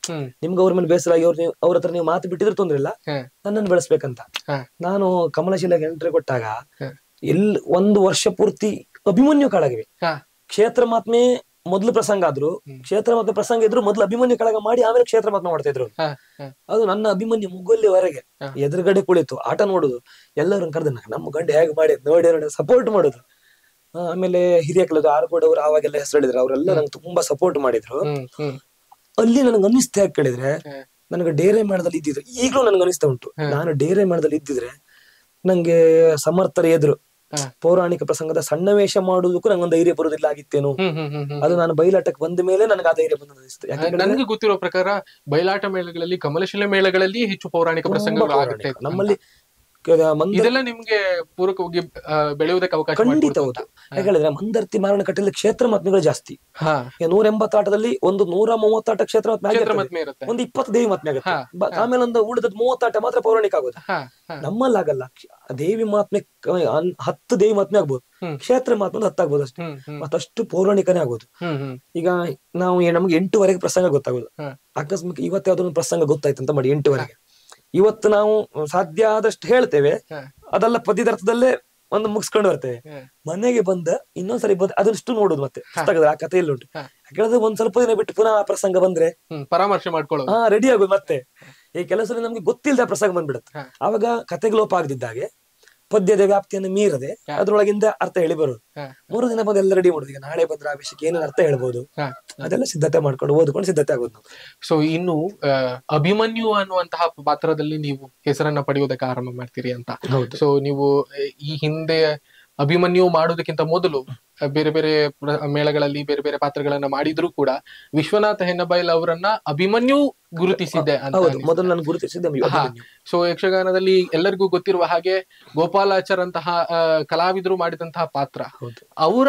ಹ್ಮ್ ನಿಮ್ಗೆ ಅವ್ರ ಮೇಲೆ ಬೇಸರ ಆಗಿ ಅವ್ರ ನೀವು ಅವ್ರ ಹತ್ರ ನೀವು ಮಾತು ಬಿಟ್ಟಿದ್ರೆ ತೊಂದ್ರೆ ಇಲ್ಲ ಹ. ನನ್ನನ್ನು ಬೆಳೆಸ್ಬೇಕಂತ ಹ. ನಾನು ಕಮಲಶೀಲಾಗೆ ಎಂಟ್ರಿ ಕೊಟ್ಟಾಗ ಹ. ಎಲ್ ಒಂದು ವರ್ಷ ಪೂರ್ತಿ ಅಭಿಮನ್ಯು ಕಾಳಗವೆ ಹಾ ಕ್ಷೇತ್ರ ಮಾತ್ಮೆ ಮೊದ್ಲು ಪ್ರಸಂಗ ಆದ್ರು ಕ್ಷೇತ್ರ ಮಾತ್ಮೆ ಪ್ರಸಂಗ ಇದ್ರು ಮೊದ್ಲು ಅಭಿಮನ್ಯು ಕಾಳಗ ಮಾಡಿ ಆಮೇಲೆ ಕ್ಷೇತ್ರ ಮಾತ್ಮೆ ಮಾಡ್ತಾ ಇದ್ರು ಹಾ ಹಾ ಅದು ನನ್ನ ಅಭಿಮನ್ಯು ಮುಗ್ಗಲ್ಲಿವರೆಗೆ ಹ. ಎದುರುಗಡೆ ಕುಳಿತು ಆಟ ನೋಡುದು ಎಲ್ಲರೂ ಕರೆದ ನಮ್ಮ ಗಂಡ ಹೇಗೆ ಮಾಡಿ ನೋಡಿ ನೋಡಿ ಸಪೋರ್ಟ್ ಮಾಡುದು ಆ, ಆಮೇಲೆ ಹಿರಿಯ ಕೆಲವು ಆರ್ಗೋಡ್ ಅವರು ಆವಾಗೆಲ್ಲ ಹೆಸರು ಹೇಳಿದ್ರು ಅವರೆಲ್ಲ ನಂಗೆ ತುಂಬಾ ಸಪೋರ್ಟ್ ಮಾಡಿದ್ರು ಹ್ಮ್ ಹ್ಮ್ ಅಲ್ಲಿ ನನಗೆ ಅನಿಸ್ತಾ ಯಾಕೆ ಕೇಳಿದ್ರೆ ಹ. ನನಗೆ ಡೇರೆ ಮೇಳದಲ್ಲಿ ಇದ್ದಿದ್ರೆ ಈಗಲೂ ನನಗೆ ಅನಿಸ್ತಾ ಉಂಟು ನಾನು ಡೇರೆ ಮೇಳದಲ್ಲಿ ಇದ್ದಿದ್ರೆ ನಂಗೆ ಸಮರ್ಥರ ಎದುರು ಹ. ಪೌರಾಣಿಕ ಪ್ರಸಂಗದ ಸಣ್ಣ ವೇಷ ಮಾಡುವುದಕ್ಕೂ ನಂಗೊಂದು ಧೈರ್ಯ ಬರುವುದಿಲ್ಲ ಆಗಿತ್ತೇನು ಹ್ಮ್ ಹ್ಮ್ ಹ್ಮ್ ಹ್ಮ್ ಅದು ನಾನು ಬಯಲಾಟಕ್ಕೆ ಬಂದ ಮೇಲೆ ನನಗೆ ಆ ಧೈರ್ಯ ಬಂದ ಅನಿಸ್ತು ಯಾಕಂದ್ರೆ ನನ್ಗೆ ಗೊತ್ತಿರೋ ಪ್ರಕಾರ ಬಯಲಾಟ ಮೇಳಗಳಲ್ಲಿ ಕಮಲಶಿಲೆ ಮೇಳಗಳಲ್ಲಿ ಹೆಚ್ಚು ಪೌರಾಣಿಕ ತುಂಬಾ ಪ್ರಸಂಗಗಳು ಆಗುತ್ತೆ ಪೌರಾಣಿಕ. ನಮ್ಮಲ್ಲಿ ಕ- ಮಂದ ಇದೆಲ್ಲ ನಿಮ್ಗೆ ಪೂರಕವಾಗಿ ಆ, ಬೆಳೆಯುವುದಕ್ಕೆ ಅವಕಾಶ ಖಂಡಿತ ಮಾಡಿಕೊಡ್ತು ಹೌದು ಅಂತ. ಯಾಕೆ ಹೇಳಿದ್ರೆ ಮಂದರ್ತಿ ಮಾರಣ ಕಟ್ಟೆಯಲ್ಲಿ ಕ್ಷೇತ್ರ ಮತ್ಮೆಗಳು ಜಾಸ್ತಿ ಹಾ ಈಗ ನೂರ ಎಂಬತ್ತಾಟದಲ್ಲಿ ಒಂದು ನೂರ ಮೂವತ್ತಾಟ ಕ್ಷೇತ್ರ ಮತ್ಮೆ ಕ್ಷೇತ್ರ ಆಗಿರ್ತದೆ. ಮತ್ಮೆ ಇರುತ್ತೆ ಒಂದು ಇಪ್ಪತ್ತು ದೇವಿ ಮತ್ಮೆ ಆಗುತ್ತೆ ಹಾ, ಬ- ಆಮೇಲೆ ಒಂದು ಉಳಿದದ್ ಮೂವತ್ತಾಟ ಮಾತ್ರ ಪೌರಾಣಿಕ ಆಗೋದು ಹಾ ಹಾ ನಮ್ಮಲ್ಲಾಗಲ್ಲ ದೇವಿ ಮಹಾತ್ಮೆ ಕ- ಅನ್- ಹತ್ತು ದೇವಿ ಮಹಾತ್ಮೆ ಆಗ್ಬೋದು ಹ್ಮ್. ಕ್ಷೇತ್ರ ಮಹಾತ್ಮೆ ಒಂದು ಹತ್ತಾಗ್ಬೋದು ಅಷ್ಟೇ ಹ್ಮ್ ಹ್ಮ್ ಮತ್ತಷ್ಟು ಪೌರಾಣಿಕನೇ ಆಗೋದು ಹ್ಮ್ ಹ್ಮ್ ಈಗ ನಾವು ಏ- ನಮ್ಗೆ ಎಂಟುವರೆಗೆ ಪ್ರಸಂಗ ಗೊತ್ತಾಗೋದು ಹಾ. ಅಕಸ್ಮಾತ್ ಇವತ್ತು ಯಾವ್ದೊಂದು ಪ್ರಸಂಗ ಗೊತ್ತಾಯ್ತು ಅಂತ ಮಾಡಿ ಎಂಟುವರೆಗೆ ಇವತ್ತು ನಾವು ಸಾಧ್ಯ ಆದಷ್ಟು ಹೇಳ್ತೇವೆ ಹಾ. ಅದೆಲ್ಲ ಪದ್ಯದರ್ಥದಲ್ಲೇ ಒಂದು ಮುಗಿಸ್ಕೊಂಡು ಬರ್ತೇವೆ ಹಾ. ಮನೆಗೆ ಬಂದ ಇನ್ನೊಂದ್ಸರಿ ಬಂದ್ ಅದಷ್ಟು ನೋಡುದು ಮತ್ತೆ ಪುಸ್ತಕದ ಆ ಕಥೆಯಲ್ಲಿ ಉಂಟು ಹಾ. ಯಾಕಂದ್ರೆ ಒಂದ್ ಸ್ವಲ್ಪ ದಿನ ಬಿಟ್ಟು ಪುನಃ ಆ ಪ್ರಸಂಗ ಬಂದ್ರೆ ಹ್ಮ್ ಪರಾಮರ್ಶೆ ಮಾಡ್ಕೊಳ್ಳೋದು ಹಾ ರೆಡಿ ಆಗೋದು ಮತ್ತೆ ಈ ಕೆಲಸ ನಮ್ಗೆ ಗೊತ್ತಿಲ್ಲದ ಪ್ರಸಂಗ ಬಂದ್ಬಿಡುತ್ತೆ ಹಾ. ಆವಾಗ ಕತೆಗೆ ಲೋಪ ಆಗದಿದ್ದಾಗೆ ಪದ್ಯದ ವ್ಯಾಪ್ತಿಯನ್ನು ಮೀರದೆ ಹಾ. ಅದ್ರೊಳಗಿಂದ ಅರ್ಥ ಹೇಳಿ ಬರೋದು ಹಾ. ಮೂರು ದಿನ ಬಂದು ಎಲ್ಲ ರೆಡಿ ಮಾಡೋದು ಈಗ ನಾಳೆ ಬಂದ್ರೆ ಆ ವಿಷಯಕ್ಕೆ ಏನೇನು ಅರ್ಥ ಹೇಳ್ಬೋದು ಹಾ. ಅದೆಲ್ಲ ಸಿದ್ಧತೆ ಮಾಡ್ಕೊಂಡು ಓದ್ಕೊಂಡು ಸಿದ್ಧತೆ ಆಗೋದು ನಾವು ಸೊ ಇನ್ನು ಆ, ಅಭಿಮನ್ಯು ಅನ್ನುವಂತಹ ಪಾತ್ರದಲ್ಲಿ ನೀವು ಹೆಸರನ್ನ ಪಡೆಯುವುದಕ್ಕೆ ಆರಂಭ ಮಾಡ್ತೀರಿ ಅಂತ ಹೌದು ಸೊ ನೀವು ಆ, ಈ ಹಿಂದೆ ಅಭಿಮನ್ಯು ಮಾಡೋದಕ್ಕಿಂತ ಮೊದಲು ಆ, ಬೇರೆ ಬೇರೆ ಪ್ರ- ಮೇಳಗಳಲ್ಲಿ ಬೇರೆ ಬೇರೆ ಪಾತ್ರಗಳನ್ನ ಮಾಡಿದ್ರು ಕೂಡ ವಿಶ್ವನಾಥ ಹೆನ್ನಬೈಲ್ ಅವರನ್ನ ಅಭಿಮನ್ಯು ಗುರುತಿಸಿದ್ದೆ ಅಂತ ಹೌದು ಅನಿಸ್ತದೆ. ಮೊದಲು ನಾನು ಗುರುತಿಸಿದ್ದೆ ಅಭಿಮನ್ಯು. ಹಾ. ಸೊ ಯಕ್ಷಗಾನದಲ್ಲಿ ಎಲ್ಲರಿಗೂ ಗೊತ್ತಿರುವ ಹಾಗೆ ಗೋಪಾಲಾಚಾರ್ ಅಂತಹ ಆ, ಕಲಾವಿದರು ಮಾಡಿದಂತಹ ಪಾತ್ರ ಹೌದು ಅವರ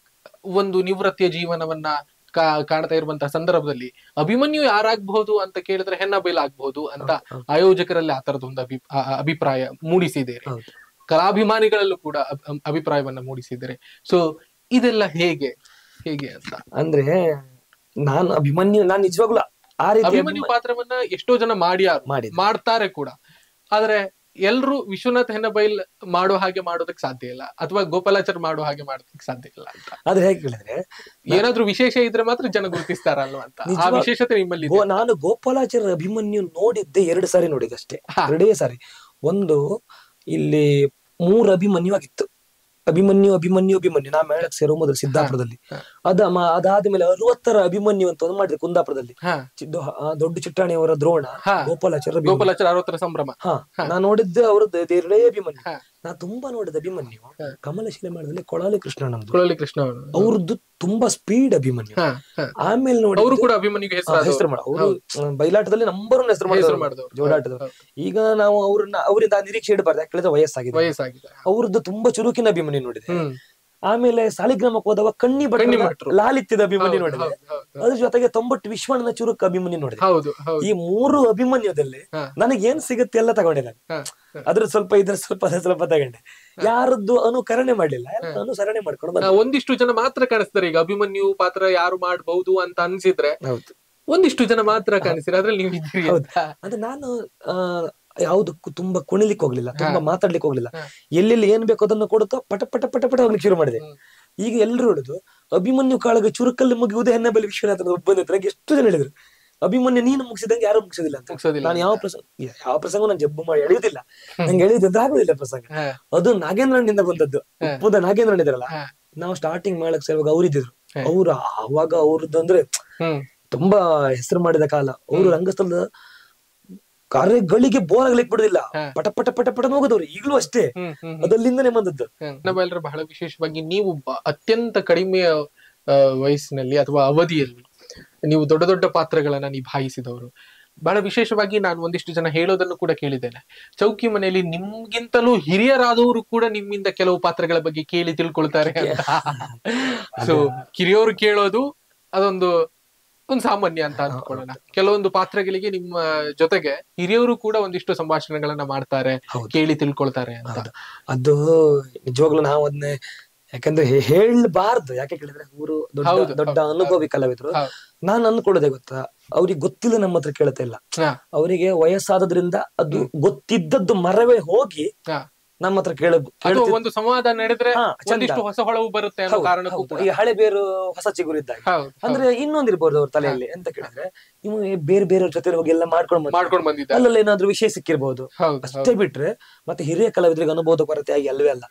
ಒಂದು ನಿವೃತ್ತಿಯ ಜೀವನವನ್ನ ಕಾ- ಕಾಣ್ತಾ ಇರುವಂತಹ ಸಂದರ್ಭದಲ್ಲಿ ಅಭಿಮನ್ಯು ಯಾರಾಗಬಹುದು ಅಂತ ಕೇಳಿದ್ರೆ ಹೆನ್ನಬೈಲ್ ಆಗ್ಬಹುದು ಅಂತ ಹೌದು. ಆಯೋಜಕರಲ್ಲಿ ಆ ತರದೊಂದು ಅಭಿ ಆ- ಆ ಅಭಿಪ್ರಾಯ ಮೂಡಿಸಿದ್ದೀರಿ ಹೌದು ಕಲಾಭಿಮಾನಿಗಳಲ್ಲೂ ಕೂಡ ಅಭ್- ಅಭ್- ಅಭಿಪ್ರಾಯವನ್ನ ಮೂಡಿಸಿದ್ದಾರೆ ಸೊ ಇದೆಲ್ಲ ಹೇಗೆ ಹೇಗೆ ಅಂತ ಅಂದ್ರೆ ನಾನು ಅಭಿಮನ್ಯು ನಾನು ನಿಜವಾಗ್ಲೂ ಆ ರೀತಿ ಅಭಿಮನ್ಯು ಪಾತ್ರವನ್ನ ಎಷ್ಟೋ ಜನ ಮಾಡ್ಯಾರು ಮಾಡಿದ್ರು. ಮಾಡ್ತಾರೆ ಕೂಡ ಆದ್ರೆ ಎಲ್ರು ವಿಶ್ವನಾಥ್ ಹೆನ್ನಬೈಲ್ ಮಾಡೋ ಹಾಗೆ ಮಾಡೋದಕ್ಕೆ ಸಾಧ್ಯ ಇಲ್ಲ ಅಥವಾ ಗೋಪಾಲಾಚಾರ್ ಮಾಡೋ ಹಾಗೆ ಮಾಡೋದಕ್ಕೆ ಸಾಧ್ಯ ಇಲ್ಲ ಅಂತ ಆದ್ರೆ ಹೇಗೆ ಕೇಳಿದ್ರೆ ಏನಾದ್ರೂ ವಿಶೇಷ ಇದ್ರೆ ಮಾತ್ರ ಜನ ಗುರುತಿಸ್ತಾರಲ್ವಾ ಅಂತ ಆ ನಿಜವಾ- ವಿಶೇಷತೆ ನಿಮ್ಮಲ್ಲಿ ಗೋ- ನಾನು ಗೋಪಾಲಾಚಾರ್ಯ ಅಭಿಮನ್ಯು ನೋಡಿದ್ದೆ ಎರಡು ಸಾರಿ ನೋಡಿದಷ್ಟೇ ಹಾ. ಎರಡೇ ಸಾರಿ ಒಂದು ಇಲ್ಲಿ ಮೂರು ಅಭಿಮನ್ಯು ಆಗಿತ್ತು ಅಭಿಮನ್ಯು ಅಭಿಮನ್ಯು ಅಭಿಮನ್ಯು ನಾ ಮೇಳಕ್ಕೆ ಸೇರೋ ಮೊದಲು ಸಿದ್ದಾಪುರದಲ್ಲಿ ಹಾ. ಅದ ಮ- ಅದಾದ್ಮೇಲೆ ಅರವತ್ತರ ಅಭಿಮನ್ಯು ಅಂತ ಒಂದು ಮಾಡಿದ್ರು ಕುಂದಾಪುರದಲ್ಲಿ ಹಾ ಚಿ- ದೊ- ಆ ದೊಡ್ಡ ಚಿಟ್ಟಾಣಿಯವರ ದ್ರೋಣ ಹಾ. ಗೋಪಾಲಾಚಾರ್ಯ ಅಭಿಮನ್ಯು. ಗೋಪಾಲಾಚಾರ್ ಅರವತ್ತರ ಸಂಭ್ರಮ ಹಾ ಹಾ. ನಾ ನೋಡಿದ್ದೆ ಅವರದ್ದು ಎರಡೇ ಅಭಿಮನ್ಯು ಹಾ. ನಾ ತುಂಬಾ ನೋಡಿದ ಅಭಿಮನ್ಯು ಹಾ. ಕಮಲಶಿಲೆ ಮಾಡದಲ್ಲಿ ಕೊಳಾಲಿ ಕೃಷ್ಣನಂದು ಕುಳಲಿ ಕೃಷ್ಣ ಅವರು. ಅವ್ರದ್ದು ತುಂಬಾ ಸ್ಪೀಡ್ ಅಭಿಮನ್ಯು ಹಾ ಹಾ ಆಮೇಲೆ ನೋಡಿ ಅವರು ಕೂಡ ಅಭಿಮನ್ಯುಗೆ ಹೆಸರು ಹೆಸರು ಮಾಡ ಅವರು ಬಯಲಾಟದಲ್ಲಿ ನಂಬರ್ ಒನ್ ಹೆಸರು ಹೆಸರು ಮಾಡಿದ್ರು ಮಾಡಿದವರು ಜೋಡಾಟದವರು ಈಗ ನಾವು ಅವ್ರನ್ನ ಅವರಿಂದ ಆ ನಿರೀಕ್ಷೆ ಇಡಬಾರ್ದು ಯಾಕಂದ್ರೆ ವಯಸ್ಸಾಗಿದೆ ವಯಸ್ಸಾಗಿದೆ ಅವ್ರದ್ದು ತುಂಬಾ ಚುರುಕಿನ ಅಭಿಮನ್ಯು ನೋಡಿದೆ ಹ್ಮ್ ಆಮೇಲೆ ಸಾಲಿಗ್ರಾಮಕ್ಕೆ ಹೋದವ ಕಣ್ಣಿ ಕಣ್ಣಿ ಭಟ್ರ ಭಟ್ರು. ಲಾಲಿತ್ಯದ ಅಭಿಮನ್ಯು ಹೌದು, ನೋಡಿದೆ ಹೌದು, ಹೌದು. ಅದ್ರ ಜೊತೆಗೆ ತೊಂಬತ್ತು ವಿಶ್ವಣ್ಣನ ಚುರುಕು ಅಭಿಮನ್ಯು ನೋಡಿದೆ ಹೌದು ಹೌದು ಈ ಮೂರು ಅಭಿಮನ್ಯುದಲ್ಲಿ ಹಾ. ನನಗೆ ಏನ್ ಸಿಗುತ್ತೆ ಎಲ್ಲ ತಗೊಂಡೆ ನಾನು ಹಾ, ಹಾ. ಅದ್ರ ಸ್ವಲ್ಪ ಇದ್ರ ಸ್ವಲ್ಪ ಅದ್ರ ಸ್ವಲ್ಪ ತಗೊಂಡೆ ಯಾರದ್ದು ಅನುಕರಣೆ ಮಾಡ್ಲಿಲ್ಲ ಎಲ್ಲ ಅನುಸರಣೆ ಮಾಡ್ಕೊಂಡು ಆ, ಬಂದೆ. ಒಂದಿಷ್ಟು ಜನ ಮಾತ್ರ ಕಾಣಿಸ್ತಾರೆ ಈಗ ಅಭಿಮನ್ಯು ಪಾತ್ರ ಯಾರು ಮಾಡಬಹುದು ಅಂತ ಅನ್ಸಿದ್ರೆ ಹೌದು ಒಂದಿಷ್ಟು ಜನ ಮಾತ್ರ ಕಾಣಿಸ್ತಾರೆ ಅದ್ರಲ್ಲಿ ನೀವು ಇದ್ದೀರಿ ಹೌದು. ಅಂತ. ಅಂದ್ರೆ ನಾನು ಆ ಯಾವುದಕ್ಕೂ ತುಂಬಾ ಕುಣಿಲಿಕ್ಕೆ ಹೋಗ್ಲಿಲ್ಲ ತುಂಬಾ ಮಾತಾಡ್ಲಿಕ್ಕೆ ಹೋಗ್ಲಿಲ್ಲ ಹಾ. ಎಲ್ಲೆಲ್ಲಿ ಏನ್ ಬೇಕು ಅದನ್ನು ಕೊಡುತ್ತಾ ಪಟ ಪಟ ಪಟ ಪಟ ಹೋಗ್ಲಿಕ್ಕೆ ಶುರು ಮಾಡಿದೆ ಹ್ಮ್. ಈಗ ಎಲ್ರು ಹೇಳುದು ಅಭಿಮನ್ಯು ಕಾಳಗ ಚುರುಕಲ್ಲಿ ಮುಗಿಯುವುದೇ ಹೆಣ್ಣಬಲಿ ವಿಶ್ವನಾಥನ ಒಬ್ಬನ ಹತ್ರ ಎಷ್ಟು ಜನ ಹೇಳಿದ್ರು ಅಭಿಮನ್ಯು ನೀನು ಮುಗಿಸಿದಂಗೆ ಯಾರು ಮುಗಿಸೋದಿಲ್ಲ ಅಂತ ಮುಗ್ಸೋದಿಲ್ಲ ನಾನು ಯಾವ ಪ್ರಸಂಗ ಯಾವ ಪ್ರಸಂಗ ನಾನು ಜಬ್ಬು ಮಾಡಿ ಎಳೆಯುವುದಿಲ್ಲ ನಂಗೆ ಎಳೆಯುವುದಂದ್ರೆ ಆಗುದಿಲ್ಲ ಪ್ರಸಂಗ ಹಾ, ಅದು ನಾಗೇಂದ್ರನಿಂದ ಬಂದದ್ದು ಹಾ. ಉಪ್ಪುದ ನಾಗೇಂದ್ರನ್ ಇದ್ರಲ್ಲ ಹಾ. ನಾವು ಸ್ಟಾರ್ಟಿಂಗ್ ಮಾಡಕ್ ಸೇರುವಾಗ ಅವ್ರಿದ್ರು ಹಾ. ಅವ್ರು ಆವಾಗ ಅವ್ರದ್ದು ಅಂದ್ರೆ ಹ್ಮ್ ತುಂಬಾ ಹೆಸರು ಮಾಡಿದ ಕಾಲ ಅವರು ರಂಗಸ್ಥಳದ ಕಾರ್ಯಗಳಿಗೆ ಬೋರ್ ಆಗ್ಲಿಕ್ಕೆ ಬಿಡುದಿಲ್ಲ ಹಾ. ಪಟ ಪಟ ಪಟ ಪಟ ಹೋಗೋದವ್ರು ಈಗಲೂ ಅಷ್ಟೇ ಹ್ಮ್ ಹ್ಮ್ ಅದಲ್ಲಿಂದನೇ ಬಂದದ್ದು ನಮ್ಮೆಲ್ಲರ ಬಹಳ ವಿಶೇಷವಾಗಿ ನೀವು ಬ- ಅತ್ಯಂತ ಕಡಿಮೆ ಆ, ವಯಸ್ಸಿನಲ್ಲಿ ಅಥವಾ ಅವಧಿಯಲ್ಲಿ ನೀವು ದೊಡ್ಡ ದೊಡ್ಡ ಪಾತ್ರಗಳನ್ನ ನಿಭಾಯಿಸಿದವರು ಬಹಳ ವಿಶೇಷವಾಗಿ ನಾನು ಒಂದಿಷ್ಟು ಜನ ಹೇಳೋದನ್ನು ಕೂಡ ಕೇಳಿದ್ದೇನೆ ಚೌಕಿ ಮನೆಯಲ್ಲಿ ನಿಮ್ಗಿಂತಲೂ ಹಿರಿಯರಾದವರು ಕೂಡ ನಿಮ್ಮಿಂದ ಕೆಲವು ಪಾತ್ರಗಳ ಬಗ್ಗೆ ಕೇಳಿ ತಿಳ್ಕೊಳ್ತಾರೆ ಅಂತ ಸೊ ಕಿರಿಯವರು ಕೇಳೋದು ಅದೊಂದು ಒಂದು ಸಾಮಾನ್ಯ ಅಂತ ಅನ್ಕೊಳ್ಳೋಣ ಕೆಲವೊಂದು ಪಾತ್ರಗಳಿಗೆ ನಿಮ್ಮ ಜೊತೆಗೆ ಹಿರಿಯವರು ಕೂಡ ಒಂದಿಷ್ಟು ಸಂಭಾಷಣೆಗಳನ್ನ ಮಾಡ್ತಾರೆ ಹೌದು. ಕೇಳಿ ತಿಳ್ಕೊಳ್ತಾರೆ ಅಂತ ಹೌದು. ಅದು ನಿಜವಾಗ್ಲೂ ನಾವು ಅದನ್ನೇ ಯಾಕಂದ್ರೆ ಹೇ- ಹೇಳ್ಬಾರ್ದು ಯಾಕೆ ಕೇಳಿದ್ರೆ ಇವರು ದೊಡ್ಡ ಹೌದು, ದೊಡ್ಡ ಹೌದು, ಅನುಭವಿ ಕಲಾವಿದ್ರು ಹೌದು. ನಾನ್ ಅನ್ಕೊಳ್ಳೋದೇ ಗೊತ್ತಾ ಅವ್ರಿಗೆ ಗೊತ್ತಿಲ್ಲ ನಮ್ಮ ಹತ್ರ ಕೇಳ್ತಾ ಇಲ್ಲ ಹಾ, ಅವರಿಗೆ ವಯಸ್ಸಾದದ್ರಿಂದ ಅದು ಗೊತ್ತಿದ್ದದ್ದು ಮರವೇ ಹೋಗಿ ಹಾ. ನಮ್ಮ ಹತ್ರ ಕೇಳ ಅದು ಕೇಳ್ತಿದ್- ಒಂದು ಸಂವಾದ ನಡೆದ್ರೆ ಹಾ, ಚಂದ. ಒಂದಿಷ್ಟು ಹೊಸ ಹೊಳವು ಬರುತ್ತೆ ಅನ್ನೋ ಹೌದು, ಕಾರಣಕ್ಕೂ ಹೌದು. ಕೂಡ ಈ ಹಳೆ ಬೇರು ಹೊಸ ಚಿಗುರು ಇದ್ದಾಗ ಹೌದು ಅಂದ್ರೆ ಇನ್ನೊಂದ್ ಇರ್ಬೋದು ಅವ್ರ ತಲೆಯಲ್ಲಿ ಎಂತ ಕೇಳಿದ್ರೆ ನೀವು ಬೇರೆ ಬೇರೆ ಜೊತೆ ಹೋಗಿ ಎಲ್ಲ ಮಾಡ್ಕೊಂಡು ಬಂದ್ರೆ ಮಾಡ್ಕೊಂಡು ಬಂದಿದ್ದಾರೆ ಅಲ್ಲಲ್ಲಿ ಏನಾದ್ರೂ ವಿಷಯ ಸಿಕ್ಕಿರ್ಬೋದು ಹೌದು ಅಷ್ಟೇ ಬಿಟ್ರೆ ಮತ್ತೆ ಹಿರಿಯ ಕಲಾವಿದರಿಗೆ ಅನುಭವದ ಕೊರತೆ ಆಗಿ ಅಲ್ವೇ ಅಲ್ಲ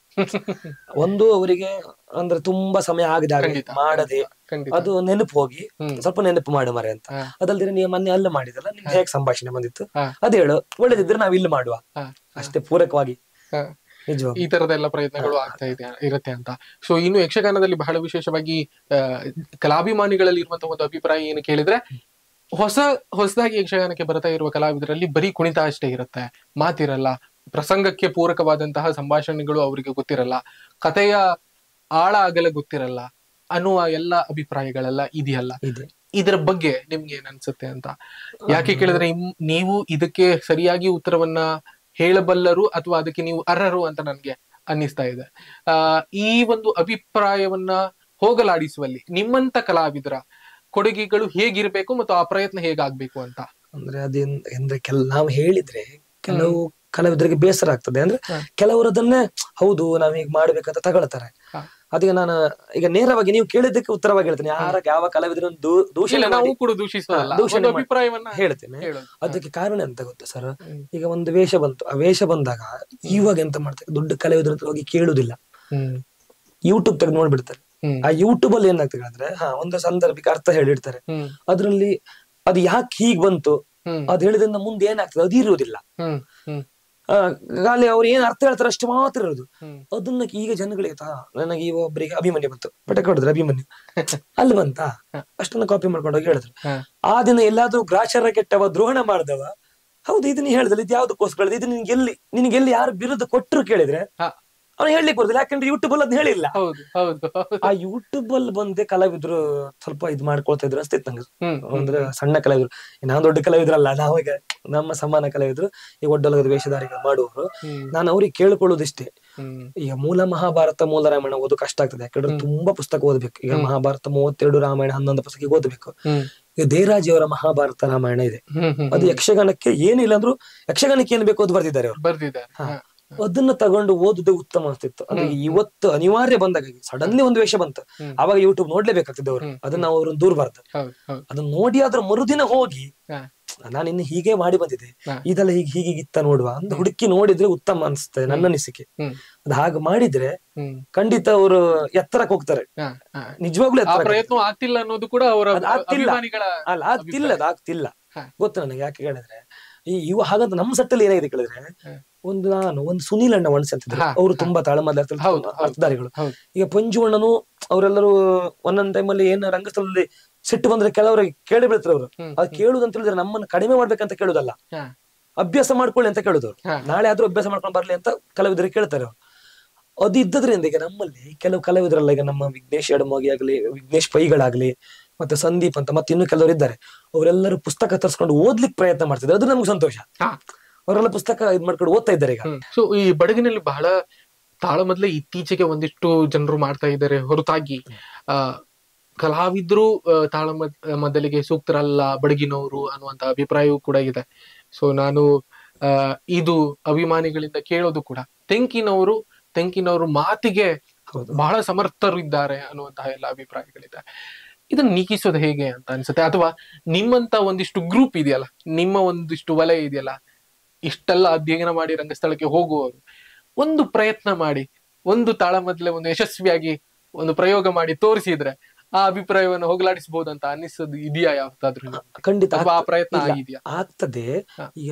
ಒಂದು ಅವರಿಗೆ ಅಂದ್ರೆ ತುಂಬಾ ಸಮಯ ಆಗದೆ ಆಗದೆ ಖಂಡಿತ. ಮಾಡದೆ ಖಂಡಿತ ಅದು ನೆನಪು ಹೋಗಿ ಹ್ಮ್. ಸ್ವಲ್ಪ ನೆನಪು ಮಾಡು ಮರೆ ಅಂತ ಹಾ. ಅದಲ್ದಿರ ನೀವು ಮೊನ್ನೆ ಅಲ್ಲ ಮಾಡಿದಲ್ಲ ನಿಮ್ಗೆ ಹೇಗೆ ಸಂಭಾಷಣೆ ಬಂದಿತ್ತು ಹಾ. ಅದೇ ಹೇಳು ಒಳ್ಳೇದಿದ್ರೆ ನಾವ್ ಇಲ್ಲಿ ಮಾಡುವ ಹಾ. ಅಷ್ಟೇ ಪೂರಕವಾಗಿ ಹಾ. ನಿಜವಾಗಿ ಈ ತರದೆಲ್ಲ ಪ್ರಯತ್ನಗಳು ಆಗ್ತಾ ಇದೆ ಇರುತ್ತೆ ಅಂತ ಸೊ ಇನ್ನು ಯಕ್ಷಗಾನದಲ್ಲಿ ಬಹಳ ವಿಶೇಷವಾಗಿ ಆ, ಕಲಾಭಿಮಾನಿಗಳಲ್ಲಿ ಇರುವಂತಹ ಒಂದು ಅಭಿಪ್ರಾಯ ಏನು ಕೇಳಿದ್ರೆ ಹೊಸ ಹೊಸದಾಗಿ ಯಕ್ಷಗಾನಕ್ಕೆ ಬರ್ತಾ ಇರುವ ಕಲಾವಿದರಲ್ಲಿ ಬರೀ ಕುಣಿತ ಅಷ್ಟೇ ಇರುತ್ತೆ ಮಾತಿರಲ್ಲ ಪ್ರಸಂಗಕ್ಕೆ ಪೂರಕವಾದಂತಹ ಸಂಭಾಷಣೆಗಳು ಅವರಿಗೆ ಗೊತ್ತಿರಲ್ಲ ಕಥೆಯ ಆಳ ಅಗಲ ಗೊತ್ತಿರಲ್ಲ ಅನ್ನುವ ಎಲ್ಲ ಅಭಿಪ್ರಾಯಗಳೆಲ್ಲ ಇದೆಯಲ್ಲ ಇದೆ ಇದರ ಬಗ್ಗೆ ನಿಮ್ಗೆ ಏನ್ ಅನ್ಸುತ್ತೆ ಅಂತ ಯಾಕೆ ಕೇಳಿದ್ರೆ ಇಮ್- ನೀವು ಇದಕ್ಕೆ ಸರಿಯಾಗಿ ಉತ್ತರವನ್ನ ಹೇಳಬಲ್ಲರು ಅಥವಾ ಅದಕ್ಕೆ ನೀವು ಅರ್ಹರು ಅಂತ ನನ್ಗೆ ಅನ್ನಿಸ್ತಾ ಇದೆ ಆ ಈ ಒಂದು ಅಭಿಪ್ರಾಯವನ್ನ ಹೋಗಲಾಡಿಸುವಲ್ಲಿ ನಿಮ್ಮಂತ ಕಲಾವಿದರ ಕೊಡುಗೆಗಳು ಹೇಗಿರ್ಬೇಕು ಮತ್ತು ಆ ಪ್ರಯತ್ನ ಹೇಗಾಗ್ಬೇಕು ಅಂತ ಅಂದ್ರೆ ಅದೇನ್ ಅಂದ್ರೆ ಕೆಲ ನಾವು ಹೇಳಿದ್ರೆ ಕೆಲವು ಕಲಾವಿದರಿಗೆ ಬೇಸರ ಆಗ್ತದೆ ಅಂದ್ರೆ ಕೆಲವರು ಅದನ್ನೇ ಹೌದು ನಾವ್ ಹೀಗ್ ಮಾಡ್ಬೇಕಂತ ತಗೊಳ್ತಾರೆ ಹಾ. ಅದಕ್ಕೆ ನಾನು ಈಗ ನೇರವಾಗಿ ನೀವು ಕೇಳಿದ್ದಕ್ಕೆ ಉತ್ತರವಾಗಿ ಹೇಳ್ತೇನೆ ಯಾರ ಯಾವ ಕಲಾವಿದರನ್ನು ದೂ- ಇಲ್ಲ ದೂಷಣೆ ನಾವು ಮಾಡಿ ಕೂಡ ದೂಷಿಸೋದಲ್ಲ ಹಾ, ದೂಷಣೆ ಒಂದು ಮಾಡಿ- ಅಭಿಪ್ರಾಯವನ್ನ ಹೇಳ್ತೇನೆ ಹೇಳೋದು ಅದಕ್ಕೆ ಕಾರಣ ಎಂತ ಗೊತ್ತಾ ಸರ್ ಹ್ಮ್. ಈಗ ಒಂದು ವೇಷ ಬಂತು ಆ ವೇಷ ಬಂದಾಗ ಇವಾಗ ಎಂತ ಮಾಡ್ತಾರೆ ದೊಡ್ಡ ಕಲಾವಿದ್ರ ಹತ್ರ ಹೋಗಿ ಕೇಳುದಿಲ್ಲ ಹ್ಮ್ ಯೂಟ್ಯೂಬ್ ತೆಗೆದು ನೋಡ್ಬಿಡ್ತಾರೆ ಹ್ಮ್ ಆ ಯೂಟ್ಯೂಬ್ ಅಲ್ಲಿ ಏನಾಗ್ತದೆ ಅಂದ್ರೆ ಹಾ ಒಂದು ಸಂದರ್ಭಕ್ಕೆ ಅರ್ಥ ಹೇಳಿರ್ತಾರೆ ಹ್ಮ್ ಅದ್ರಲ್ಲಿ ಅದು ಯಾಕೆ ಹೀಗ್ ಬಂತು ಹ್ಮ್ ಅದ್ ಹೇಳಿದ್ರಿಂದ ಮುಂದೆ ಏನಾಗ್ತದೆ ಅದು ಇರುವುದಿಲ್ಲ ಹ್ಮ್ ಹ್ಮ್ ಆ, ಖಾಲಿ ಅವ್ರು ಏನ್ ಅರ್ಥ ಹೇಳ್ತಾರೆ ಅಷ್ಟು ಮಾತ್ರ ಇರೋದು ಹ್ಮ್ ಅದನ್ನ ಈಗ ಜನಗಳಿಗೆ ತಾ ನನಗೆ ಈ ಒಬ್ಬರಿಗೆ ಅಭಿಮನ್ಯು ಬಂತು ಪಟಕ ಹೊಡೆದ್ರೆ ಅಭಿಮನ್ಯು ಅಲ್ಲಿ ಬಂತ ಅಷ್ಟನ್ನ ಕಾಪಿ ಮಾಡ್ಕೊಂಡು ಹೋಗಿ ಹೇಳಿದ್ರು ಹಾ. ಆ ದಿನ ಎಲ್ಲಾದ್ರೂ ಗ್ರಾಚಾರ ಕೆಟ್ಟವ ದ್ರೋಹಣ ಮಾಡ್ದವ ಹೌದು ಇದನ್ನ ಹೇಳಿದ್ರೆ ಇದು ಯಾವ್ದಕ್ಕೋಸ್ಕರ ಇದು ನಿನ್ಗೆ ಎಲ್ಲಿ ನಿನ್ಗೆ ಎಲ್ಲಿ ಯಾರು ಬಿರುದು ಕೊಟ್ಟರು ಕೇಳಿದ್ರೆ ಹಾ. ಅವ್ನು ಹೇಳಲಿಕ್ಕೆ ಬರುದಿಲ್ಲ ಯಾಕಂದ್ರೆ ಯೂಟ್ಯೂಬ್ ಅಲ್ಲಿ ಅದ್ನ ಹೇಳಿಲ್ಲ ಹೌದು ಹೌದು ಹೌದು ಆ ಯೂಟ್ಯೂಬ್ ಅಲ್ಲಿ ಬಂದೆ ಕಲಾವಿದ್ರು ಸ್ವಲ್ಪ ಇದ್ ಮಾಡ್ಕೊಳ್ತಾ ಇದ್ರು ಅನ್ಸ್ತಿತ್ತು ನಂಗೆ ಹ್ಮ್ ಅಂದ್ರೆ ಸಣ್ಣ ಕಲಾವಿದ್ರು ನಾವು ದೊಡ್ಡ ಕಲಾವಿದ್ರಲ್ಲ ನಾವೀಗ ನಮ್ಮ ಸಮಾನ ಕಲಾವಿದ್ರು ಈ ಒಡ್ಡಲಗದ ವೇಷಧಾರಿಗಳು ಮಾಡುವವರು ಹ್ಮ್ ನಾನು ಅವ್ರಿಗೆ ಕೇಳ್ಕೊಳ್ಳೋದಿಷ್ಟೇ ಹ್ಮ್ ಈಗ ಮೂಲ ಮಹಾಭಾರತ ಮೂಲ ರಾಮಾಯಣ ಓದು ಕಷ್ಟ ಆಗ್ತದೆ ಯಾಕಂದ್ರೆ ತುಂಬಾ ಪುಸ್ತಕ ಓದ್ಬೇಕು ಈಗ ಮಹಾಭಾರತ ಮೂವತ್ತೆರಡು ರಾಮಾಯಣ ಹನ್ನೊಂದು ಪುಸ್ತಕ ಓದ್ಬೇಕು ಹ್ಮ್ ಈಗ ದೇರಾಜಿಯವರ ಮಹಾಭಾರತ ರಾಮಾಯಣ ಇದೆ ಹ್ಮ್ ಹ್ಮ್ ಅದು ಯಕ್ಷಗಾನಕ್ಕೆ ಏನಿಲ್ಲ ಅಂದ್ರೂ ಯಕ್ಷಗಾನಕ್ಕೆ ಏನ್ ಬೇಕು ಅದು ಬರ್ದಿದ್ದಾರೆ ಅವರು ಬರ್ದಿದ್ದಾರೆ ಹಾ. ಅದನ್ನ ತಗೊಂಡು ಓದುದು ಉತ್ತಮ ಅನ್ಸ್ತಿತ್ತು ಅಂದ್ರೆ ಇವತ್ತು ಅನಿವಾರ್ಯ ಬಂದಾಗ ಸಡನ್ಲಿ ಒಂದು ವೇಷ ಬಂತು ಹ್ಮ್. ಅವಾಗ ಯೂಟ್ಯೂಬ್ ನೋಡ್ಲೇಬೇಕಾಗ್ತದೆ ಅವರು ಹ್ಮ್. ಅದನ್ನ ಅವ್ರನ್ನ ದೂರಬಾರ್ದು ಹೌದು ಹೌದು ಅದನ್ನ ನೋಡಿ ಅದ್ರ ಮರುದಿನ ಹೋಗಿ ಹಾ. ನಾನು ಇನ್ನು ಹೀಗೆ ಮಾಡಿ ಬಂದಿದ್ದೆ ಹಾ. ಇದೆಲ್ಲ ಹೀಗೆ ಹೀಗೆ ಇತ್ತ ನೋಡುವ ಅಂತ ಹುಡುಕಿ ನೋಡಿದ್ರೆ ಉತ್ತಮ ಅನ್ಸ್ತದೆ ನನ್ನ ಅನಿಸಿಕೆ ಹ್ಮ್ ಅದ್ ಹಾಗೆ ಮಾಡಿದ್ರೆ ಹ್ಮ್ ಖಂಡಿತ ಅವರು ಎತ್ತರಕ್ಕೆ ಹೋಗ್ತಾರೆ ಹಾ, ಹಾ. ನಿಜವಾಗ್ಲೂ ಆ ಎತ್ತರಕ್ಕೆ ಪ್ರಯತ್ನ ಆಗ್ತಿಲ್ಲ ಅನ್ನೋದು ಕೂಡ ಅವರ ಅದ್ ಆಗ್ತಿಲ್ಲ. ಅಭಿಮಾನಿಗಳ ಅಲ್ಲ ಆಗ್ತಿಲ್ಲ ಅದು ಆಗ್ತಿಲ್ಲ ಹಾ. ಗೊತ್ತು ನನಗೆ ಯಾಕೆ ಹೇಳಿದ್ರೆ ಈ ಇವ ಹಾಗಂತ ನಮ್ಮ ಸಟ್ಟಲ್ಲಿ ಏನಾಗಿದೆ ಕೇಳಿದ್ರೆ ಒಂದು ನಾನು ಒಂದು ಸುನೀಲ್ ಅಣ್ಣ ವನ್ಸ್ ಅಂತಿದ್ರು ಹಾ, ಅವರು ತುಂಬಾ ತಾಳಮದ ಹೌದು, ಹೌದು, ಅರ್ಥಧಾರಿಗಳು ಹೌದು. ಈಗ ಪಂಜು ಅಣ್ಣನು ಅವರೆಲ್ಲರೂ ಒಂದೊಂದ್ ಟೈಮಲ್ಲಿ ಏನು ರಂಗಸ್ಥಳದಲ್ಲಿ ಸಿಟ್ಟು ಬಂದ್ರೆ ಕೆಲವರಿಗೆ ಕೇಳಿ ಬೀಳ್ತಾರೆ ಅವರು ಹ್ಮ್, ಅದು ಕೇಳುದು ಅಂತ ಹೇಳಿದ್ರೆ ನಮ್ಮನ್ನ ಕಡಿಮೆ ಮಾಡ್ಬೇಕಂತ ಕೇಳುದಲ್ಲ ಹಾ. ಅಭ್ಯಾಸ ಮಾಡ್ಕೊಳ್ಳಿ ಅಂತ ಕೇಳುದವ್ರು ಹಾ. ನಾಳೆ ಆದ್ರೂ ಅಭ್ಯಾಸ ಮಾಡ್ಕೊಂಡು ಬರ್ಲಿ ಅಂತ ಕಲಾವಿದರಿಗೆ ಕೇಳ್ತಾರೆ ಅವ್ರು ಅದು ಇದ್ದದ್ರಿಂದ ಈಗ ನಮ್ಮಲ್ಲಿ ಕೆಲವು ಕಲಾವಿದರಲ್ಲ ಈಗ ನಮ್ಮ ವಿಘ್ನೇಶ್ ಎಡಮೋಗಿ ಆಗ್ಲಿ ವಿಘ್ನೇಶ್ ಪೈಗಳಾಗ್ಲಿ ಮತ್ತೆ ಸಂದೀಪ್ ಅಂತ ಮತ್ತೆ ಇನ್ನು ಕೆಲವರು ಇದ್ದಾರೆ ಅವರೆಲ್ಲರೂ ಪುಸ್ತಕ ತರಿಸ್ಕೊಂಡು ಓದ್ಲಿಕ್ಕೆ ಪ್ರಯತ್ನ ಮಾಡ್ತಿದ್ದಾರೆ ಅದು ನಮ್ಗೆ ಸಂತೋಷ ಹಾ. ಅವರೆಲ್ಲ ಪುಸ್ತಕ ಇದ್ ಮಾಡ್ಕೊಂಡು ಓದ್ತಾ ಇದ್ದಾರೆ ಈಗ ಸೊ ಈ ಬಡಗಿನಲ್ಲಿ ಬಹಳ ತಾಳಮದ್ಲೆ ಇತ್ತೀಚೆಗೆ ಒಂದಿಷ್ಟು ಜನರು ಮಾಡ್ತಾ ಇದ್ದಾರೆ ಹೊರತಾಗಿ ಆ ಕಲಾವಿದ್ರು ಆ, ತಾಳಮದ್ ಮದ್ದಲಿಗೆ ಸೂಕ್ತರಲ್ಲ ಬಡಗಿನವರು ಅನ್ನುವಂತ ಅಭಿಪ್ರಾಯವೂ ಕೂಡ ಇದೆ ಸೊ ನಾನು ಆ ಇದು ಅಭಿಮಾನಿಗಳಿಂದ ಕೇಳೋದು ಕೂಡ ತೆಂಕಿನವರು ತೆಂಕಿನವರು ಮಾತಿಗೆ ಹೌದು ಬಹಳ ಸಮರ್ಥರು ಇದ್ದಾರೆ ಅನ್ನುವಂತಹ ಎಲ್ಲ ಅಭಿಪ್ರಾಯಗಳಿದೆ ಇದನ್ನ ನೀಗಿಸೋದು ಹೇಗೆ ಅಂತ ಅನ್ಸುತ್ತೆ ಅಥವಾ ನಿಮ್ಮಂತ ಒಂದಿಷ್ಟು ಗ್ರೂಪ್ ಇದೆಯಲ್ಲ ನಿಮ್ಮ ಒಂದಿಷ್ಟು ವಲಯ ಇದೆಯಲ್ಲ ಇಷ್ಟೆಲ್ಲ ಅಧ್ಯಯನ ಮಾಡಿ ರಂಗಸ್ಥಳಕ್ಕೆ ಹೋಗುವವರು ಒಂದು ಪ್ರಯತ್ನ ಮಾಡಿ ಒಂದು ತಾಳಮದ್ಲೆ ಒಂದು ಯಶಸ್ವಿಯಾಗಿ ಒಂದು ಪ್ರಯೋಗ ಮಾಡಿ ತೋರಿಸಿದ್ರೆ ಆ ಅಭಿಪ್ರಾಯವನ್ನು ಹೋಗಲಾಡಿಸಬಹುದು ಅಂತ ಅನಿಸೋದು ಇದೆಯಾ ಯಾವತ್ತಾದ್ರೂ ನಿಮ್ಗೆ? ಖಂಡಿತ ಅಥವಾ ಆ ಆಗ್ತ- ಪ್ರಯತ್ನ ಇಲ್ಲ, ಆಗಿದೆಯಾ ಆಗ್ತದೆ ಹಾ. ಈಗ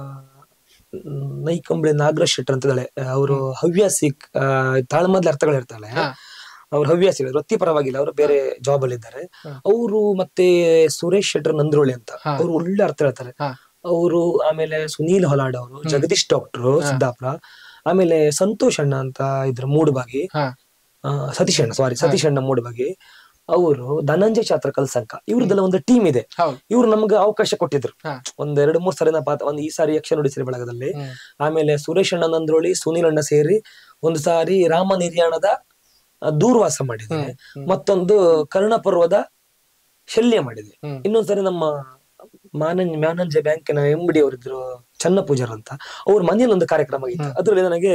ಮ್, ನೈಕಂಬಳೆ ನಾಗರಾಜ್ ಶೆಟ್ಟರ್ ಅಂತಿದ್ದಾಳೆ ಅವರು ಹವ್ಯಾಸಿ ಆ, ತಾಳ್ಮದ್ಲೆ ಅರ್ಥಗಳು ಇರ್ತಾಳೆ ಹಾ. ಅವ್ರು ಹವ್ಯಾಸಿ ವೃತ್ತಿ ಪರವಾಗಿಲ್ಲ ಅವರು ಬೇರೆ ಜಾಬ್ ಅಲ್ಲಿ ಇದ್ದಾರೆ ಹಾ. ಅವರು ಮತ್ತೆ ಸುರೇಶ್ ಶೆಟ್ಟರ್ ನಂದ್ರೋಳಿ ಅಂತ ಹಾ. ಅವರು ಒಳ್ಳೆ ಅರ್ಥ ಹೇಳ್ತಾರೆ ಹಾ. ಅವರು ಆಮೇಲೆ ಸುನೀಲ್ ಹೊಲಾಡ್ ಅವರು ಜಗದೀಶ್ ಡಾಕ್ಟರ್ ಸಿದ್ದಾಪುರ ಆಮೇಲೆ ಸಂತೋಷ್ ಅಣ್ಣ ಅಂತ ಇದ್ರ ಮೂಡುಬಾಗಿ ಹಾ ಆ, ಸತೀಶ್ ಅಣ್ಣ ಸಾರಿ ಸತೀಶ್ ಅಣ್ಣ ಮೂಡುಬಾಗಿ ಅವರು ಧನಂಜಯ ಛಾತ್ರ ಕಲ್ಸಂಕ ಇವ್ರದ್ದೆಲ್ಲ ಒಂದು ಟೀಮ್ ಇದೆ ಹೌದು ಇವ್ರು ನಮ್ಗೆ ಅವಕಾಶ ಕೊಟ್ಟಿದ್ರು ಹಾ. ಒಂದ್ ಎರಡು ಮೂರ್ ಸರಿನ ಪಾತ್ರ ಒಂದ್ ಈ ಸಾರಿ ಯಕ್ಷ ನುಡಿಸಿರಿ ಬಳಗದಲ್ಲಿ ಹ್ಮ್. ಆಮೇಲೆ ಸುರೇಶ್ ಅಣ್ಣ ನಂದ್ರೋಳಿ ಸುನೀಲ್ ಅಣ್ಣ ಸೇರಿ ಒಂದು ಸಾರಿ ರಾಮ ನಿರ್ಯಾಣದ ಆ, ದೂರ್ವಾಸ ಮಾಡಿದೆ ಮತ್ತೊಂದು ಕರ್ಣಪರ್ವದ ಶಲ್ಯ ಮಾಡಿದೆ ಹ್ಮ್. ಇನ್ನೊಂದ್ಸರಿ ನಮ್ಮ ಮಾನಂಜ ಮ್ಯಾನಂಜ ಬ್ಯಾಂಕಿನ ಎಂ ಡಿ ಅವರಿದ್ರು ಚನ್ನ ಪೂಜಾರ್ ಅಂತ ಅವ್ರ ಮನೆಯಲ್ಲಿ ಒಂದು ಕಾರ್ಯಕ್ರಮ ಆಗಿತ್ತು ಅದ್ರಲ್ಲಿ ನನಗೆ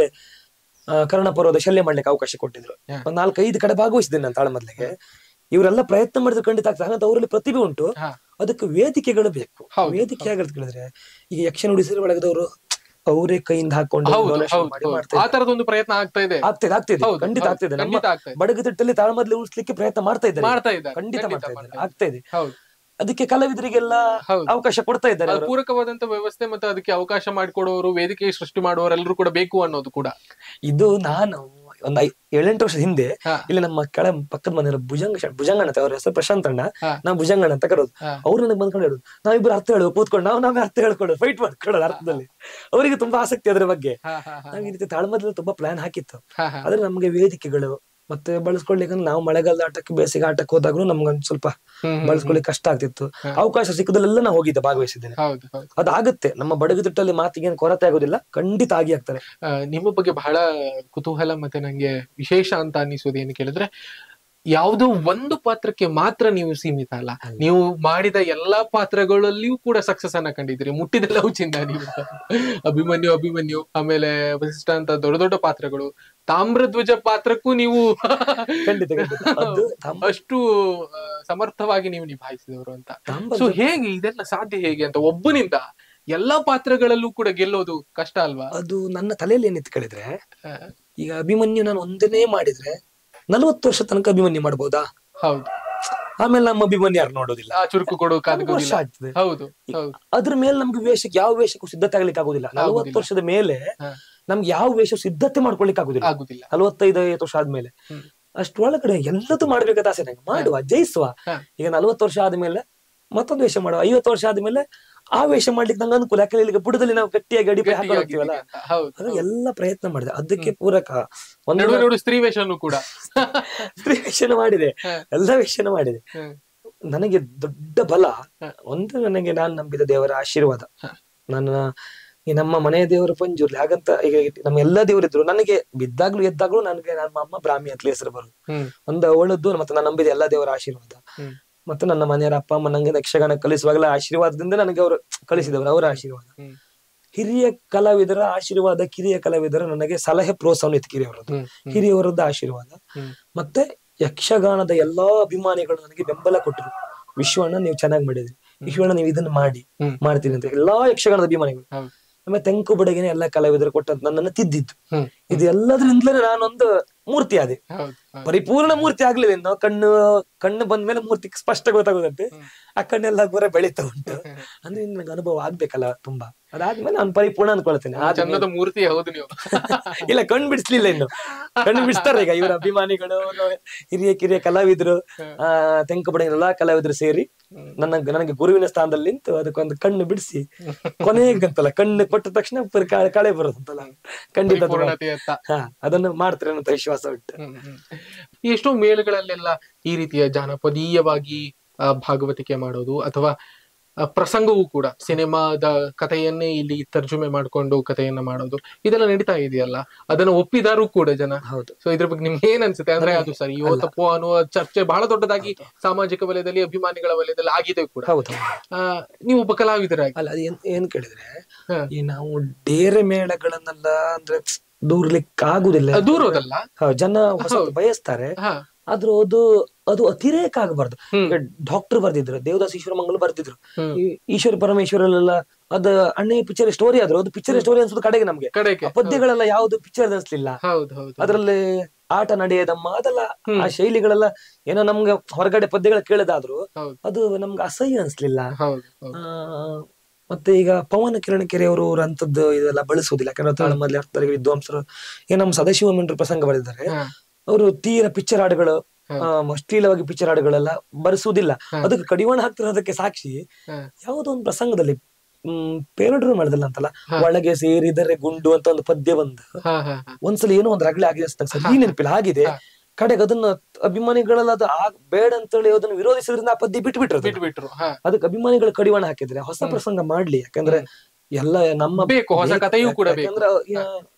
ಆ, ಕರ್ಣಪರ್ವದ ಶಲ್ಯ ಮಾಡ್ಲಿಕ್ಕೆ ಅವಕಾಶ ಕೊಟ್ಟಿದ್ರು Yeah. ಒಂದ್ ನಾಲ್ಕೈದು ಕಡೆ ಭಾಗವಹಿಸಿದ್ದೇನೆ ನಾನು ತಾಳಮದ್ಲೆಗೆ ಇವರೆಲ್ಲ ಪ್ರಯತ್ನ ಮಾಡಿದ್ರೆ ಖಂಡಿತ ಆಗ್ತದೆ ಹಾಗಂತ ಅವರಲ್ಲಿ ಪ್ರತಿಭೆ ಉಂಟು ಹಾ. ಅದಕ್ಕೆ ವೇದಿಕೆಗಳು ಬೇಕು ಹೌದು, ವೇದಿಕೆ ಆಗಿರ್ತ ಕೇಳಿದ್ರೆ ಈಗ ಯಕ್ಷ ನುಡಿಸಿದ ಒಳಗದವರು ಅವರೇ ಕೈಯಿಂದ ಹಾಕೊಂಡು ಹೌದು donation ಹೌದು ಮಾಡಿ ಹೌದು. ಮಾಡ್ತಾ ಆ ಇದ್ದಾರೆ. ತರದೊಂದು ಪ್ರಯತ್ನ ಆಗ್ತಾ ಇದೆ ಆಗ್ತಿದೆ ಆಗ್ತಿದೆ ಹೌದು, ಖಂಡಿತ ಹೌದು, ಆಗ್ತಿದೆ ನಮ್ಮ ಖಂಡಿತ ಆಗ್ತಾ ಇದೆ. ಬಡಗುತಿಟ್ಟಲ್ಲಿ ತಾಳಮದ್ಲೆ ಉಳಿಸ್ಲಿಕ್ಕೆ ಪ್ರಯತ್ನ ಮಾಡ್ತಾ ಇದ್ದಾರೆ ಮಾಡ್ತಾ ಇದ್ದಾರೆ ಖಂಡಿತ ಖಂಡಿತ ಮಾಡ್ತಾ ಮಾಡ್ತಾ ಇದ್ದಾರೆ ಆಗ್ತಾ ಇದೆ ಹೌದು ಅದಕ್ಕೆ ಕಲಾವಿದರಿಗೆಲ್ಲ ಹೌದು. ಅವಕಾಶ ಕೊಡ್ತಾ ಇದ್ದಾರೆ ಅದು ಅವರು ಪೂರಕವಾದಂತ ವ್ಯವಸ್ಥೆ ಮತ್ತೆ ಅದಕ್ಕೆ ಅವಕಾಶ ಮಾಡಿಕೊಡುವವರು ವೇದಿಕೆ ಸೃಷ್ಟಿ ಮಾಡುವವರೆಲ್ಲರೂ ಕೂಡ ಬೇಕು ಅನ್ನೋದು ಕೂಡ ಇದು ನಾನು ಒಂದ್ ಐ ಏಳೆಂಟು ವರ್ಷದ ಹಿಂದೆ ಹಾ. ಇಲ್ಲಿ ನಮ್ಮ ಕೆಳ ಪಕ್ಕದ ಮನೆಯವರು ಭುಜಂಗ ಶ- ಭುಜಂಗಣ್ಣ ಅಂತ ಅವ್ರ ಹೆಸರು ಪ್ರಶಾಂತ್ ಅಣ್ಣ ಹಾ. ನಾ ಭುಜಂಗಣ್ಣ ಅಂತ ಕರೋದು ಹಾ. ಅವ್ರು ನನಗೆ ಬಂದ್ಕೊಂಡು ಹೇಳುದು ನಾವಿಬ್ರು ಅರ್ಥ ಹೇಳುವ ಕೂತ್ಕೊಂಡು ನಾವು ನಾವೇ ಅರ್ಥ ಹೇಳ್ಕೊಳ್ಳೋದು ಫೈಟ್ ಮಾಡ್ಕೊಳ್ಳೋದು ಅರ್ಥದಲ್ಲಿ ಅವರಿಗೆ ತುಂಬಾ ಆಸಕ್ತಿ ಅದ್ರ ಬಗ್ಗೆ ಹಾ, ಹಾ, ಹಾ. ನಾವ್ ಈ ರೀತಿ ತಾಳ್ಮದಲ್ಲಿ ತುಂಬಾ ಪ್ಲಾನ್ ಹಾಕಿತ್ತು ಹಾ, ಹಾ. ಆದ್ರೆ ನಮ್ಗೆ ವೇದಿಕೆಗಳು ಮತ್ತೆ ಬಳಸ್ಕೊಳ್ಲಿಕ್ಕೆ ನಾವು ಮಳೆಗಾಲದ ಆಟಕ್ಕೆ ಬೇಸಿಗೆ ಆಟಕ್ಕೆ ಹೋದಾಗ್ಲೂ ನಮ್ಗೊಂದ್ ಸ್ವಲ್ಪ ಹ್ಮ್, ಹ್ಮ್, ಬಳಸ್ಕೊಳ್ಳಿಕ್ಕೆ ಕಷ್ಟ ಆಗ್ತಿತ್ತು ಅವಕಾಶ ಸಿಕ್ಕದಲ್ಲೆಲ್ಲ ನಾ ಹೋಗಿದ್ದೆ ಭಾಗವಹಿಸಿದ್ದೇನೆ ಹೌದು ಹೌದು ಅದಾಗುತ್ತೆ ನಮ್ಮ ಬಡಗುತಿಟ್ಟಲ್ಲಿ ಮಾತಿಗೆ ಏನ್ ಕೊರತೆ ಆಗೋದಿಲ್ಲ ಖಂಡಿತ ಆಗಿ ಆಗ್ತಾರೆ ಆ, ನಿಮ್ಮ ಬಗ್ಗೆ ಬಹಳ ಕುತೂಹಲ ಮತ್ತೆ ನಂಗೆ ವಿಶೇಷ ಅಂತ ಅನ್ನಿಸೋದು ಏನು ಕೇಳಿದ್ರೆ ಯಾವುದೋ ಒಂದು ಪಾತ್ರಕ್ಕೆ ಮಾತ್ರ ನೀವು ಸೀಮಿತ ಅಲ್ಲ ನೀವು ಮಾಡಿದ ಎಲ್ಲಾ ಪಾತ್ರಗಳಲ್ಲಿಯೂ ಕೂಡ ಸಕ್ಸಸ್ ಅನ್ನ ಕಂಡಿದ್ದೀರಿ ಮುಟ್ಟಿದೆಲ್ಲವೂ ಚಿನ್ನ ನೀವು ಅಭಿಮನ್ಯು ಅಭಿಮನ್ಯು ಆಮೇಲೆ ವಸಿಷ್ಠ ಅಂತ ದೊಡ್ಡ ದೊಡ್ಡ ಪಾತ್ರಗಳು ತಾಮ್ರಧ್ವಜ ಪಾತ್ರಕ್ಕೂ ನೀವು ಖಂಡಿತ ಖಂಡಿತ ಅದು ತಾಮ್ರ- ಅಷ್ಟು ಆ, ಸಮರ್ಥವಾಗಿ ನೀವು ನಿಭಾಯಿಸಿದವರು ಅಂತ ತಾಮ್ರ ಸೊ ಹೇಗೆ ಇದೆಲ್ಲ ಸಾಧ್ಯ ಹೇಗೆ ಅಂತ ಒಬ್ಬನಿಂದ ಎಲ್ಲಾ ಪಾತ್ರಗಳಲ್ಲೂ ಕೂಡ ಗೆಲ್ಲೋದು ಕಷ್ಟ ಅಲ್ವಾ ಅದು ನನ್ನ ತಲೆಯಲ್ಲಿ ಏನಿತ್ತು ಕೇಳಿದ್ರೆ ಆ, ಈಗ ಅಭಿಮನ್ಯು ನಾನು ಒಂದನೇ ಮಾಡಿದ್ರೆ ನಲವತ್ತು ವರ್ಷ ತನಕ ಅಭಿಮನ್ಯು ಮಾಡ್ಬೋದಾ ಹೌದು ಆಮೇಲೆ ನಮ್ಮ ಅಭಿಮನ್ಯು ಯಾರು ನೋಡೋದಿಲ್ಲ ಆ ಚುರುಕು ಕೊಡು ನಮ್ಗೆ ವರ್ಷ ಕಾದುಗೋದಿಲ್ಲ ಆಗ್ತದೆ ಹೌದು ಹೌದು ಅದ್ರ ಮೇಲೆ ನಮ್ಗೆ ವೇಷಕ್ಕೆ ಯಾವ ವೇಷಕ್ಕೂ ಸಿದ್ಧತೆ ಆಗ್ಲಿಕ್ಕೆ ಆಗುದಿಲ್ಲ ನಲವತ್ತು ವರ್ಷದ ಮೇಲೆ ಹಾ. ನಮ್ಗೆ ಯಾವ ವೇಷ ಸಿದ್ಧತೆ ಮಾಡ್ಕೊಳ್ಲಿಕ್ಕೆ ಆಗುದಿಲ್ಲ ಆಗುದಿಲ್ಲ ನಲವತ್ತೈದು ಐವತ್ತು ವರ್ಷ ಆದ್ಮೇಲೆ ಹ್ಮ್. ಅಷ್ಟೊಳಗಡೆ ಎಲ್ಲದೂ ಮಾಡ್ಬೇಕಂತ ಆಸೆ ನಂಗೆ ಮಾಡುವ ಜಯಿಸುವ ಹಾ. ಈಗ ನಲವತ್ತು ವರ್ಷ ಆದ್ಮೇಲೆ ಮತ್ತೊಂದು ವೇಷ ಮಾಡುವ ಐವತ್ತು ವರ್ಷ ಆದ್ಮೇಲೆ ಆ ವೇಷ ಮಾಡ್ಲಿಕ್ಕೆ ನಂಗೆ ಅನುಕೂಲ ಯಾಕಂದ್ರೆ ಇಲ್ಲಿ ಬುಡದಲ್ಲಿ ನಾವು ಗಟ್ಟಿಯಾಗಿ ಅಡಿಪೈ ಹಾಕೊಂಡಿರ್ತೀವಲ್ಲ ಗಟ್ಟಿಯಾಗಿದ್ದೀರಿ ಅಂತ. ಹೌದು ಅದು ಎಲ್ಲ ಪ್ರಯತ್ನ ಮಾಡಿದೆ ಅದಕ್ಕೆ ಪೂರಕ ಒಂದು ನಡುವೆ ನೋಡು ಸ್ತ್ರೀ ವೇಷನು ಕೂಡ ಸ್ತ್ರೀ ವೇಷನ ಮಾಡಿದೆ ಹಾ. ಎಲ್ಲ ವೇಷನ ಮಾಡಿದೆ ಹ್ಮ್. ನನಗೆ ದೊಡ್ಡ ಬಲ ಹಾ. ಒಂದು ನನಗೆ ನಾನು ನಂಬಿದ ದೇವರ ಆಶೀರ್ವಾದ ಹಾ. ನನ್ನ ಈ ನಮ್ಮ ಮನೆಯ ದೇವರು ಪಂಜುರ್ಲಿ ಹಾಗಂತ ಈಗ ನಮ್ಮ ಎಲ್ಲಾ ದೇವರಿದ್ರು ನನಗೆ ಬಿದ್ದಾಗ್ಲೂ ಎದ್ದಾಗ್ಲೂ ನನಗೆ ನಮ್ಮ ಅಮ್ಮ ಬ್ರಾಹ್ಮಿ ಅಂತಲೇ ಹೆಸರು ಬರುದು ಹ್ಮ್ ಒಂದು ಅವಳದ್ದು ಮತ್ತೆ ನಾನು ನಂಬಿದ ಎಲ್ಲಾ ದೇವರ ಆಶೀರ್ವಾದ ಹ್ಮ್. ಮತ್ತೆ ನನ್ನ ಮನೆಯವರ ಅಪ್ಪ ಅಮ್ಮ ನಂಗೆ ಯಕ್ಷಗಾನ ಕಲಿಸುವಾಗಲೇ ಆಶೀರ್ವಾದದಿಂದ ನನಗೆ ಅವರು ಕಲಿಸಿದವರು ಅವರ ಆಶೀರ್ವಾದ ಹ್ಮ್. ಹಿರಿಯ ಕಲಾವಿದರ ಆಶೀರ್ವಾದ ಕಿರಿಯ ಕಲಾವಿದರ ನನಗೆ ಸಲಹೆ ಪ್ರೋತ್ಸಾಹ ಇತ್ತು ಕಿರಿಯವರದ್ದು ಹ್ಮ್ ಹ್ಮ್ ಹಿರಿಯವರದ್ದು ಆಶೀರ್ವಾದ ಹ್ಮ್. ಮತ್ತೆ ಯಕ್ಷಗಾನದ ಎಲ್ಲಾ ಅಭಿಮಾನಿಗಳು ನನಗೆ ಬೆಂಬಲ ಕೊಟ್ಟರು ವಿಶ್ವಣ್ಣ ನೀವು ಚೆನ್ನಾಗಿ ಮಾಡಿದ್ರಿ ವಿಶ್ವಣ್ಣ ನೀವು ಇದನ್ನ ಮಾಡಿ ಹ್ಮ್. ಮಾಡ್ತೀನಿ ಅಂತ ಎಲ್ಲಾ ಯಕ್ಷಗಾನದ ಅಭಿಮಾನಿಗಳು ಹೌದು ಆಮೇಲೆ ತೆಂಕು ಬಡಗಿನ ಎಲ್ಲಾ ಕಲಾವಿದರು ಕೊಟ್ಟಂತ ನನ್ನನ್ನು ತಿದ್ದಿದ್ದು ಹ್ಮ್ ಇದು ಎಲ್ಲದ್ರಿಂದಲೇ ನಾನೊಂದು ಮೂರ್ತಿ ಆದೆ ಹೌದು ಹೌದು. ಪರಿಪೂರ್ಣ ಮೂರ್ತಿ ಆಗ್ಲಿಲ್ಲ ಇನ್ನು ಕಣ್ಣು ಕಣ್ಣು ಬಂದ್ಮೇಲೆ ಮೂರ್ತಿ ಸ್ಪಷ್ಟ ಗೊತ್ತಾಗೋದಂತೆ ಹ್ಮ್. ಆ ಕಣ್ಣೆಲ್ಲ ಬರ ಬೆಳೀತಾ ಉಂಟು ಅಂದ್ರೆ ಇನ್ನು ನಂಗೆ ಅನುಭವ ಆಗ್ಬೇಕಲ್ಲ ತುಂಬಾ ಅದಾದ್ಮೇಲೆ ನಾನು ಪರಿಪೂರ್ಣ ಅನ್ಕೊಳ್ತೇನೆ ಆದ್ಮೇಲೆ- ಚಂದದ ಮೂರ್ತಿ ಹೌದು ನೀವು ಇಲ್ಲ ಕಣ್ಣು ಬಿಡಿಸ್ಲಿಲ್ಲ ಇನ್ನು ಕಣ್ಣು ಬಿಡಿಸ್ತಾರೆ ಈಗ ಇವರ ಅಭಿಮಾನಿಗಳು ಹಿರಿಯ ಕಿರಿಯ ಕಲಾವಿದರು ಆ ತೆಂಕುಬಡ ಎಲ್ಲಾ ಕಲಾವಿದರು ಸೇರಿ ನನ್ನ ನನಗೆ ಗುರುವಿನ ಸ್ಥಾನದಲ್ಲಿ ನಿಂತು ಅದಕ್ಕೊಂದು ಕಣ್ಣು ಬಿಡಿಸಿ ಕೊನೆಗಂತಲ್ಲ ಕಣ್ಣು ಕೊಟ್ಟ ತಕ್ಷಣ ಪುರ ಕಳೆ- ಕಳೆ ಬರುತ್ತಲ್ಲ ಖಂಡಿತ ಅದು ಮಾಡ್- ಪೂರ್ಣತೆಯತ್ತ ಹಾ ಅದನ್ನು ಮಾಡ್ತಾರೆ ಅನ್ನೋ ವಿಶ್ವಾಸ ಉಂಟು ಹ್ಮ್, ಹ್ಮ್. ಎಷ್ಟೋ ಮೇಳಗಳಲ್ಲೆಲ್ಲ ಈ ರೀತಿಯ ಜಾನಪದೀಯವಾಗಿ ಆ, ಭಾಗವತಿಕೆ ಮಾಡೋದು ಅಥವಾ ಆ, ಪ್ರಸಂಗವೂ ಕೂಡ ಸಿನಿಮಾದ ಕಥೆಯನ್ನೇ ಇಲ್ಲಿ ತರ್ಜುಮೆ ಮಾಡ್ಕೊಂಡು ಕಥೆಯನ್ನ ಮಾಡೋದು ಇದೆಲ್ಲ ನಡೀತಾ ಇದೆಯಲ್ಲ ಅದನ್ನ ಒಪ್ಪಿದಾರು ಕೂಡ ಜನ ಹೌದು ಸೊ ಇದ್ರ ಬಗ್ಗೆ ನಿಮ್ಗೆ ಏನ್ ಅನ್ಸುತ್ತೆ ಅಂದ್ರೆ ಅದು ಸರಿಯೋ ತಪ್ಪೋ ಅನ್ನುವ ಚರ್ಚೆ ಬಹಳ ದೊಡ್ಡದಾಗಿ ಸಾಮಾಜಿಕ ವಲಯದಲ್ಲಿ ಅಭಿಮಾನಿಗಳ ವಲಯದಲ್ಲಿ ಆಗಿದೆ ಕೂಡ ಹೌದು ಆ, ನೀವು ಒಬ್ಬ ಕಲಾವಿದರಾಗಿ ಅಲ್ಲ ಅದು ಏನ್ ಏನ್ ಕೇಳಿದ್ರೆ ಹಾ. ಈ ನಾವು ಡೇರೆ ಮೇಳಗಳನ್ನೆಲ್ಲ ಅಂದ್ರೆ ದೂರ್ಲಿಕ್ಕೆ ಆಗುದಿಲ್ಲ ಆ, ದೂರೋದಲ್ಲ ಹೌದು, ಜನ ಹೊಸ ಬಯಸ್ತಾರೆ ಹಾ ಆದ್ರೂ ಅದು ಅದು ಅತಿರೇಕ ಆಗಬಾರ್ದು ಹ್ಮ್. ಈಗ ಡಾಕ್ಟರ್ ಬರ್ದಿದ್ರು ದೇವದಾಸ್ ಈಶ್ವರ ಮಂಗಲ್ ಬರ್ದಿದ್ರು ಹ್ಮ್. ಈ ಈಶ್ವರ ಪರಮೇಶ್ವರಲ್ಲೆಲ್ಲ ಅದ ಅಣ್ಣಯ್ಯ ಪಿಕ್ಚರ್ ಸ್ಟೋರಿ ಆದ್ರು ಅದು ಪಿಕ್ಚರ್ ಸ್ಟೋರಿ ಅನ್ಸುದು ಕಡೆಗೆ ನಮ್ಗೆ ಕಡೆಗೆ ಆ ಪದ್ಯಗಳೆಲ್ಲ ಯಾವ್ದು ಪಿಕ್ಚರ್ ಅನ್ಸ್ಲಿಲ್ಲ ಹೌದು ಹೌದು ಅದ್ರಲ್ಲಿ ಆಟ ನಡೆಯದಮ್ಮ ಅದೆಲ್ಲ ಆ ಶೈಲಿಗಳೆಲ್ಲ ಏನೋ ನಮ್ಗೆ ಹೊರಗಡೆ ಪದ್ಯಗಳು ಕೇಳದಾದ್ರು ಹೌದು ಅದು ನಮ್ಗೆ ಅಸಹ್ಯ ಅನ್ಸ್ಲಿಲ್ಲ ಹೌದು ಹೌದು ಆ, ಮತ್ತೆ ಈಗ ಪವನ ಕಿರಣ ಕೆರೆ ಅವರು ಅಂತದ್ದು ಇದೆಲ್ಲ ಬಳಸುವುದಿಲ್ಲ ಯಾಕಂದ್ರೆ ತಾಳಮಲ್ಲಿ ಅರ್ಥರಿಗೆ ವಿದ್ವಾಂಸರು ಈಗ ನಮ್ಮ ಸದಾಶಿವ ಮಿಂಡ್ರು ಪ್ರಸಂಗ ಬರೆದಿದ್ದಾರೆ ಹಾ. ಅವರು ತೀರ ಪಿಕ್ಚರ್ ಹಾಡುಗಳು ಆ, ಅಶ್ಲೀಲವಾಗಿ ಪಿಕ್ಚರ್ ಹಾಡುಗಳೆಲ್ಲ ಬರೆಸುವುದಿಲ್ಲ ಅದಕ್ಕೆ ಕಡಿವಾಣ ಹಾಕ್ತಿರೋದಕ್ಕೆ ಸಾಕ್ಷಿ ಹಾ. ಯಾವುದೋ ಒಂದು ಪ್ರಸಂಗದಲ್ಲಿ ಹ್ಮ್ ಪೇರಡ್ರು ಮಾಡಿದಲ್ಲ ಅಂತಲ್ಲ ಒಳಗೆ ಸೇರಿದರೆ ಗುಂಡು ಅಂತ ಒಂದು ಪದ್ಯ ಬಂದು ಹಾ ಹಾ ಹಾ ಒಂದ್ಸಲ ಏನೋ ಒಂದು ರಗಳೆ ಆಗಿದೆ ಅಂತ ಸರಿ ನೆನಪಿಲ್ಲ ಆಗಿದೆ ಕಡೆಗೆ ಅದನ್ನ ಅಭಿಮಾನಿಗಳೆಲ್ಲ ಅದು ಆಗ್ ಬೇಡ ಅಂತೇಳಿ ಅದನ್ನ ವಿರೋಧಿಸಿದ್ರಿಂದ ಆ ಪದ್ಯ ಬಿಟ್ಬಿಟ್ರು ಅದನ್ನ. ಬಿಟ್ಬಿಟ್ರು ಹಾ ಅದಕ್ಕೆ ಅಭಿಮಾನಿಗಳು ಕಡಿವಾಣ ಹಾಕಿದ್ರೆ ಹೊಸ ಪ್ರಸಂಗ ಮಾಡ್ಲಿ ಯಾಕಂದ್ರೆ ಎಲ್ಲ ನಮ್ಮ ಬೇಕು, ಹೊಸ ಕಥೆಯೂ ಕೂಡ ಬೇಕು. ಯಾಕಂದ್ರೆ ಆ,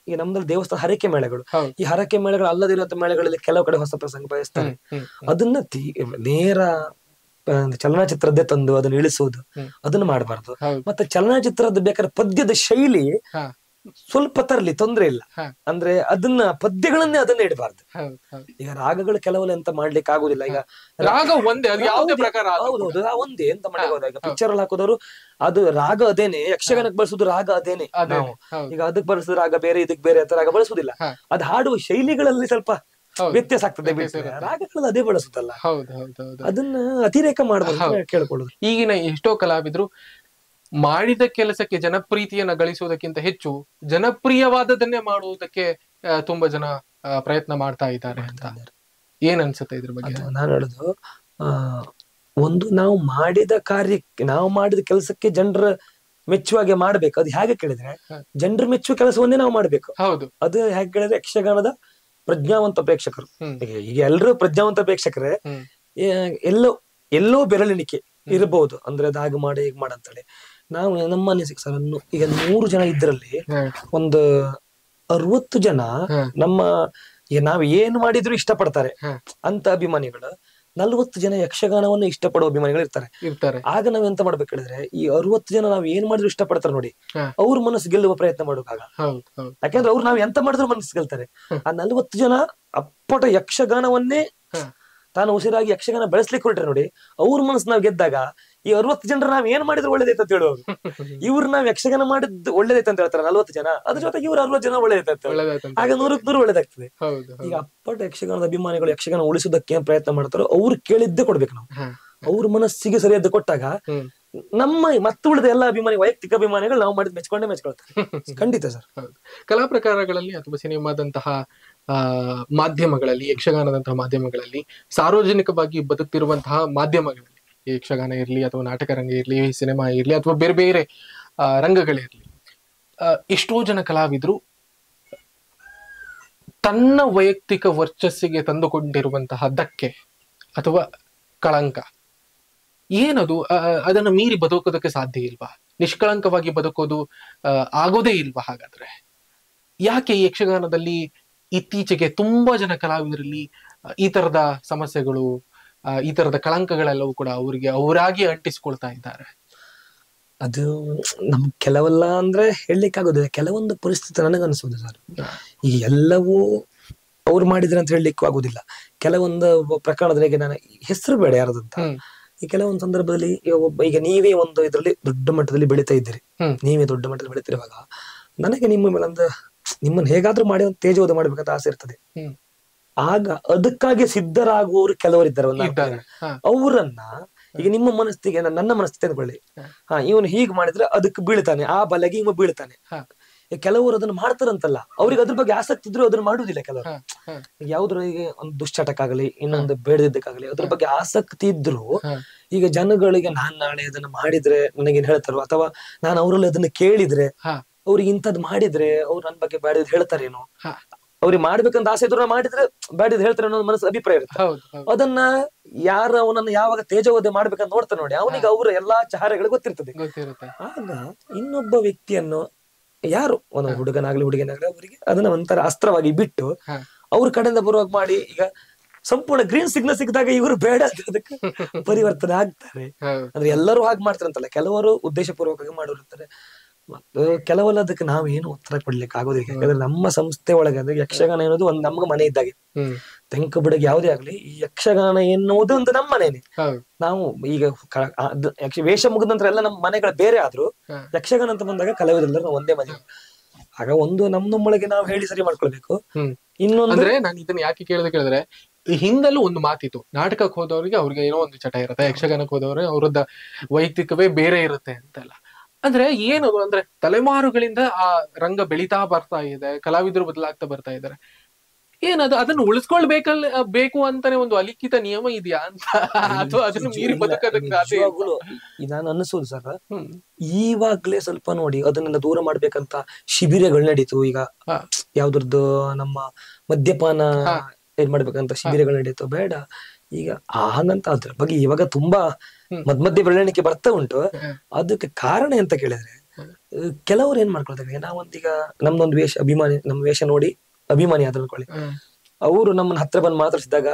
ಈಗ ನಮ್ದಲ್ಲಿ ದೇವಸ್ಥಾನ ಹರಕೆ ಮೇಳಗಳು ಹೌದು. ಈ ಹರಕೆ ಮೇಳಗಳು ಅಲ್ಲದಿರುವಂತ ಮೇಳಗಳಲ್ಲಿ ಕೆಲವು ಕಡೆ ಹೊಸ ಪ್ರಸಂಗ ಬಯಸ್ತಾರೆ ಹ್ಮ್, ಅದನ್ನ ತೀ- ನೇರ ಆ, ಚಲನಚಿತ್ರದ್ದೇ ತಂದು ಅದನ್ನ ಇಳಿಸುವುದು ಹ್ಮ್. ಅದನ್ನ ಮಾಡಬಾರ್ದು ಹೌದು. ಮತ್ತೆ ಚಲನಚಿತ್ರದ ಬೇಕಾದ್ರೆ ಪದ್ಯದ ಶೈಲಿ ಹಾ, ಸ್ವಲ್ಪ ತರಲಿ ತೊಂದ್ರೆ ಇಲ್ಲ ಹಾ. ಅಂದ್ರೆ ಅದನ್ನ ಪದ್ಯಗಳನ್ನೇ ಅದನ್ನ ಇಡಬಾರ್ದು ಹೌದು, ಹೌದು. ಈಗ ರಾಗಗಳು ಕೆಲವೆಲ್ಲ ಎಂತ ಮಾಡ್ಲಿಕ್ಕೆ ಆಗುದಿಲ್ಲ ಈಗ ರಾಗ ಒಂದೇ ಅದು ಯಾವುದೇ ಹೌದು, ಪ್ರಕಾರ ಆದ್ರೂ ಕೂಡ. ಹೌದೌದು ಆ ಒಂದೇ ಎಂತ ಮಾಡಿಗೋದ ಈಗ ಪಿಕ್ಚರ್ ಅಲ್ಲಿ ಹಾಕೋದವರು ಅದು ರಾಗ ಅದೇನೆ ಯಕ್ಷಗಾನಕ್ಕೆ ಬಳಸುದು ರಾಗ ಅದೇನೆ ಅದೇ ನಾವು ಹೌದು ಈಗ ಅದಕ್ಕೆ ಬಳಸಿದ ರಾಗ ಬೇರೆ ಇದಕ್ಕೆ ಬೇರೆ ಅಂತ ರಾಗ ಬಳಸುದಿಲ್ಲ ಹಾ. ಅದು ಹಾಡುವ ಶೈಲಿಗಳಲ್ಲಿ ಸ್ವಲ್ಪ ಹೌದು. ವ್ಯತ್ಯಾಸ ಆಗ್ತದೆ ವ್ಯತ್ಯಾಸ ಬಿಟ್ರೆ ಇರುತ್ತೆ. ರಾಗಗಳಲ್ಲಿ ಅದೇ ಬಳಸುದಲ್ಲ ಹೌದು ಹೌದು ಹೌದು ಅದನ್ನ ಅತಿರೇಕ ಮಾಡಬಾರ್ದು ಹೌದು. ಅಂತ ಕೇಳ್ಕೊಳ್ಳೋದು ಈಗಿನ ಎಷ್ಟೋ ಕಲಾವಿದರು ಮಾಡಿದ ಕೆಲಸಕ್ಕೆ ಜನಪ್ರೀತಿಯನ್ನ ಗಳಿಸುವುದಕ್ಕಿಂತ ಹೆಚ್ಚು ಜನಪ್ರಿಯವಾದದನ್ನೇ ಮಾಡುವುದಕ್ಕೆ ಆ, ತುಂಬಾ ಜನ ಆ, ಪ್ರಯತ್ನ ಮಾಡ್ತಾ ಇದ್ದಾರೆ ಅಂತ ಏನ್ ಅನ್ಸುತ್ತೆ ಇದ್ರ ಬಗ್ಗೆ ಅದು ನಾನು ಹೇಳುದು ಆ ಒಂದು ನಾವು ಮಾಡಿದ ಕಾರ್ಯಕ್ಕೆ ನಾವು ಮಾಡಿದ ಕೆಲಸಕ್ಕೆ ಜನರ ಮೆಚ್ಚುವಾಗೆ ಮಾಡ್ಬೇಕು ಅದು ಹೇಗೆ ಕೇಳಿದ್ರೆ ಹ. ಜನರ ಮೆಚ್ಚುವ ಕೆಲಸವನ್ನೇ ನಾವು ಮಾಡ್ಬೇಕು ಹೌದು ಅದು ಹೇಗೆ ಕೇಳಿದ್ರೆ ಯಕ್ಷಗಾನದ ಪ್ರಜ್ಞಾವಂತ ಪ್ರೇಕ್ಷಕರು ಹ್ಮ್. ಈಗ ಈಗ ಎಲ್ಲರೂ ಪ್ರಜ್ಞಾವಂತ ಪ್ರೇಕ್ಷಕರೇ ಹ್ಮ್. ಏ- ಎಲ್ಲೋ ಎಲ್ಲೋ ಬೆರಳೆಣಿಕೆ ಇರಬಹುದು ಅಂದ್ರೆ ಅದು ಹಾಗೆ ಮಾಡಿ ಹೀಗೆ ಮಾಡಂತೇಳಿ ನಾವು ನಮ್ಮ ಅನಿಸಿಕೆ ಸರ್ ಅನ್ನು ಈಗ ನೂರು ಜನ ಇದ್ರಲ್ಲಿ ಹ್ಮ್. ಒಂದು ಅರವತ್ತು ಜನ ಹ್ಮ್. ನಮ್ಮ ಈಗ ನಾವ್ ಏನು ಮಾಡಿದ್ರು ಇಷ್ಟಪಡ್ತಾರೆ ಹ್ಮ್. ಅಂತ ಅಭಿಮಾನಿಗಳು ನಲ್ವತ್ತು ಜನ ಯಕ್ಷಗಾನವನ್ನು ಇಷ್ಟಪಡುವ ಅಭಿಮಾನಿಗಳು ಇರ್ತಾರೆ ಇರ್ತಾರೆ ಆಗ ನಾವ್ ಎಂತ ಮಾಡ್ಬೇಕು ಹೇಳಿದ್ರೆ ಈ ಅರವತ್ತು ಜನ ನಾವ್ ಏನ್ ಮಾಡಿದ್ರು ಇಷ್ಟಪಡ್ತಾರೆ ನೋಡಿ ಹ್ಮ್. ಅವ್ರ ಮನಸ್ಸು ಗೆಲ್ಲುವ ಪ್ರಯತ್ನ ಮಾಡುವಾಗ ಹೌದು ಹೌದು ಯಾಕಂದ್ರೆ ಅವ್ರು ನಾವ್ ಎಂತ ಮಾಡಿದ್ರು ಮನಸ್ಸು ಗೆಲ್ತಾರೆ ಆ ನಲ್ವತ್ತು ಜನ ಅಪ್ಪಟ ಯಕ್ಷಗಾನವನ್ನೇ ಹ್ಮ್. ತಾನು ಉಸಿರಾಗಿ ಯಕ್ಷಗಾನ ಬೆಳೆಸ್ಲಿಕ್ಕೆ ಹೊರಟ್ರೆ ನೋಡಿ ಅವ್ರ ಮನಸ್ಸು ನಾವ್ ಗೆದ್ದಾಗ ಈ ಅರವತ್ತು ಜನರು ನಾವ್ ಏನ್ ಮಾಡಿದ್ರು ಒಳ್ಳೇದೈತೆ ಅಂತ ಹೇಳುವಾಗ ಇವ್ರು ನಾವ್ ಯಕ್ಷಗಾನ ಮಾಡಿದ್ದು ಒಳ್ಳೇದೈತೆ ಅಂತ ಹೇಳ್ತಾರೆ ನಲ್ವತ್ತು ಜನ ಅದ್ರ ಜೊತೆಗೆ ಇವ್ರು ಅರವತ್ತು ಜನ ಒಳ್ಳೇದೈತೆ ಅಂತ ಹೇಳೋದು. ಒಳ್ಳೆದಾಯ್ತಂತ ಆಗ ನೂರಕ್ಕೆ ನೂರು ಒಳ್ಳೇದಾಗ್ತದೆ ಹೌದು ಈಗ ಹೌದು ಅಪ್ಪಟ ಯಕ್ಷಗಾನದ ಅಭಿಮಾನಿಗಳು ಯಕ್ಷಗಾನ ಉಳಿಸೋದಕ್ಕೆ ಏನ್ ಪ್ರಯತ್ನ ಮಾಡ್ತಾರೋ ಅವ್ರು ಕೇಳಿದ್ದೇ ಕೊಡ್ಬೇಕು ನಾವು ಹಾ. ಅವ್ರ ಮನಸ್ಸಿಗೆ ಸರಿಯಾದ ಕೊಟ್ಟಾಗ ಹ್ಮ್. ನಮ್ಮ ಮತ್ತೆ ಉಳಿದ ಎಲ್ಲ ಅಭಿಮಾನಿ ವೈಯಕ್ತಿಕ ಅಭಿಮಾನಿಗಳು ನಾವು ಮಾಡಿದ್ ಮೆಚ್ಕೊಂಡೇ ಮೆಚ್ಕೊಳ್ತಾರೆ ಖಂಡಿತ ಸರ್ ಹೌದು ಕಲಾ ಪ್ರಕಾರಗಳಲ್ಲಿ ಅಥವಾ ಸಿನಿಮಾದಂತಹ ಆ ಮಾಧ್ಯಮಗಳಲ್ಲಿ ಯಕ್ಷಗಾನದಂತಹ ಮಾಧ್ಯಮಗಳಲ್ಲಿ ಸಾರ್ವಜನಿಕವಾಗಿ ಬದುಕ್ತಿರುವಂತಹ ಮಾಧ್ಯಮಗಳಲ್ಲಿ ಈ ಯಕ್ಷಗಾನ ಇರ್ಲಿ ಅಥವಾ ನಾಟಕ ರಂಗ ಇರ್ಲಿ ಸಿನಿಮಾ ಇರ್ಲಿ ಅಥವಾ ಬೇರೆ ಬೇರೆ ಆ, ರಂಗಗಳಿರ್ಲಿ ಆ, ಎಷ್ಟೋ ಜನ ಕಲಾವಿದರು ತನ್ನ ವೈಯಕ್ತಿಕ ವರ್ಚಸ್ಸಿಗೆ ತಂದುಕೊಂಡಿರುವಂತಹ ಧಕ್ಕೆ ಅಥವಾ ಕಳಂಕ ಏನದು ಆ, ಅದನ್ನ ಮೀರಿ ಬದುಕೋದಕ್ಕೆ ಸಾಧ್ಯ ಇಲ್ವಾ ನಿಷ್ಕಳಂಕವಾಗಿ ಬದುಕೋದು ಆ, ಆಗೋದೇ ಇಲ್ವಾ ಹಾಗಾದ್ರೆ ಯಾಕೆ ಈ ಯಕ್ಷಗಾನದಲ್ಲಿ ಇತ್ತೀಚೆಗೆ ತುಂಬಾ ಜನ ಕಲಾವಿದರಲ್ಲಿ ಆ, ಈ ತರದ ಸಮಸ್ಯೆಗಳು ಆ, ಈ ತರದ ಕಳಂಕಗಳೆಲ್ಲವೂ ಕೂಡ ಅವರಿಗೆ ಅವರಾಗಿ ಅಂಟಿಸ್ಕೊಳ್ತಾ ಇದ್ದಾರೆ ಅದು ನಮ್ ಕೆಲವೆಲ್ಲ ಅಂದ್ರೆ ಹೇಳಲಿಕ್ಕೆ ಆಗೋದಿಲ್ಲ ಕೆಲವೊಂದು ಪರಿಸ್ಥಿತಿ ನನಗನ್ಸೋದು ಸರ್ ಈಗ ಎಲ್ಲವೂ ಅವ್ರು ಮಾಡಿದ್ರೆ ಅಂತ ಹೇಳಲಿಕ್ಕೂ ಆಗುದಿಲ್ಲ ಕೆಲವೊಂದು ಪ್ರಕರಣದಲ್ಲಿ ನಾನು ಹೆಸರು ಬೇಡ ಯಾರದಂತ ಹ್ಮ್. ಈ ಕೆಲವೊಂದು ಸಂದರ್ಭದಲ್ಲಿ ಈಗ ಒಬ್ಬ ಈಗ ನೀವೇ ಒಂದು ಇದರಲ್ಲಿ ದೊಡ್ಡ ಮಟ್ಟದಲ್ಲಿ ಬೆಳೀತಾ ಇದ್ದೀರಿ ಹ್ಮ್. ನೀವೇ ದೊಡ್ಡ ಮಟ್ಟದಲ್ಲಿ ಬೆಳೀತಿರುವಾಗ ನನಗೆ ನಿಮ್ಮ ಮೇಲೆ ಒಂದು ನಿಮ್ಮನ್ನ ಹೇಗಾದ್ರೂ ಮಾಡಿ ಒಂದು ತೇಜೋಧ ಮಾಡ್ಬೇಕಂತ ಆಸೆ ಇರ್ತದೆ ಹ್ಮ್. ಆಗ ಅದಕ್ಕಾಗಿ ಸಿದ್ಧರಾಗುವವರು ಕೆಲವರಿದ್ದಾರೆ ಒಂದು ನಾಲ್ಕು ಇದ್ದಾರೆ ಜನ. ಹಾ. ಅವರನ್ನ ಈಗ ನಿಮ್ಮ ಮನಸ್ಥಿತಿಗೆ ನನ್ನ- ನನ್ನ ಮನಸ್ಥಿತಿ ಅನ್ಕೊಳ್ಳಿ ಹ. ಹಾ ಇವನು ಹೀಗ್ ಮಾಡಿದ್ರೆ ಅದಕ್ಕೆ ಬೀಳ್ತಾನೆ ಆ ಬಲೆಗೆ ಇವ ಬೀಳ್ತಾನೆ ಹ. ಈಗ ಕೆಲವರು ಅದನ್ನ ಮಾಡ್ತಾರಂತಲ್ಲ ಅವ್ರಿಗೆ ಅದ್ರ ಬಗ್ಗೆ ಆಸಕ್ತಿ ಇದ್ರು ಅದನ್ನ ಮಾಡುದಿಲ್ಲ ಕೆಲವರು ಹ, ಹ. ಈಗ ಯಾವ್ದ್ರ ಈಗ ಒಂದು ದುಶ್ಚಟಕ್ಕಾಗಲಿ ಇನ್ನೊಂದು ಬೇಡದಿದ್ದಕ್ಕಾಗಲಿ ಅದ್ರ ಬಗ್ಗೆ ಆಸಕ್ತಿ ಇದ್ರು ಹ. ಈಗ ಜನಗಳಿಗೆ ನಾನ್ ನಾಳೆ ಅದನ್ನ ಮಾಡಿದ್ರೆ ನನಗೇನ್ ಹೇಳ್ತಾರೋ ಅಥವಾ ನಾನು ಅವರಲ್ಲಿ ಅದನ್ನ ಕೇಳಿದ್ರೆ ಹ. ಅವ್ರಿಗೆ ಇಂಥದ್ ಮಾಡಿದ್ರೆ ಅವ್ರು ನನ್ ಬಗ್ಗೆ ಬೇಡದ್ ಹೇಳ್ತಾರೇನೋ ಹ. ಅವ್ರಿಗೆ ಮಾಡ್ಬೇಕಂತ ಆಸೆ ಇದ್ರು ನಾನ್ ಮಾಡಿದ್ರೆ ಬೇಡದ್ ಹೇಳ್ತಾರೆ ಅನ್ನೋ ಮನಸ್ಸು ಅಭಿಪ್ರಾಯ ಇರುತ್ತೆ ಹೌದು ಹೌದು ಅದನ್ನ ಯಾರ ಅವನನ್ನ ಯಾವಾಗ ತೇಜೋವಧೆ ಮಾಡ್ಬೇಕಂತ ನೋಡ್ತಾನೆ ನೋಡಿ ಅವನಿಗೆ ಅವರ ಎಲ್ಲಾ ಚಹಾರಗಳು ಗೊತ್ತಿರ್ತದೆ ಗೊತ್ತಿರುತ್ತೆ ಆಗ ಇನ್ನೊಬ್ಬ ವ್ಯಕ್ತಿಯನ್ನು ಯಾರು ಒಂದು ಹುಡುಗನಾಗ್ಲಿ ಹುಡುಗನಾಗ್ಲಿ ಅವರಿಗೆ ಅದನ್ನ ಒಂಥರ ಅಸ್ತ್ರವಾಗಿ ಬಿಟ್ಟು ಹ. ಅವ್ರ ಕಡೆಯಿಂದ ಬರುವಾಗ ಮಾಡಿ ಈಗ ಸಂಪೂರ್ಣ ಗ್ರೀನ್ ಸಿಗ್ನಲ್ ಸಿಕ್ಕಿದಾಗ ಇವರು ಬೇಡ ಅಂತ ಅದಕ್ಕೆ ಪರಿವರ್ತನೆ ಆಗ್ತಾರೆ ಹೌದು ಅಂದ್ರೆ ಎಲ್ಲರೂ ಹಾಗೆ ಮಾಡ್ತಾರೆ ಅಂತಲ್ಲ ಕೆಲವರು ಉದ್ದೇಶಪೂರ್ವಕವಾಗಿ ಮಾಡೋರು ಇರ್ತಾರೆ ಮತ್ತು ಕೆಲವೆಲ್ಲ ಅದಕ್ಕೆ ನಾವೇನು ಉತ್ತರ ಕೊಡ್ಲಿಕ್ಕೆ ಆಗೋದಿಲ್ಲ ಯಾಕಂದ್ರೆ ನಮ್ಮ ಸಂಸ್ಥೆ ಒಳಗೆ ಅಂದ್ರೆ ಯಕ್ಷಗಾನ ಅನ್ನೋದು ಒಂದ್ ನಮ್ಗೆ ಮನೆ ಇದ್ದಾಗೆ ಹ್ಮ್ ತೆಂಕ ಬಿಡಗ್ ಯಾವುದೇ ಆಗ್ಲಿ ಈ ಯಕ್ಷಗಾನ ಎನ್ನುವುದು ಒಂದು ನಮ್ಮ ಮನೇನೆ ಹೌದು ನಾವು ಈಗ ಕ- ಆ- ಅದು ಯಕ್ಷ- ವೇಷ ಮುಗಿದ ನಂತರ ಎಲ್ಲ ನಮ್ಮ ಮನೆಗಳು ಬೇರೆ ಆದ್ರು ಹ. ಯಕ್ಷಗಾನ ಅಂತ ಬಂದಾಗ ಕಲಾವಿದರೆಲ್ಲರೂ ನಾವು ಒಂದೇ ಮನೆ ಆಗ ಒಂದು ನಮ್ ನಮ್ಮೊಳಗೆ ನಾವು ಹೇಳಿ ಸರಿ ಮಾಡ್ಕೊಳ್ಬೇಕು ಹ್ಮ್ ಇನ್ನೊಂದು ಅಂದ್ರೆ ನಾನು ಇದನ್ನ ಯಾಕೆ ಕೇಳಿದ್ರೆ ಕೇಳಿದ್ರೆ ಈ ಹಿಂದಲ್ಲೂ ಒಂದು ಮಾತಿತ್ತು ನಾಟಕಕ್ಕೆ ಹೋದವರಿಗೆ ಅವ್ರಿಗೆ ಏನೋ ಒಂದು ಚಟ ಇರುತ್ತೆ ಯಕ್ಷಗಾನಕ್ಕೆ ಹೋದವ್ರೆ ಅವ್ರದ್ದು ವೈಯಕ್ತಿಕವೇ ಬೇರೆ ಇರುತ್ತೆ ಅಂತೆಲ್ಲ ಅಂದ್ರೆ ಏನದು ಅಂದ್ರೆ ತಲೆಮಾರುಗಳಿಂದ ಆ ರಂಗ ಬೆಳೀತಾ ಬರ್ತಾ ಇದೆ ಕಲಾವಿದರು ಬದಲಾಗ್ತಾ ಬರ್ತಾ ಇದ್ದಾರೆ ಏನದು ಅದನ್ನು ಉಳಿಸ್ಕೊಳ್ಬೇಕಲ್ಲ ಬೇಕು ಅಂತಾನೆ ಒಂದು ಅಲಿಖಿತ ನಿಯಮ ಇದೆಯಾ ಅಂತ ಅಥವಾ ಅದನ್ನು ಮೀರಿ ಇಲ್ಲ, ಬದುಕೋದಕ್ಕೆ ಸಾಧ್ಯ ಇಲ್ವಾ? ನಿಜವಾಗ್ಲೂ ಈ ನಾನು ಅನಿಸೋದು ಸರ್ ಹ್ಮ್ ಈವಾಗ್ಲೇ ಸ್ವಲ್ಪ ನೋಡಿ ಅದನ್ನೆಲ್ಲ ದೂರ ಮಾಡ್ಬೇಕಂತ ಶಿಬಿರಗಳು ನಡೀತು ಈಗ ಹಾ. ಯಾವ್ದ್ರದ್ದು ನಮ್ಮ ಮದ್ಯಪಾನ ಹಾ. ಏನ್ ಮಾಡ್ಬೇಕಂತ ಶಿಬಿರಗಳು ನಡೀತು ಬೇಡ ಈಗ ಹಾಗಂತ ಅದ್ರ ಬಗ್ಗೆ ಇವಾಗ ತುಂಬಾ ಹ್ಮ್. ಮದ್ ಮಧ್ಯೆ ಬೆಳವಣಿಗೆ ಬರ್ತಾ ಉಂಟು ಹ್ಮ್. ಅದಕ್ಕೆ ಕಾರಣ ಎಂತ ಕೇಳಿದ್ರೆ ಅಹ್, ಕೆಲವ್ರು ಏನ್ ಮಾಡ್ಕೊಳ್ತಾರೆ ನಾವೊಂದೀಗ ನಮ್ದೊಂದು ವೇಷ ಅಭಿಮಾನಿ ನಮ್ಮ ವೇಷ ನೋಡಿ ಅಭಿಮಾನಿ ಆದ್ರು ಅನ್ಕೊಳ್ಳಿ ಹ್ಮ್. ಅವರು ನಮ್ಮನ್ನ ಹತ್ರ ಬಂದು ಮಾತಾಡ್ಸಿದಾಗ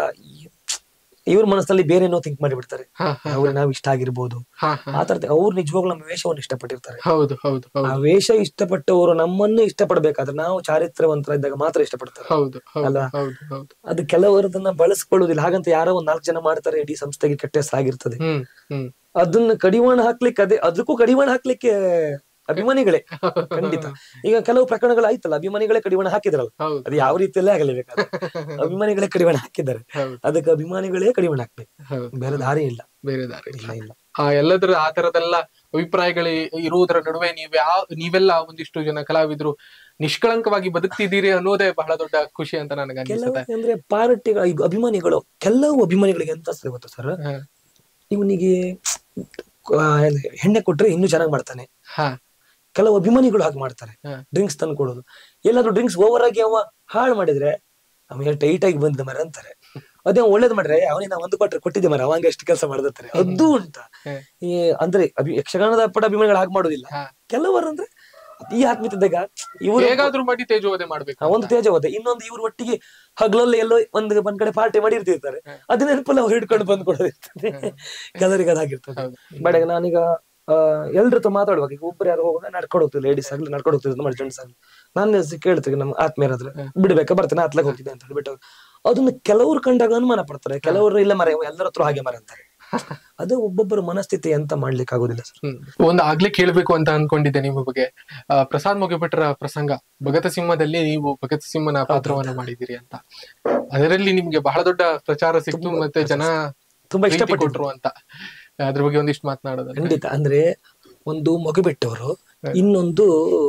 ಇವ್ರ ಮನಸ್ಸಲ್ಲಿ ಬೇರೆ ಏನೋ ಥಿಂಕ್ ಮಾಡಿಬಿಡ್ತಾರೆ ಹಾ, ಹಾ, ಅವ್ರಿಗೆ ನಾವ್ ಇಷ್ಟ ಆಗಿರ್ಬೋದು ಹಾ, ಹಾ. ಆ ತರದ ಅವ್ರು ನಿಜವಾಗ್ಲೂ ನಮ್ಮ ವೇಷವನ್ನು ಇಷ್ಟಪಟ್ಟಿರ್ತಾರೆ ಹೌದು ಹೌದು ಆ ಹೌದು ವೇಷ ಇಷ್ಟಪಟ್ಟವರು ನಮ್ಮನ್ನು ಇಷ್ಟಪಡ್ಬೇಕಾದ್ರೆ ನಾವು ಚಾರಿತ್ರವಂತರ ಇದ್ದಾಗ ಮಾತ್ರ ಇಷ್ಟಪಡ್ತಾರೆ ಹೌದು ಹೌದು ಅಲ್ವಾ? ಹೌದು ಹೌದು ಅದು ಕೆಲವರದನ್ನ ಬಳಸ್ಕೊಳ್ಳುದಿಲ್ಲ ಹಾಗಂತ ಯಾರೋ ಒಂದ್ ನಾಲ್ಕು ಜನ ಮಾಡ್ತಾರೆ ಇಡೀ ಸಂಸ್ಥೆಗೆ ಕೆಟ್ಟ ಹೆಸರಾಗಿರ್ತದೆ ಹ್ಮ್ ಹ್ಮ್ ಅದನ್ನ ಕಡಿವಾಣ ಹಾಕ್ಲಿಕ್ಕೆ ಅದೇ ಅದಕ್ಕೂ ಕಡಿವಾಣ ಹಾಕ್ಲಿಕ್ಕೆ ಅಭಿಮಾನಿಗಳೇ ಖಂಡಿತ ಈಗ ಕೆಲವು ಪ್ರಕರಣಗಳು ಆಯ್ತಲ್ಲ ಅಭಿಮಾನಿಗಳೇ ಕಡಿವಾಣ ಹಾಕಿದ್ರಲ್ಲ ಹೌದು ಅದು ಯಾವ ರೀತಿಯಲ್ಲೇ ಆಗಲಿ ಬೇಕಾದ್ರೆ ಅಭಿಮಾನಿಗಳೇ ಕಡಿವಾಣ ಹಾಕಿದ್ದಾರೆ ಹೌದು ಅದಕ್ಕೆ ಅಭಿಮಾನಿಗಳೇ ಕಡಿವಾಣ ಹಾಕ್ಬೇಕು ಹೌದು ಬೇರೆ ದಾರಿ ಇಲ್ಲ ಬೇರೆ ದಾರಿ ಇಲ್ಲ. ಇಲ್ಲ ಇಲ್ಲ ಆ ಎಲ್ಲದರ ಆ ತರದೆಲ್ಲ ಅಭಿಪ್ರಾಯಗಳು ಇರುವುದರ ನಡುವೆ ನೀವ್ ಯಾವ ನೀವೆಲ್ಲ ಒಂದಿಷ್ಟು ಜನ ಕಲಾವಿದ್ರು ನಿಷ್ಕಳಂಕವಾಗಿ ಬದುಕ್ತಿದ್ದೀರಿ ಅನ್ನೋದೇ ಬಹಳ ದೊಡ್ಡ ಖುಷಿ ಅಂತ ನನಗೆ ಕೆಲವು ಅನಿಸುತ್ತೆ ಅಂದ್ರೆ ಪಾರ್ಟಿಗಳ ಈಗ ಅಭಿಮಾನಿಗಳು ಕೆಲವು ಅಭಿಮಾನಿಗಳಿಗೆ ಎಂತ ಅನ್ಸ್ತದೆ ಗೊತ್ತಾ ಸರ್ ಹ. ಇವನಿಗೆ ಆ, ಹೆಣ್ಣೆ ಕೊಟ್ರೆ ಇನ್ನೂ ಚೆನ್ನಾಗಿ ಮಾಡ್ತಾನೆ ಹಾ ಕೆಲವು ಅಭಿಮಾನಿಗಳು ಹಾಗೆ ಮಾಡ್ತಾರೆ ಹ. ಡ್ರಿಂಕ್ಸ್ ತಂದು ಕೊಡೋದು ಎಲ್ಲಾದ್ರೂ ಡ್ರಿಂಕ್ಸ್ ಓವರ್ ಆಗಿ ಅವ ಹಾಳು ಮಾಡಿದ್ರೆ ಅವ ಟೈಟ್ ಆಗಿ ಬಂದ ಮರ ಅಂತಾರೆ ಅದೇ ಅವ ಒಳ್ಳೇದ್ ಮಾಡ್ರೆ ಅವನಿಗೆ ಒಂದು ಕೊಟ್ರೆ ಕೊಟ್ಟಿದ್ದೆ ಮರ ಅವಂಗೆ ಎಷ್ಟು ಕೆಲಸ ಮಾಡ್ತಾರೆ ಅದು ಉಂಟ ಹ. ಈ ಅಂದ್ರೆ ಅಭಿ ಯಕ್ಷಗಾನದ ಪಡ ಅಭಿಮಾನಿಗಳು ಹಾಗೆ ಮಾಡೋದಿಲ್ಲ ಹಾ. ಕೆಲವರು ಅಂದ್ರೆ ಈ ಆತ್ಮೀಯತೆದಾಗ ಇವರು ಹೇಗಾದ್ರೂ ಮಾಡಿ ತೇಜೋವಧೆ ಮಾಡ್ಬೇಕು ಆ, ಒಂದು ತೇಜ ಹೋದೆ ಇನ್ನೊಂದು ಇವ್ರ ಒಟ್ಟಿಗೆ ಹಗಲಲ್ಲಿ ಎಲ್ಲೋ ಒಂದ್ ಒಂದ್ ಕಡೆ ಪಾರ್ಟಿ ಮಾಡಿರ್ತಿರ್ತಾರೆ ಹ. ಅದ್ ನೆನಪಲ್ಲ ಅವ್ರು ಹಿಡ್ಕೊಂಡು ಬಂದು ಕೊಡೋದಿರ್ತದೆ ಕೆಲವರಿಗೆ ಅದಾಗಿರ್ತದೆ ಹೌದು. ಬಟ್ ಈಗ ನಾನೀಗ ಆ, ಎಲ್ರ ಹತ್ರ ಮಾತಾಡುವಾಗ ಈಗ ಒಬ್ರು ಯಾರು ಹೋಗೋಣ ನಡ್ಕೊಂಡು ಹೋಗ್ತಿಲ್ಲ ಲೇಡೀಸ್ ಆಗ್ಲಿ ನಡ್ಕೊಂಡು ಹೋಗ್ತಿದ್ರು ಮಾಡಿ ಜೆಂಟ್ಸ್ ಆಗ್ಲಿ ನಾನು ಕೇಳ್ತೀನಿ ನಮ್ಮ ಆತ್ಮೀಯರಾದ್ರೆ ಬಿಡ್ಬೇಕಾ ಬರ್ತೇನೆ ಆತ್ಲಾಗ ಹೋಗ್ತಿದ್ದೆ ಅಂತ ಹೇಳಿ ಬಿಟ್ಟು ಅದನ್ನ ಕೆಲವ್ರು ಕಂಡಾಗ ಅನುಮಾನ ಪಡ್ತಾರೆ ಕೆಲವರು ಇಲ್ಲ ಮರ ಎಲ್ಲರ ಹತ್ರ ಹಾಗೆ ಮರ ಅಂತಾರೆ ಅದು ಒಬ್ಬೊಬ್ಬರ ಮನಸ್ಥಿತಿ ಅಂತ ಮಾಡ್ಲಿಕ್ಕೆ ಆಗೋದಿಲ್ಲ ಸರ್ ಹ್ಮ್. ಒಂದು ಆಗ್ಲೇ ಕೇಳ್ಬೇಕು ಅಂತ ಅನ್ಕೊಂಡಿದ್ದೆ ನಿಮ್ಮ ಬಗ್ಗೆ ಆ, ಪ್ರಸಾದ್ ಮುಗಿಬಿಟ್ರ ಪ್ರಸಂಗ ಭಗತ ಸಿಂಹದಲ್ಲಿ ನೀವು ಭಗತ್ ಸಿಂಹನ ಪಾತ್ರವನ್ನ ಮಾಡಿದಿರಿ ಅಂತ ಅದರಲ್ಲಿ ನಿಮ್ಗೆ ಬಹಳ ದೊಡ್ಡ ಪ್ರಚಾರ ಸಿಕ್ತು ಮತ್ತೆ ಜನ ತುಂಬಾ ಪ್ರೀತಿ ಇಷ್ಟಪಟ್ಟು ಕೊಟ್ರು ಅಂತ ಅದ್ರ ಬಗ್ಗೆ ಒಂದಿಷ್ಟು ಮಾತನಾಡೋದು ಖಂಡಿತ ಅಂದ್ರೆ ಒಂದು ಮಗುಬೆಟ್ಟವರು ಇನ್ನೊಂದು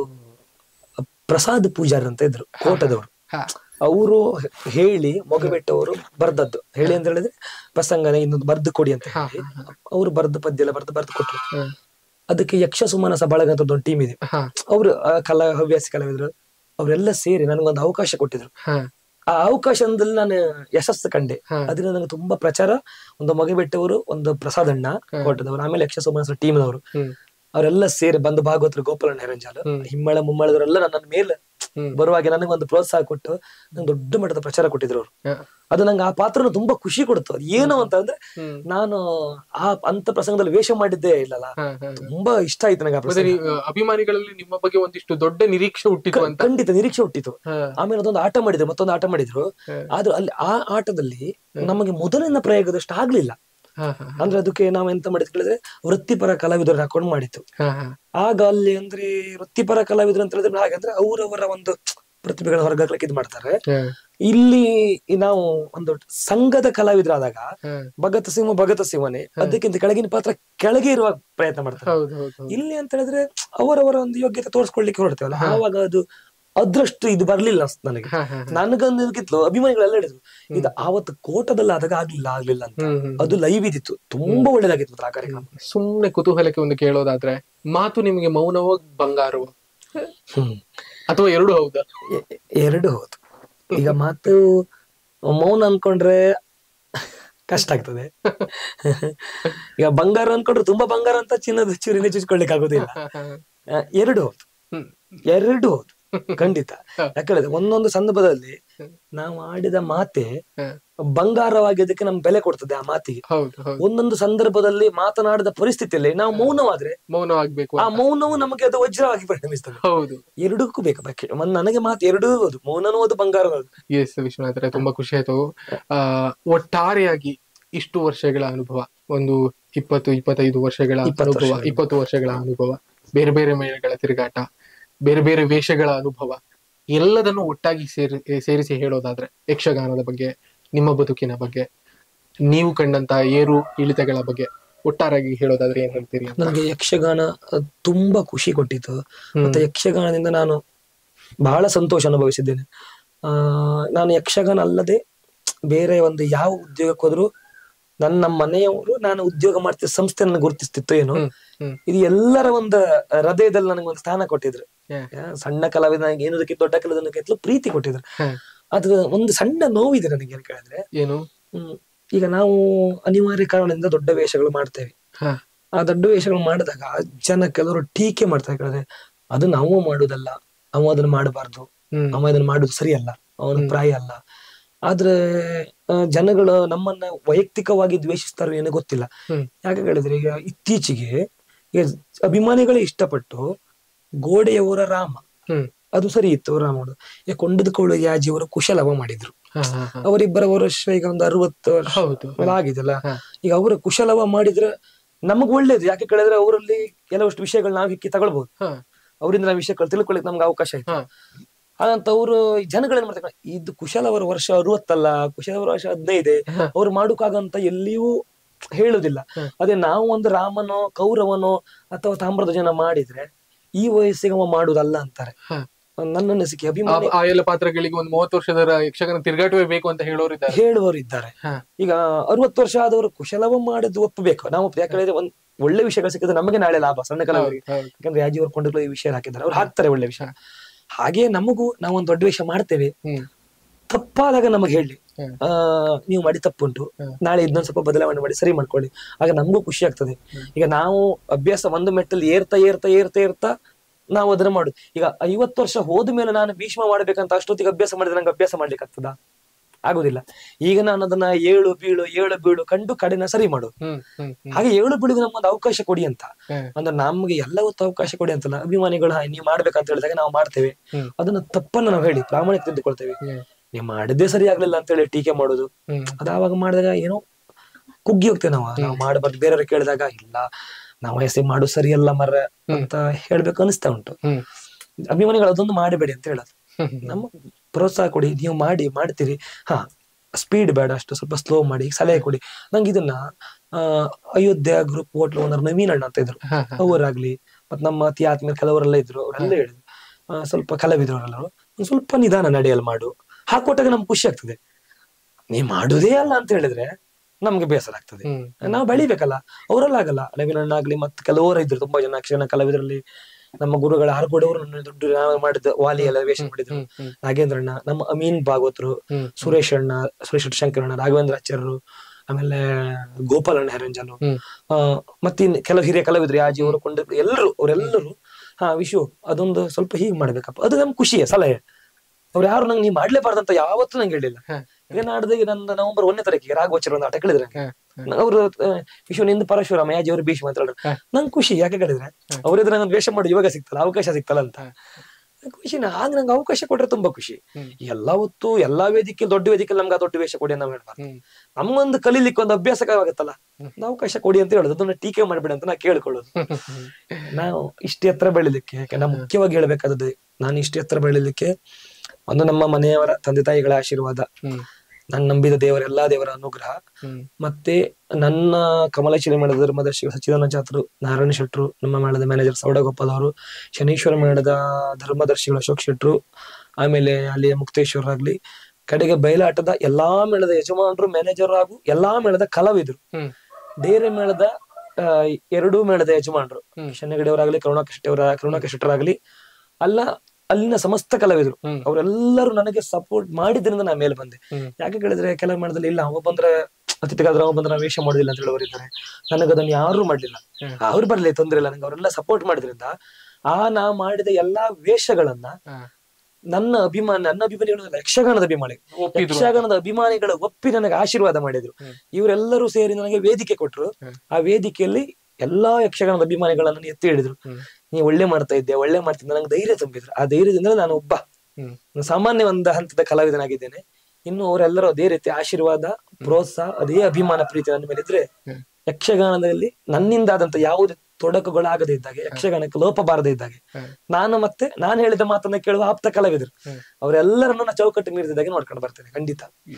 ಪ್ರಸಾದ್ ಪೂಜಾರಿ ಅಂತ ಇದ್ರು ಕೋಟದವರು ಹಾ. ಅವರು ಹೇಳಿ ಮೊಗಬೆಟ್ಟವರು ಬರ್ದದ್ದು ಹೇಳಿ ಅಂತ ಹೇಳಿದ್ರೆ ಪ್ರಸಂಗನ ಇನ್ನೊಂದು ಬರ್ದು ಕೊಡಿ ಅಂತ ಹಾ, ಹೇಳಿ ಅವರು ಬರ್ದು ಪದ್ಯ ಎಲ್ಲ ಬರ್ದು ಬರ್ದು ಕೊಟ್ರು ಹ್ಮ್. ಅದಕ್ಕೆ ಯಕ್ಷ ಸುಮನಸ ಬಳಗ ಅಂತ ಒಂದು ಟೀಮ್ ಇದೆ ಹಾ ಅವರು ಕಲಾ ಹವ್ಯಾಸಿ ಕಲಾವಿದರು ಅವರೆಲ್ಲ ಸೇರಿ ನನಗೊಂದು ಅವಕಾಶ ಕೊಟ್ಟಿದ್ರು ಹಾ ಆ ಅವಕಾಶದಲ್ಲಿ ನಾನು ಯಶಸ್ಸು ಕಂಡೆ ಹಾ. ಅದರಿಂದ ನನಗೆ ತುಂಬಾ ಪ್ರಚಾರ ಒಂದು ಮಗಬೆಟ್ಟವರು ಒಂದು ಪ್ರಸಾದಣ್ಣ ಕೋಟದವರು ಆಮೇಲೆ ಯಕ್ಷ ಸುಮನಸ ಟೀಮ್ನವರು ಹ್ಮ್ ಅವರೆಲ್ಲ ಸೇರಿ ಬಂದು ಭಾಗವತರು ಗೋಪಾಲ ನೆರಂಜಾಲು ಹ್ಮ್. ಹಿಮ್ಮಳ ಮುಮ್ಮಳದವರೆಲ್ಲ ನನ್ನ ಮೇಲೆ ಹ್ಮ್. ಬರುವಾಗ ನನಗೆ ಒಂದು ಪ್ರೋತ್ಸಾಹ ಕೊಟ್ಟು ನಂಗೆ ದೊಡ್ಡ ಮಟ್ಟದ ಪ್ರಚಾರ ಕೊಟ್ಟಿದ್ರು ಅವರು ಹಾ. ಅದು ನಂಗೆ ಆ ಪಾತ್ರನ ತುಂಬಾ ಖುಷಿ ಕೊಡ್ತು ಅದು ಏನು ಅಂತ ಅಂದ್ರೆ ಹ್ಮ್ ನಾನು ಆ ಅಂತ ಪ್ರಸಂಗದಲ್ಲಿ ವೇಷ ಮಾಡಿದ್ದೇ ಇಲ್ಲಲ್ಲ ಹಾ, ಹಾ. ತುಂಬಾ ಇಷ್ಟ ಆಯ್ತು ನನಗೆ ಆ ಮತ್ತೆ ಪ್ರಸಂಗ ನೀವು ಅಭಿಮಾನಿಗಳಲ್ಲಿ ನಿಮ್ಮ ಬಗ್ಗೆ ಒಂದಿಷ್ಟು ದೊಡ್ಡ ನಿರೀಕ್ಷೆ ಹುಟ್ಟಿತು ಅಂತ ಖಂಡಿತ ನಿರೀಕ್ಷೆ ಹುಟ್ಟಿತು ಹಾ, ಆಮೇಲೆ ಅದೊಂದು ಆಟ ಮಾಡಿದ್ರು ಮತ್ತೊಂದು ಆಟ ಮಾಡಿದ್ರು ಹಾ. ಆದ್ರೂ ಅಲ್ಲಿ ಆ ಆಟದಲ್ಲಿ ನಮಗೆ ಮೊದಲಿನ ಪ್ರಯೋಗದಷ್ಟು ಆಗ್ಲಿಲ್ಲ ಹಾ, ಹಾ, ಅಂದ್ರೆ ಅದಕ್ಕೆ ನಾವು ಎಂತ ಮಾಡಿದ್ ಕೇಳಿದ್ರೆ ವೃತ್ತಿಪರ ಕಲಾವಿದರು ಹಾಕೊಂಡು ಮಾಡಿತ್ತು ಹಾ, ಹಾ. ಆಗ ಅಲ್ಲಿ ಅಂದ್ರೆ ವೃತ್ತಿಪರ ಕಲಾವಿದರು ಅಂತ ಹೇಳಿದ್ರೆ ಹಾಗಂದ್ರೆ ಅವರವರ ಒಂದು ಪ್ರತಿಭೆಗಳ ಹೊರಗಾಕ್ಲಿಕ್ಕೆ ಇದು ಮಾಡ್ತಾರೆ ಹಾ, ಇಲ್ಲಿ ನಾವು ಒಂದು ಸಂಘದ ಕಲಾವಿದರಾದಾಗ ಹಾ. ಭಗತ್ ಸಿಂಹ ಭಗತ ಸಿಂಹನೇ ಅದಕ್ಕಿಂತ ಕೆಳಗಿನ ಪಾತ್ರ ಕೆಳಗೆ ಇರುವ ಪ್ರಯತ್ನ ಮಾಡ್ತಾರೆ ಹೌದು ಹೌದು ಹೌದು. ಇಲ್ಲಿ ಅಂತ ಹೇಳಿದ್ರೆ ಅವರವರ ಒಂದು ಯೋಗ್ಯತೆ ತೋರಿಸ್ಕೊಳ್ಲಿಕ್ಕೆ ಹೊರಡ್ತೇವಲ್ಲ ಆವಾಗ ಅದು ಅದ್ರಷ್ಟು ಇದು ಬರ್ಲಿಲ್ಲ ಅನ್ಸ್ತು ನನಗೆ ಹಾ, ಹಾ, ಹಾ. ನನಗಂದಿದ್ಲು ಅಭಿಮಾನಿಗಳೆಲ್ಲ ಹೇಳಿದ್ರು ಇದು ಆವತ್ತು ಕೋಟದಲ್ಲಿ ಆದಾಗ ಆಗ್ಲಿಲ್ಲ ಆಗ್ಲಿಲ್ಲ ಅಂತ ಹ್ಮ್, ಹ್ಮ್. ಅದು ಲೈವ್ ಇದಿತ್ತು ತುಂಬಾ ಒಳ್ಳೇದಾಗಿತ್ತು ಮಾತ್ರ ಆ ಕಾರ್ಯಕ್ರಮ ಸುಮ್ನೆ ಕುತೂಹಲಕ್ಕೆ ಒಂದು ಕೇಳೋದಾದ್ರೆ ಮಾತು ನಿಮಗೆ ಮೌನವೋ ಬಂಗಾರವೋ ಹ್ಮ್ ಅಥವಾ ಎರಡು ಹೌದಾ ಎ- ಎರಡು ಹೌದು ಈಗ ಮಾತು ಮೌನ ಅನ್ಕೊಂಡ್ರೆ ಕಷ್ಟ ಆಗ್ತದೆ ಈಗ ಬಂಗಾರ ಅನ್ಕೊಂಡ್ರೆ ತುಂಬಾ ಬಂಗಾರ ಅಂತ ಚಿನ್ನದ ಚೂರಿನ ಚುಚ್ಕೊಳ್ಲಿಕ್ಕೆ ಆಗೋದಿಲ್ಲ ಹಾ, ಹಾ. ಆ, ಎರಡು ಹೌದು ಹ್ಮ್. ಎರಡು ಹೌದು ಖಂಡಿತ ಹ. ಯಾಕಂದ್ರೆ ಒಂದೊಂದು ಸಂದರ್ಭದಲ್ಲಿ ನಾವು ಆಡಿದ ಮಾತೆ ಹಾ. ಬಂಗಾರವಾಗಿದ್ದಕ್ಕೆ ನಮ್ ಬೆಲೆ ಕೊಡ್ತದೆ ಆ ಮಾತಿಗೆ ಹೌದು ಹೌದು ಒಂದೊಂದು ಸಂದರ್ಭದಲ್ಲಿ ಮಾತನಾಡಿದ ಪರಿಸ್ಥಿತಿಯಲ್ಲಿ ನಾವು ಮೌನವಾದ್ರೆ ಮೌನವಾಗ್ಬೇಕು ಆ ಅಂತ. ಮೌನವು ನಮಗೆ ಅದು ವಜ್ರವಾಗಿ ಪರಿಣಮಿಸ್ತದೆ ಹೌದು ಎರಡಕ್ಕೂ ಬೇಕು ಬಾಕಿ ಒಂದ್ ನನಗೆ ಮಾತು ಎರಡೂ ಹೌದು ಮೌನನೂ ಅದು ಬಂಗಾರ ಹೌದು ಎಸ್ ವಿಶ್ವನಾಥ್ರೆ ತುಂಬಾ ಖುಷಿ ಆಯ್ತು ಆ ಒಟ್ಟಾರೆಯಾಗಿ ಇಷ್ಟು ವರ್ಷಗಳ ಅನುಭವ ಒಂದು ಇಪ್ಪತ್ತು ಇಪ್ಪತ್ತೈದು ವರ್ಷಗಳ ಇಪ್ಪತ್ತು ಅನುಭವ ವರ್ಷಗಳು. ಇಪ್ಪತ್ತು ವರ್ಷಗಳ ಅನುಭವ ಬೇರೆ ಬೇರೆ ಮೇಳಗಳ ತಿರುಗಾಟ ಬೇರೆ ಬೇರೆ ವೇಷಗಳ ಅನುಭವ ಎಲ್ಲದನ್ನು ಒಟ್ಟಾಗಿ ಸೇರಿ ಸೇರಿಸಿ ಹೇಳೋದಾದ್ರೆ ಯಕ್ಷಗಾನದ ಬಗ್ಗೆ ನಿಮ್ಮ ಬದುಕಿನ ಬಗ್ಗೆ ನೀವು ಕಂಡಂತ ಏರು ಇಳಿತಗಳ ಬಗ್ಗೆ ಒಟ್ಟಾರಾಗಿ ಹೇಳೋದಾದ್ರೆ ಏನ್ ಹೇಳ್ತೀರಿ ಅಂತ ನನಗೆ ಯಕ್ಷಗಾನ ಅಹ್, ತುಂಬಾ ಖುಷಿ ಕೊಟ್ಟಿತ್ತು ಮತ್ತೆ ಯಕ್ಷಗಾನದಿಂದ ನಾನು ಬಹಳ ಸಂತೋಷ ಅನುಭವಿಸಿದ್ದೇನೆ ಆ ನಾನು ಯಕ್ಷಗಾನ ಅಲ್ಲದೆ ಬೇರೆ ಒಂದು ಯಾವ ಉದ್ಯೋಗಕ್ಕೆ ಹೋದ್ರು ನನ್ನ ಮನೆಯವರು ನಾನು ಉದ್ಯೋಗ ಮಾಡ್ತಿದ್ದ ಸಂಸ್ಥೆ ನನಗೆ ಗುರುತಿಸ್ತಿತ್ತು ಏನು ಹ್ಮ್, ಹ್ಮ್. ಇದು ಎಲ್ಲರ ಒಂದು ಹೃದಯದಲ್ಲಿ ನನಗೆ ಒಂದು ಸ್ಥಾನ ಕೊಟ್ಟಿದ್ರು Yeah. ಯಾ, ಸಣ್ಣ ಕಲಾವಿದ ಏನದಕ್ಕೆ ದೊಡ್ಡ ಕಲಾವಿದನಕ್ಕಿಂತಲೂ ಪ್ರೀತಿ ಕೊಟ್ಟಿದ್ರು ಹ. ಅದು ಒಂದು ಸಣ್ಣ ನೋವಿದೆ ನನಗೆ ಏನ್ ಕೇಳಿದ್ರೆ ಏನು ಹ್ಮ್ ಈಗ ನಾವು ಅನಿವಾರ್ಯ ಕಾರಣದಿಂದ ದೊಡ್ಡ ವೇಷಗಳು ಮಾಡ್ತೇವೆ ಹ ಆ ದೊಡ್ಡ ವೇಷಗಳು ಮಾಡಿದಾಗ ಜನ ಕೆಲವರು ಟೀಕೆ ಮಾಡ್ತಾರೆ ಕೇಳಿದ್ರೆ ಅದು ನಾವು ಮಾಡುದಲ್ಲ ನಾವು ಅದನ್ನ ಮಾಡಬಾರ್ದು ಹ್ಮ್ ಅವ ಇದನ್ನ ಮಾಡುದು ಸರಿಯಲ್ಲ ಅವನ ಪ್ರಾಯ ಅಲ್ಲ ಆದ್ರೆ ಆ, ಜನಗಳು ನಮ್ಮನ್ನ ವೈಯಕ್ತಿಕವಾಗಿ ದ್ವೇಷಿಸ್ತಾರೋ ಏನೋ ಗೊತ್ತಿಲ್ಲ ಹ್ಮ್. ಯಾಕೆ ಹೇಳಿದ್ರೆ ಈಗ ಇತ್ತೀಚೆಗೆ ಈಗ ಅಭಿಮಾನಿಗಳೇ ಇಷ್ಟಪಟ್ಟು ಗೋಡೆಯವರ ರಾಮ ಹ್ಮ್ ಅದು ಸರಿ ಇತ್ತು ರಾಮ ಮಾಡೋದು. ಈಗ ಕೊಂಡದಕೊಳ್ಳುವ ಯಾಜಿ ಅವರು ಕುಶಲವ ಮಾಡಿದ್ರು ಹಾ ಹಾ ಹಾ ಅವರಿಬ್ಬರ ವರ್ಷ ಈಗ ಒಂದು ಅರವತ್ತು ವರ್ಷ ಹೌದು ಮೇಲೆ ಆಗಿದೆಲ್ಲ ಹಾ. ಈಗ ಅವರು ಕುಶಲವ ಮಾಡಿದ್ರೆ ನಮಗ್ ಒಳ್ಳೇದು ಯಾಕೆ ಕೇಳಿದ್ರೆ ಅವರಲ್ಲಿ ಕೆಲವಷ್ಟು ವಿಷಯಗಳು ನಾವು ಹಿಕ್ಕಿ ತಗೊಳ್ಬಹುದು ಹಾ ಅವರಿಂದ ನಾವು ವಿಷಯಗಳು ತಿಳ್ಕೊಳ್ಳಿಕ್ ನಮ್ಗೆ ಅವಕಾಶ ಆಯ್ತು ಹಾ ಹಾಗಂತ ಅವರು ಜನಗಳೇನ್ ಮಾಡ್ತಾರೆ ಇದು ಕುಶಲವರ ವರ್ಷ ಅರವತ್ತಲ್ಲ ಕುಶಲವರ ವರ್ಷ ಹದಿನೈದೆ ಹಾ. ಅವ್ರು ಮಾಡೋಕ್ಕಾಗಂತ ಎಲ್ಲಿಯೂ ಹೇಳುದಿಲ್ಲ ಹಾ. ಅದೇ ನಾವು ಒಂದು ರಾಮನೋ ಕೌರವನೋ ಅಥವಾ ತಾಮ್ರದ ಜನ ಮಾಡಿದ್ರೆ ಈ ವಯಸ್ಸಿಗೆ ಅವ ಮಾಡುದಲ್ಲ ಅಂತಾರೆ ಹಾ. ನನ್ನ ಅನಿಸಿಕೆ ಆ ಅಭಿಮಾನಿ ಆ ಎಲ್ಲ ಪಾತ್ರಗಳಿಗೆ ಒಂದು ಮೂವತ್ತು ವರ್ಷದ ಯಕ್ಷಗಾನ ತಿರುಗಾಟವೇ ಬೇಕು ಅಂತ ಹೇಳೋರಿದ್ದಾರೆ ಹೇಳುವವರು ಇದ್ದಾರೆ ಹಾ. ಈಗ ಅರವತ್ತು ವರ್ಷ ಆದವರು ಕುಶಲವ ಮಾಡಿದ್ದು ಒಪ್ಪಬೇಕು ನಾವು ಒಪ್ಪ- ಯಾಕೆ ಹೇಳಿದ್ರೆ ಒಂದ್ ಒಳ್ಳೆ ವಿಷಯಗಳು ಸಿಕ್ಕಿದ್ರೆ ನಮಗೆ ನಾಳೆ ಲಾಭ ಸಣ್ಣ ಕಲಾವಿದರಿಗೆ ಹೌದು. ಯಾಕಂದ್ರೆ ಯಾಜಿ ಅವ್ರು ಕೊಂಡಲು ಈ ವಿಷಯ ಹಾಕಿದ್ದಾರೆ ಅವ್ರು ಹಾಕ್ತಾರೆ ಒಳ್ಳೆ ವಿಷಯ ಹಾಗೆ ನಮಗೂ ನಾವು ಒಂದು ದೊಡ್ಡ ವಿಷಯ ಮಾಡ್ತೇವೆ ಹ್ಮ್ ತಪ್ಪಾದಾಗ ನಮಗೆ ಹೇಳಿ ಹ್ಮ್. ಆ ನೀವು ಮಾಡಿ ತಪ್ಪುಂಟು ಹ್ಮ್. ನಾಳೆ ಇದನ್ನೊಂದ್ ಸ್ವಲ್ಪ ಬದಲಾವಣೆ ಮಾಡಿ ಸರಿ ಮಾಡ್ಕೊಳ್ಳಿ ಆಗ ನಮಗೂ ಖುಷಿ ಆಗ್ತದೆ ಈಗ ನಾವು ಅಭ್ಯಾಸ ಒಂದು ಮೆಟ್ಟಲ್ಲಿ ಏರ್ತಾ ಏರ್ತಾ ಏರ್ತಾ ಏರ್ತಾ ನಾವು ಅದನ್ನ ಮಾಡುದು ಈಗ ಐವತ್ತು ವರ್ಷ ಹೋದ ಮೇಲೆ ನಾನು ಭೀಷ್ಮ ಮಾಡ್ಬೇಕಂತ ಅಷ್ಟೊತ್ತಿಗೆ ಅಭ್ಯಾಸ ಮಾಡಿದ್ರೆ ನಂಗೆ ಅಭ್ಯಾಸ ಮಾಡ್ಲಿಕ್ಕೆ ಆಗ್ತದಾ ಆಗುದಿಲ್ಲ ಈಗ ನಾನು ಅದನ್ನ ಏಳು ಬೀಳು ಏಳು ಬೀಳು ಕಂಡು ಕಡೆನ ಸರಿ ಮಾಡು ಹ್ಮ್ ಹ್ಮ್ ಹ್ಮ್ ಹಾಗೆ ಏಳು ಬೀಳಿಗೆ ನಮ್ಮೊಂದು ಅವಕಾಶ ಕೊಡಿ ಅಂತ ಹ್ಮ್. ಅಂದ್ರೆ ನಮ್ಗೆ ಎಲ್ಲ ಹೊತ್ತು ಅವಕಾಶ ಕೊಡಿ ಅಂತಲ್ಲ ಅಭಿಮಾನಿಗಳು "ಹಾ, ನೀವು ಮಾಡ್ಬೇಕಂತ ಹೇಳಿದಾಗ ನಾವು ಮಾಡ್ತೇವೆ ಹ್ಮ್. ಅದನ್ನ ತಪ್ಪನ್ನ ನಾವು ಹೇಳಿ ಪ್ರಾಮಾಣಿಕ ತಿದ್ದುಕೊಳ್ತೇವೆ ಹ್ಮ್. ನೀವು ಮಾಡಿದ್ದೇ ಸರಿ ಆಗ್ಲಿಲ್ಲ ಅಂತ ಹೇಳಿ ಟೀಕೆ ಮಾಡೋದು ಹ್ಮ್ ಅದು ಆವಾಗ ಮಾಡಿದಾಗ ಏನೋ ಕುಗ್ಗಿ ಹೋಗ್ತೇವೆ ನಾವು ನಾವು ಮಾಡಬಾರ್ದು ಬೇರೆಯವ್ರು ಕೇಳಿದಾಗ ಇಲ್ಲ ನಾವು ಎಸೆ ಮಾಡು ಸರಿಯಲ್ಲ ಮರ ಅಂತ ಹೇಳ್ಬೇಕು ಅನಿಸ್ತಾ ಉಂಟು ಹ್ಮ್ ಅಭಿಮಾನಿಗಳು ಅದೊಂದು ಮಾಡಬೇಡಿ ಅಂತ ಹೇಳೋದು ಹ್ಮ್ ಹ್ಮ್. ನಮ್ಮ ಪ್ರೋತ್ಸಾಹ ಕೊಡಿ ನೀವು ಮಾಡಿ ಮಾಡ್ತೀರಿ ಹಾ ಸ್ಪೀಡ್ ಬೇಡ ಅಷ್ಟು ಸ್ವಲ್ಪ ಸ್ಲೋ ಮಾಡಿ ಸಲಹೆ ಕೊಡಿ ನಂಗೆ ಇದನ್ನ ಆ Ayodhya group hotel owner Naveen ಅಣ್ಣ ಅಂತ ಇದ್ರು ಹಾ, ಹಾ. ಅವರಾಗ್ಲಿ ಮತ್ ನಮ್ಮ ಅತಿ ಆತ್ಮೀಯ ಕೆಲವರೆಲ್ಲ ಇದ್ರು ಅವರೆಲ್ಲ ಹೇಳಿದ್ರು ಆ, ಸ್ವಲ್ಪ ಕಲಾವಿದ್ರು ಅವರೆಲ್ಲರೂ ಒಂದ್ ಸ್ವಲ್ಪ ನಿಧಾನ ನಡೆಯಲು ಮಾಡು ಹಾಕೊಟ್ಟಾಗ ನಮ್ಗೆ ಖುಷಿ ಆಗ್ತದೆ ನೀ ಮಾಡುದೇ ಅಲ್ಲ ಅಂತ ಹೇಳಿದ್ರೆ ನಮ್ಗೆ ಬೇಸರ ಆಗ್ತದೆ ಹ್ಮ್ ನಾವು ಬೆಳಿಬೇಕಲ್ಲ ಅವರೆಲ್ಲ ಆಗಲ್ಲ ನವೀನ್ ಅಣ್ಣ ಆಗ್ಲಿ ಮತ್ತೆ ಕೆಲವರು ಇದ್ರು ತುಂಬಾ ಜನ ಯಕ್ಷಗಾನ ಕಲಾವಿದರಲ್ಲಿ ನಮ್ಮ ಗುರುಗಳ ಹರಗೋಡವರು ನನ್ನ ದೊಡ್ಡ ನಾವು ಮಾಡಿದ ವಾಲಿ ಎಲ್ಲ ವೇಷ ಮಾಡಿದ್ರು ಹ್ಮ್ ಹ್ಮ್ ನಾಗೇಂದ್ರ ಅಣ್ಣ ನಮ್ಮ ಅಮೀನ್ ಭಾಗವತರು ಹ್ಮ್ ಸುರೇಶ್ ಅಣ್ಣ ಸುರೇಶ್ ಶಂಕರ್ ಅಣ್ಣ ರಾಘವೇಂದ್ರ ಆಚಾರ್ಯರು ಆಮೇಲೆ ಗೋಪಾಲ್ ಅಣ್ಣ ಹೆರಂಜಲು ಹ್ಮ್. ಆ ಮತ್ತಿನ್ ಕೆಲವು ಹಿರಿಯ ಕಲಾವಿದ್ರು ಯಾಜಿ ಅವರು ಕೊಂಡ ಎಲ್ಲರೂ ಅವರೆಲ್ಲರೂ ಹಾ ವಿಶು ಅದೊಂದು ಸ್ವಲ್ಪ ಹೀಗ್ ಮಾಡ್ಬೇಕಪ್ಪ ಅದು ನಮ್ಗೆ ಖುಷಿಯೇ ಸಲಹೆ ಅವ್ರು ಯಾರು ನಂಗೆ ನೀವು ಮಾಡ್ಲೇಬಾರ್ದಂತ ಯಾವತ್ತೂ ನಂಗೆ ಹೇಳಿಲ್ಲ ಹ. ಈಗ ನಾಡ್ದು ಈಗ ನನ್ನ ನವೆಂಬರ್ ಒಂದನೇ ತಾರೀಕಿಗೆ ರಾಘವಚರ ಒಂದು ಆಟ ಕೇಳಿದ್ರೆ ಹ, ಹ. ಅವರು ವಿಶ್ವ ನಿಂದು ಪರಶುರಾಮ ಯಾಜಿ ಅವರು ಭೀಷ್ಮ ಅಂತ ಹೇಳಿದ್ರು ಹ. ನಂಗೆ ಖುಷಿ ಯಾಕೆ ಕೇಳಿದ್ರೆ ಅವ್ರಿದ್ರೆ ನಂಗೆ ವೇಷ ಮಾಡಿ ಇವಾಗ ಸಿಗ್ತಲ್ಲ ಅವಕಾಶ ಸಿಗ್ತಲ್ಲ ಅಂತ ಖುಷಿನ ಆಗ ನಂಗೆ ಅವಕಾಶ ಕೊಟ್ರೆ ತುಂಬಾ ಖುಷಿ ಹ್ಮ್. ಎಲ್ಲ ಹೊತ್ತು ಎಲ್ಲಾ ವೇದಿಕೆ ದೊಡ್ಡ ವೇದಿಕೆ ನಮ್ಗೆ ಆ ದೊಡ್ಡ ವೇಷ ಕೊಡಿ ಅಂತ ನಾವು ಹೇಳ್ಬಾರ್ದು ಹ್ಮ್ ನಮ್ಮೊಂದು ಕಲೀಲಿಕ್ಕೆ ಒಂದು ಅಭ್ಯಾಸಕವಾಗತ್ತಲ್ಲ ಒಂದು ಅವಕಾಶ ಕೊಡಿ ಅಂತ ಹೇಳೋದು ಅದನ್ನ ಟೀಕೆ ಮಾಡ್ಬೇಡಿ ಅಂತ ನಾ ಕೇಳ್ಕೊಳ್ಳೋದು ನಾವು ಇಷ್ಟು ಎತ್ತರ ಬೆಳಿಲಿಕ್ಕೆ ಯಾಕೆ ನಾ ಮುಖ್ಯವಾಗಿ ಹೇಳ್ಬೇಕಾದದ್ದು ನಾನು ಇಷ್ಟು ಎತ್ತರ ಬೆಳಿಲಿಕ್ಕೆ ಒಂದು ನಮ್ಮ ಮನೆಯವರ ತಂದೆ ತಾಯಿಗಳ ಆಶೀರ್ವಾದ ಹ್ಮ್ ನಾನು ನಂಬಿದ ದೇವರ ಎಲ್ಲಾ ದೇವರ ಅನುಗ್ರಹ ಹ್ಮ್ ಮತ್ತೆ ನನ್ನ ಕಮಲಶಿಲೆ ಮೇಳದ ಧರ್ಮದರ್ಶಿ ಸಚ್ಚಿದಾನಂದ ಚಾತರು ನಾರಾಯಣ ಶೆಟ್ರು ನಮ್ಮ ಮೇಳದ ಮ್ಯಾನೇಜರ್ ಸೌಡಗೋಪಾಲ್ ಅವರು ಶನೀಶ್ವರ ಮೇಳದ ಧರ್ಮದರ್ಶಿಗಳು ಅಶೋಕ್ ಶೆಟ್ರು ಆಮೇಲೆ ಅಲ್ಲಿ ಮುಕ್ತೇಶ್ವರ ಆಗ್ಲಿ ಕಡೆಗೆ ಬಯಲಾಟದ ಎಲ್ಲಾ ಮೇಳದ ಯಜಮಾನರು ಮ್ಯಾನೇಜರ್ ಹಾಗೂ ಎಲ್ಲಾ ಮೇಳದ ಕಲಾವಿದರು ಹ್ಮ್ ಡೇರೆ ಮೇಳದ ಆ, ಎರಡೂ ಮೇಳದ ಯಜಮಾನರು ಹ್ಮ್. ಶನ್ನಗಡೆಯವರಾಗ್ಲಿ ಕರುಣಾಕ ಶೆಟ್ಟಿಯವರ ಕರುಣಾಕ ಶೆಟ್ಟರಾಗ್ಲಿ ಅಲ್ಲ ಅಲ್ಲಿನ ಸಮಸ್ತ ಕಲಾವಿದರು ಹ್ಮ್. ಅವರೆಲ್ಲರೂ ನನಗೆ ಸಪೋರ್ಟ್ ಮಾಡಿದ್ರಿಂದ ನಾ ಮೇಲೆ ಬಂದೆ ಹ್ಮ್. ಯಾಕೆ ಕೇಳಿದ್ರೆ ಕೆಲವು ಮೇಳದಲ್ಲಿ ಇಲ್ಲ ಅವ ಬಂದ್ರೆ ಅತಿಥಿಗಾದ್ರೆ ಅವ ಬಂದ್ರೆ ನಾವು ವೇಷ ಮಾಡೋದಿಲ್ಲ ಅಂತ ಹೇಳೋರು ಇದ್ದಾರೆ ನನಗೆ ಅದನ್ನ ಯಾರು ಮಾಡ್ಲಿಲ್ಲ ಹ್ಮ್. ಅವ್ರು ಬರ್ಲಿ ತೊಂದ್ರೆ ಇಲ್ಲ ನಂಗೆ ಅವರೆಲ್ಲ ಸಪೋರ್ಟ್ ಮಾಡಿದ್ರಿಂದ ಆ ನಾ ಮಾಡಿದ ಎಲ್ಲಾ ವೇಷಗಳನ್ನ ಹಾ. ನನ್ನ ಅಭಿಮಾನ ನನ್ನ ಅಭಿಮಾನಿಗಳು ಯಕ್ಷಗಾನದ ಅಭಿಮಾನಿ ಒಪ್ಪಿದ್ರು ಯಕ್ಷಗಾನದ ಅಭಿಮಾನಿಗಳ ಒಪ್ಪಿ ನನಗೆ ಆಶೀರ್ವಾದ ಮಾಡಿದ್ರು ಹ್ಮ್. ಇವರೆಲ್ಲರೂ ಸೇರಿ ನನಗೆ ವೇದಿಕೆ ಕೊಟ್ರು ಹ್ಮ್. ಆ ವೇದಿಕೆಯಲ್ಲಿ ಎಲ್ಲಾ ಯಕ್ಷಗಾನದ ಅಭಿಮಾನಿಗಳನ್ನ ಎತ್ತಿ ಹಿಡಿದ್ರು ಹ್ಮ್. ನೀ ಒಳ್ಳೆ ಮಾಡ್ತಾ ಇದ್ದೆ ಒಳ್ಳೆ ಮಾಡ್ತಿದ್ದೆ ನಂಗೆ ಧೈರ್ಯ ತುಂಬಿದ್ರು ಆ ಧೈರ್ಯದಿಂದ ನಾನು ಒಬ್ಬ ಹ್ಮ್. ನಾನು ಸಾಮಾನ್ಯ ಒಂದು ಹಂತದ ಕಲಾವಿದನಾಗಿದ್ದೇನೆ ಇನ್ನು ಅವರೆಲ್ಲರೂ ಅದೇ ರೀತಿ ಆಶೀರ್ವಾದ ಪ್ರೋತ್ಸಾಹ ಅದೇ ಅಭಿಮಾನ ಪ್ರೀತಿ ನನ್ನ ಮೇಲೆ ಇದ್ರೆ ಹ್ಮ್. ಯಕ್ಷಗಾನದಲ್ಲಿ ನನ್ನಿಂದಾದಂತ ಯಾವುದೇ ತೊಡಕುಗಳಾಗದೇ ಇದ್ದಾಗೆ ಯಕ್ಷಗಾನಕ್ಕೆ ಲೋಪ ಬಾರದೇ ಇದ್ದಾಗೆ ಹ್ಮ್. ನಾನು ಮತ್ತೆ ನಾನು ಹೇಳಿದ ಮಾತನ್ನ ಕೇಳುವ ಆಪ್ತ ಕಲಾವಿದರು ಹ್ಮ್. ಅವರೆಲ್ಲರನ್ನು ನಾ ಚೌಕಟ್ಟು ಮೀರಿದಾಗೆ ನೋಡ್ಕೊಂಡು ಬರ್ತೇನೆ ಖಂಡಿತ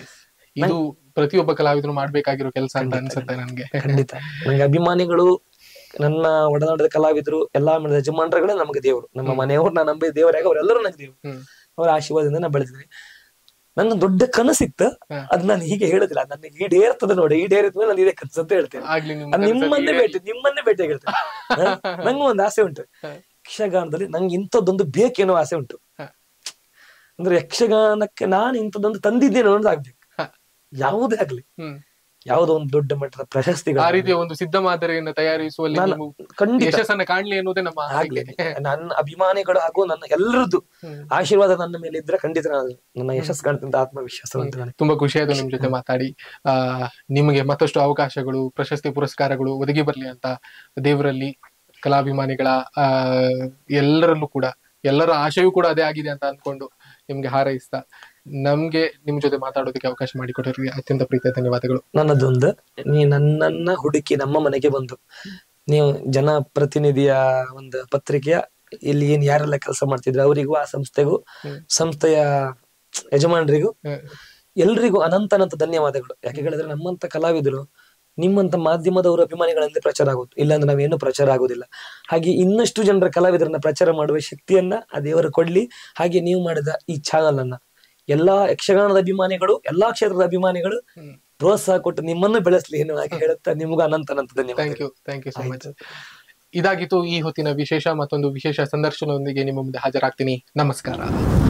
ಇದು ಪ್ರತಿಯೊಬ್ಬ ಕಲಾವಿದರು ಮಾಡ್ಬೇಕಾಗಿರೋ ಕೆಲಸ ಅಂತ ಅನ್ಸುತ್ತೆ ನನ್ಗೆ ಖಂಡಿತ ನಂಗೆ ಅಭಿಮಾನಿಗಳು ನನ್ನ ಒಡನಾಟದ ಕಲಾವಿದರು ಎಲ್ಲಾ ಮಾಡಿದ ಯಜಮಾನರುಗಳೇ ನಮಗೆ ದೇವರು ನಮ್ಮ ಮನೆಯವರು ನಾನು ನಂಬಿದ ದೇವರಾಗ ಅವರೆಲ್ಲರೂ ನನಗೆ ದೇವರು ಹ್ಮ್. ಅವರ ಆಶೀರ್ವಾದದಿಂದ ನಾನು ಬೆಳೆದಿದ್ದೀನಿ ನನ್ನ ದೊಡ್ಡ ಕನಸಿತ್ತು ಹ. ಅದ್ ನಾನು ಹೀಗೆ ಹೇಳುದಿಲ್ಲ ನನಗೆ ಈಡೇರ್ತದೆ ನೋಡಿ ಈಡೇರಿದ ಮೇಲೆ ನಾನು ಇದೇ ಕನಸು ಅಂತ ಹೇಳ್ತೇನೆ ಆಗ್ಲಿ ನಿಮ್ ಅದ್ ಕನಸಲ್ಲಿ ನಿಮ್ಮನ್ನೇ ಈಡೇರ್ಲಿ. ಭೇಟಿ ನಿಮ್ಮನ್ನೇ ಭೇಟಿ ಆಗಿರ್ತೇನೆ ನಂಗೂ ಒಂದು ಆಸೆ ಉಂಟು ಹ. ಯಕ್ಷಗಾನದಲ್ಲಿ ನಂಗೆ ಇಂಥದ್ದೊಂದು ಬೇಕೇನೋ ಆಸೆ ಉಂಟು ಹ. ಅಂದ್ರೆ ಯಕ್ಷಗಾನಕ್ಕೆ ನಾನು ಇಂಥದ್ದೊಂದು ತಂದಿದ್ದೇನೋ ಅನ್ನೋದು ಆಗ್ಬೇಕು ಹ. ಯಾವುದೇ ಆಗ್ಲಿ ಹ್ಮ್ ಯಾವುದೋ ಒಂದು ದೊಡ್ಡ ಮಟ್ಟದ ಪ್ರಶಸ್ತಿಗಳು ಆ ರೀತಿಯ ಒಂದು ಸಿದ್ಧ ಮಾದರಿಯನ್ನು ತಯಾರಿಸುವಲ್ಲಿ ನಾನು ನೀವು ಖಂಡಿತ ಯಶಸ್ಸನ್ನ ಕಾಣ್ಲಿ ಎನ್ನುವುದೇ ನಮ್ಮ ಆಗ್ಲಿ ಆಸೆ. ನನ್ನ ಅಭಿಮಾನಿಗಳು ಹಾಗೂ ನನ್ನ ಎಲ್ಲರದ್ದು ಹ್ಮ್. ಆಶೀರ್ವಾದ ನನ್ನ ಮೇಲೆ ಇದ್ರೆ ಖಂಡಿತ ನಾನು ನನ್ನ ಯಶಸ್ಸು ಕಾಣ್ತಂತ ಆತ್ಮವಿಶ್ವಾಸ ಉಂಟು ನನಗೆ ತುಂಬಾ ಖುಷಿ ಆಯ್ತು ನಿಮ್ ಜೊತೆ ಮಾತಾಡಿ ಆ ನಿಮಗೆ ಮತ್ತಷ್ಟು ಅವಕಾಶಗಳು ಪ್ರಶಸ್ತಿ ಪುರಸ್ಕಾರಗಳು ಒದಗಿ ಬರ್ಲಿ ಅಂತ ದೇವರಲ್ಲಿ ಕಲಾಭಿಮಾನಿಗಳ ಆ ಎಲ್ಲರಲ್ಲೂ ಕೂಡ ಎಲ್ಲರ ಆಶೆಯೂ ಕೂಡ ಅದೇ ಆಗಿದೆ ಅಂತ ಅನ್ಕೊಂಡು ನಿಮ್ಗೆ ಹಾರೈಸ್ತಾ ನಮ್ಗೆ ನಿಮ್ ಜೊತೆ ಮಾತಾಡೋದಕ್ಕೆ ಅವಕಾಶ ಮಾಡಿಕೊಟ್ಟರಿಗೆ ಅತ್ಯಂತ ಪ್ರೀತಿಯ ಧನ್ಯವಾದಗಳು ನನ್ನದೊಂದು ನೀ ನನ್ನನ್ನ ಹುಡುಕಿ ನಮ್ಮ ಮನೆಗೆ ಬಂದು ನೀವು ಜನಪ್ರತಿನಿಧಿಯ ಒಂದು ಪತ್ರಿಕೆಯ ಇಲ್ಲಿ ಏನ್ ಯಾರೆಲ್ಲ ಕೆಲಸ ಮಾಡ್ತಿದ್ರು ಅವರಿಗೂ ಆ ಸಂಸ್ಥೆಗೂ ಹ್ಮ್. ಸಂಸ್ಥೆಯ ಯಜಮಾನರಿಗೂ ಹ್ಮ್. ಎಲ್ರಿಗೂ ಅನಂತ ಅನಂತ ಧನ್ಯವಾದಗಳು ಯಾಕೆ ಹೇಳಿದ್ರೆ ನಮ್ಮಂತ ಕಲಾವಿದರು ನಿಮ್ಮಂತ ಮಾಧ್ಯಮದವರ ಅಭಿಮಾನಿಗಳಿಂದ ಪ್ರಚಾರ ಆಗುತ್ತೆ ಇಲ್ಲಾಂದ್ರೆ ನಾವೇನು ಪ್ರಚಾರ ಆಗುದಿಲ್ಲ ಹಾಗೆ ಇನ್ನಷ್ಟು ಜನರ ಕಲಾವಿದರನ್ನ ಪ್ರಚಾರ ಮಾಡುವ ಶಕ್ತಿಯನ್ನ ಆ ದೇವರು ಕೊಡ್ಲಿ ಹಾಗೆ ನೀವು ಮಾಡಿದ ಈ ಚಾನಲ್ ಅನ್ನ ಎಲ್ಲಾ ಯಕ್ಷಗಾನದ ಅಭಿಮಾನಿಗಳು ಎಲ್ಲಾ ಕ್ಷೇತ್ರದ ಅಭಿಮಾನಿಗಳು ಹ್ಮ್. ಪ್ರೋತ್ಸಾಹ ಕೊಟ್ಟು ನಿಮ್ಮನ್ನು ಬೆಳೆಸ್ಲಿ ಏನು ಹಾಗೆ ಹೇಳುತ್ತಾ ನಿಮಗೂ ಅನಂತ ಅನಂತ ಥ್ಯಾಂಕ್ ಧನ್ಯವಾದ you thank you so much ಇದಾಗಿತ್ತು ಈ ಹೊತ್ತಿನ ವಿಶೇಷ ಮತ್ತೊಂದು ವಿಶೇಷ ಸಂದರ್ಶನದೊಂದಿಗೆ ನಿಮ್ಮ ಮುಂದೆ ಹಾಜರಾಗ್ತೀನಿ ನಮಸ್ಕಾರ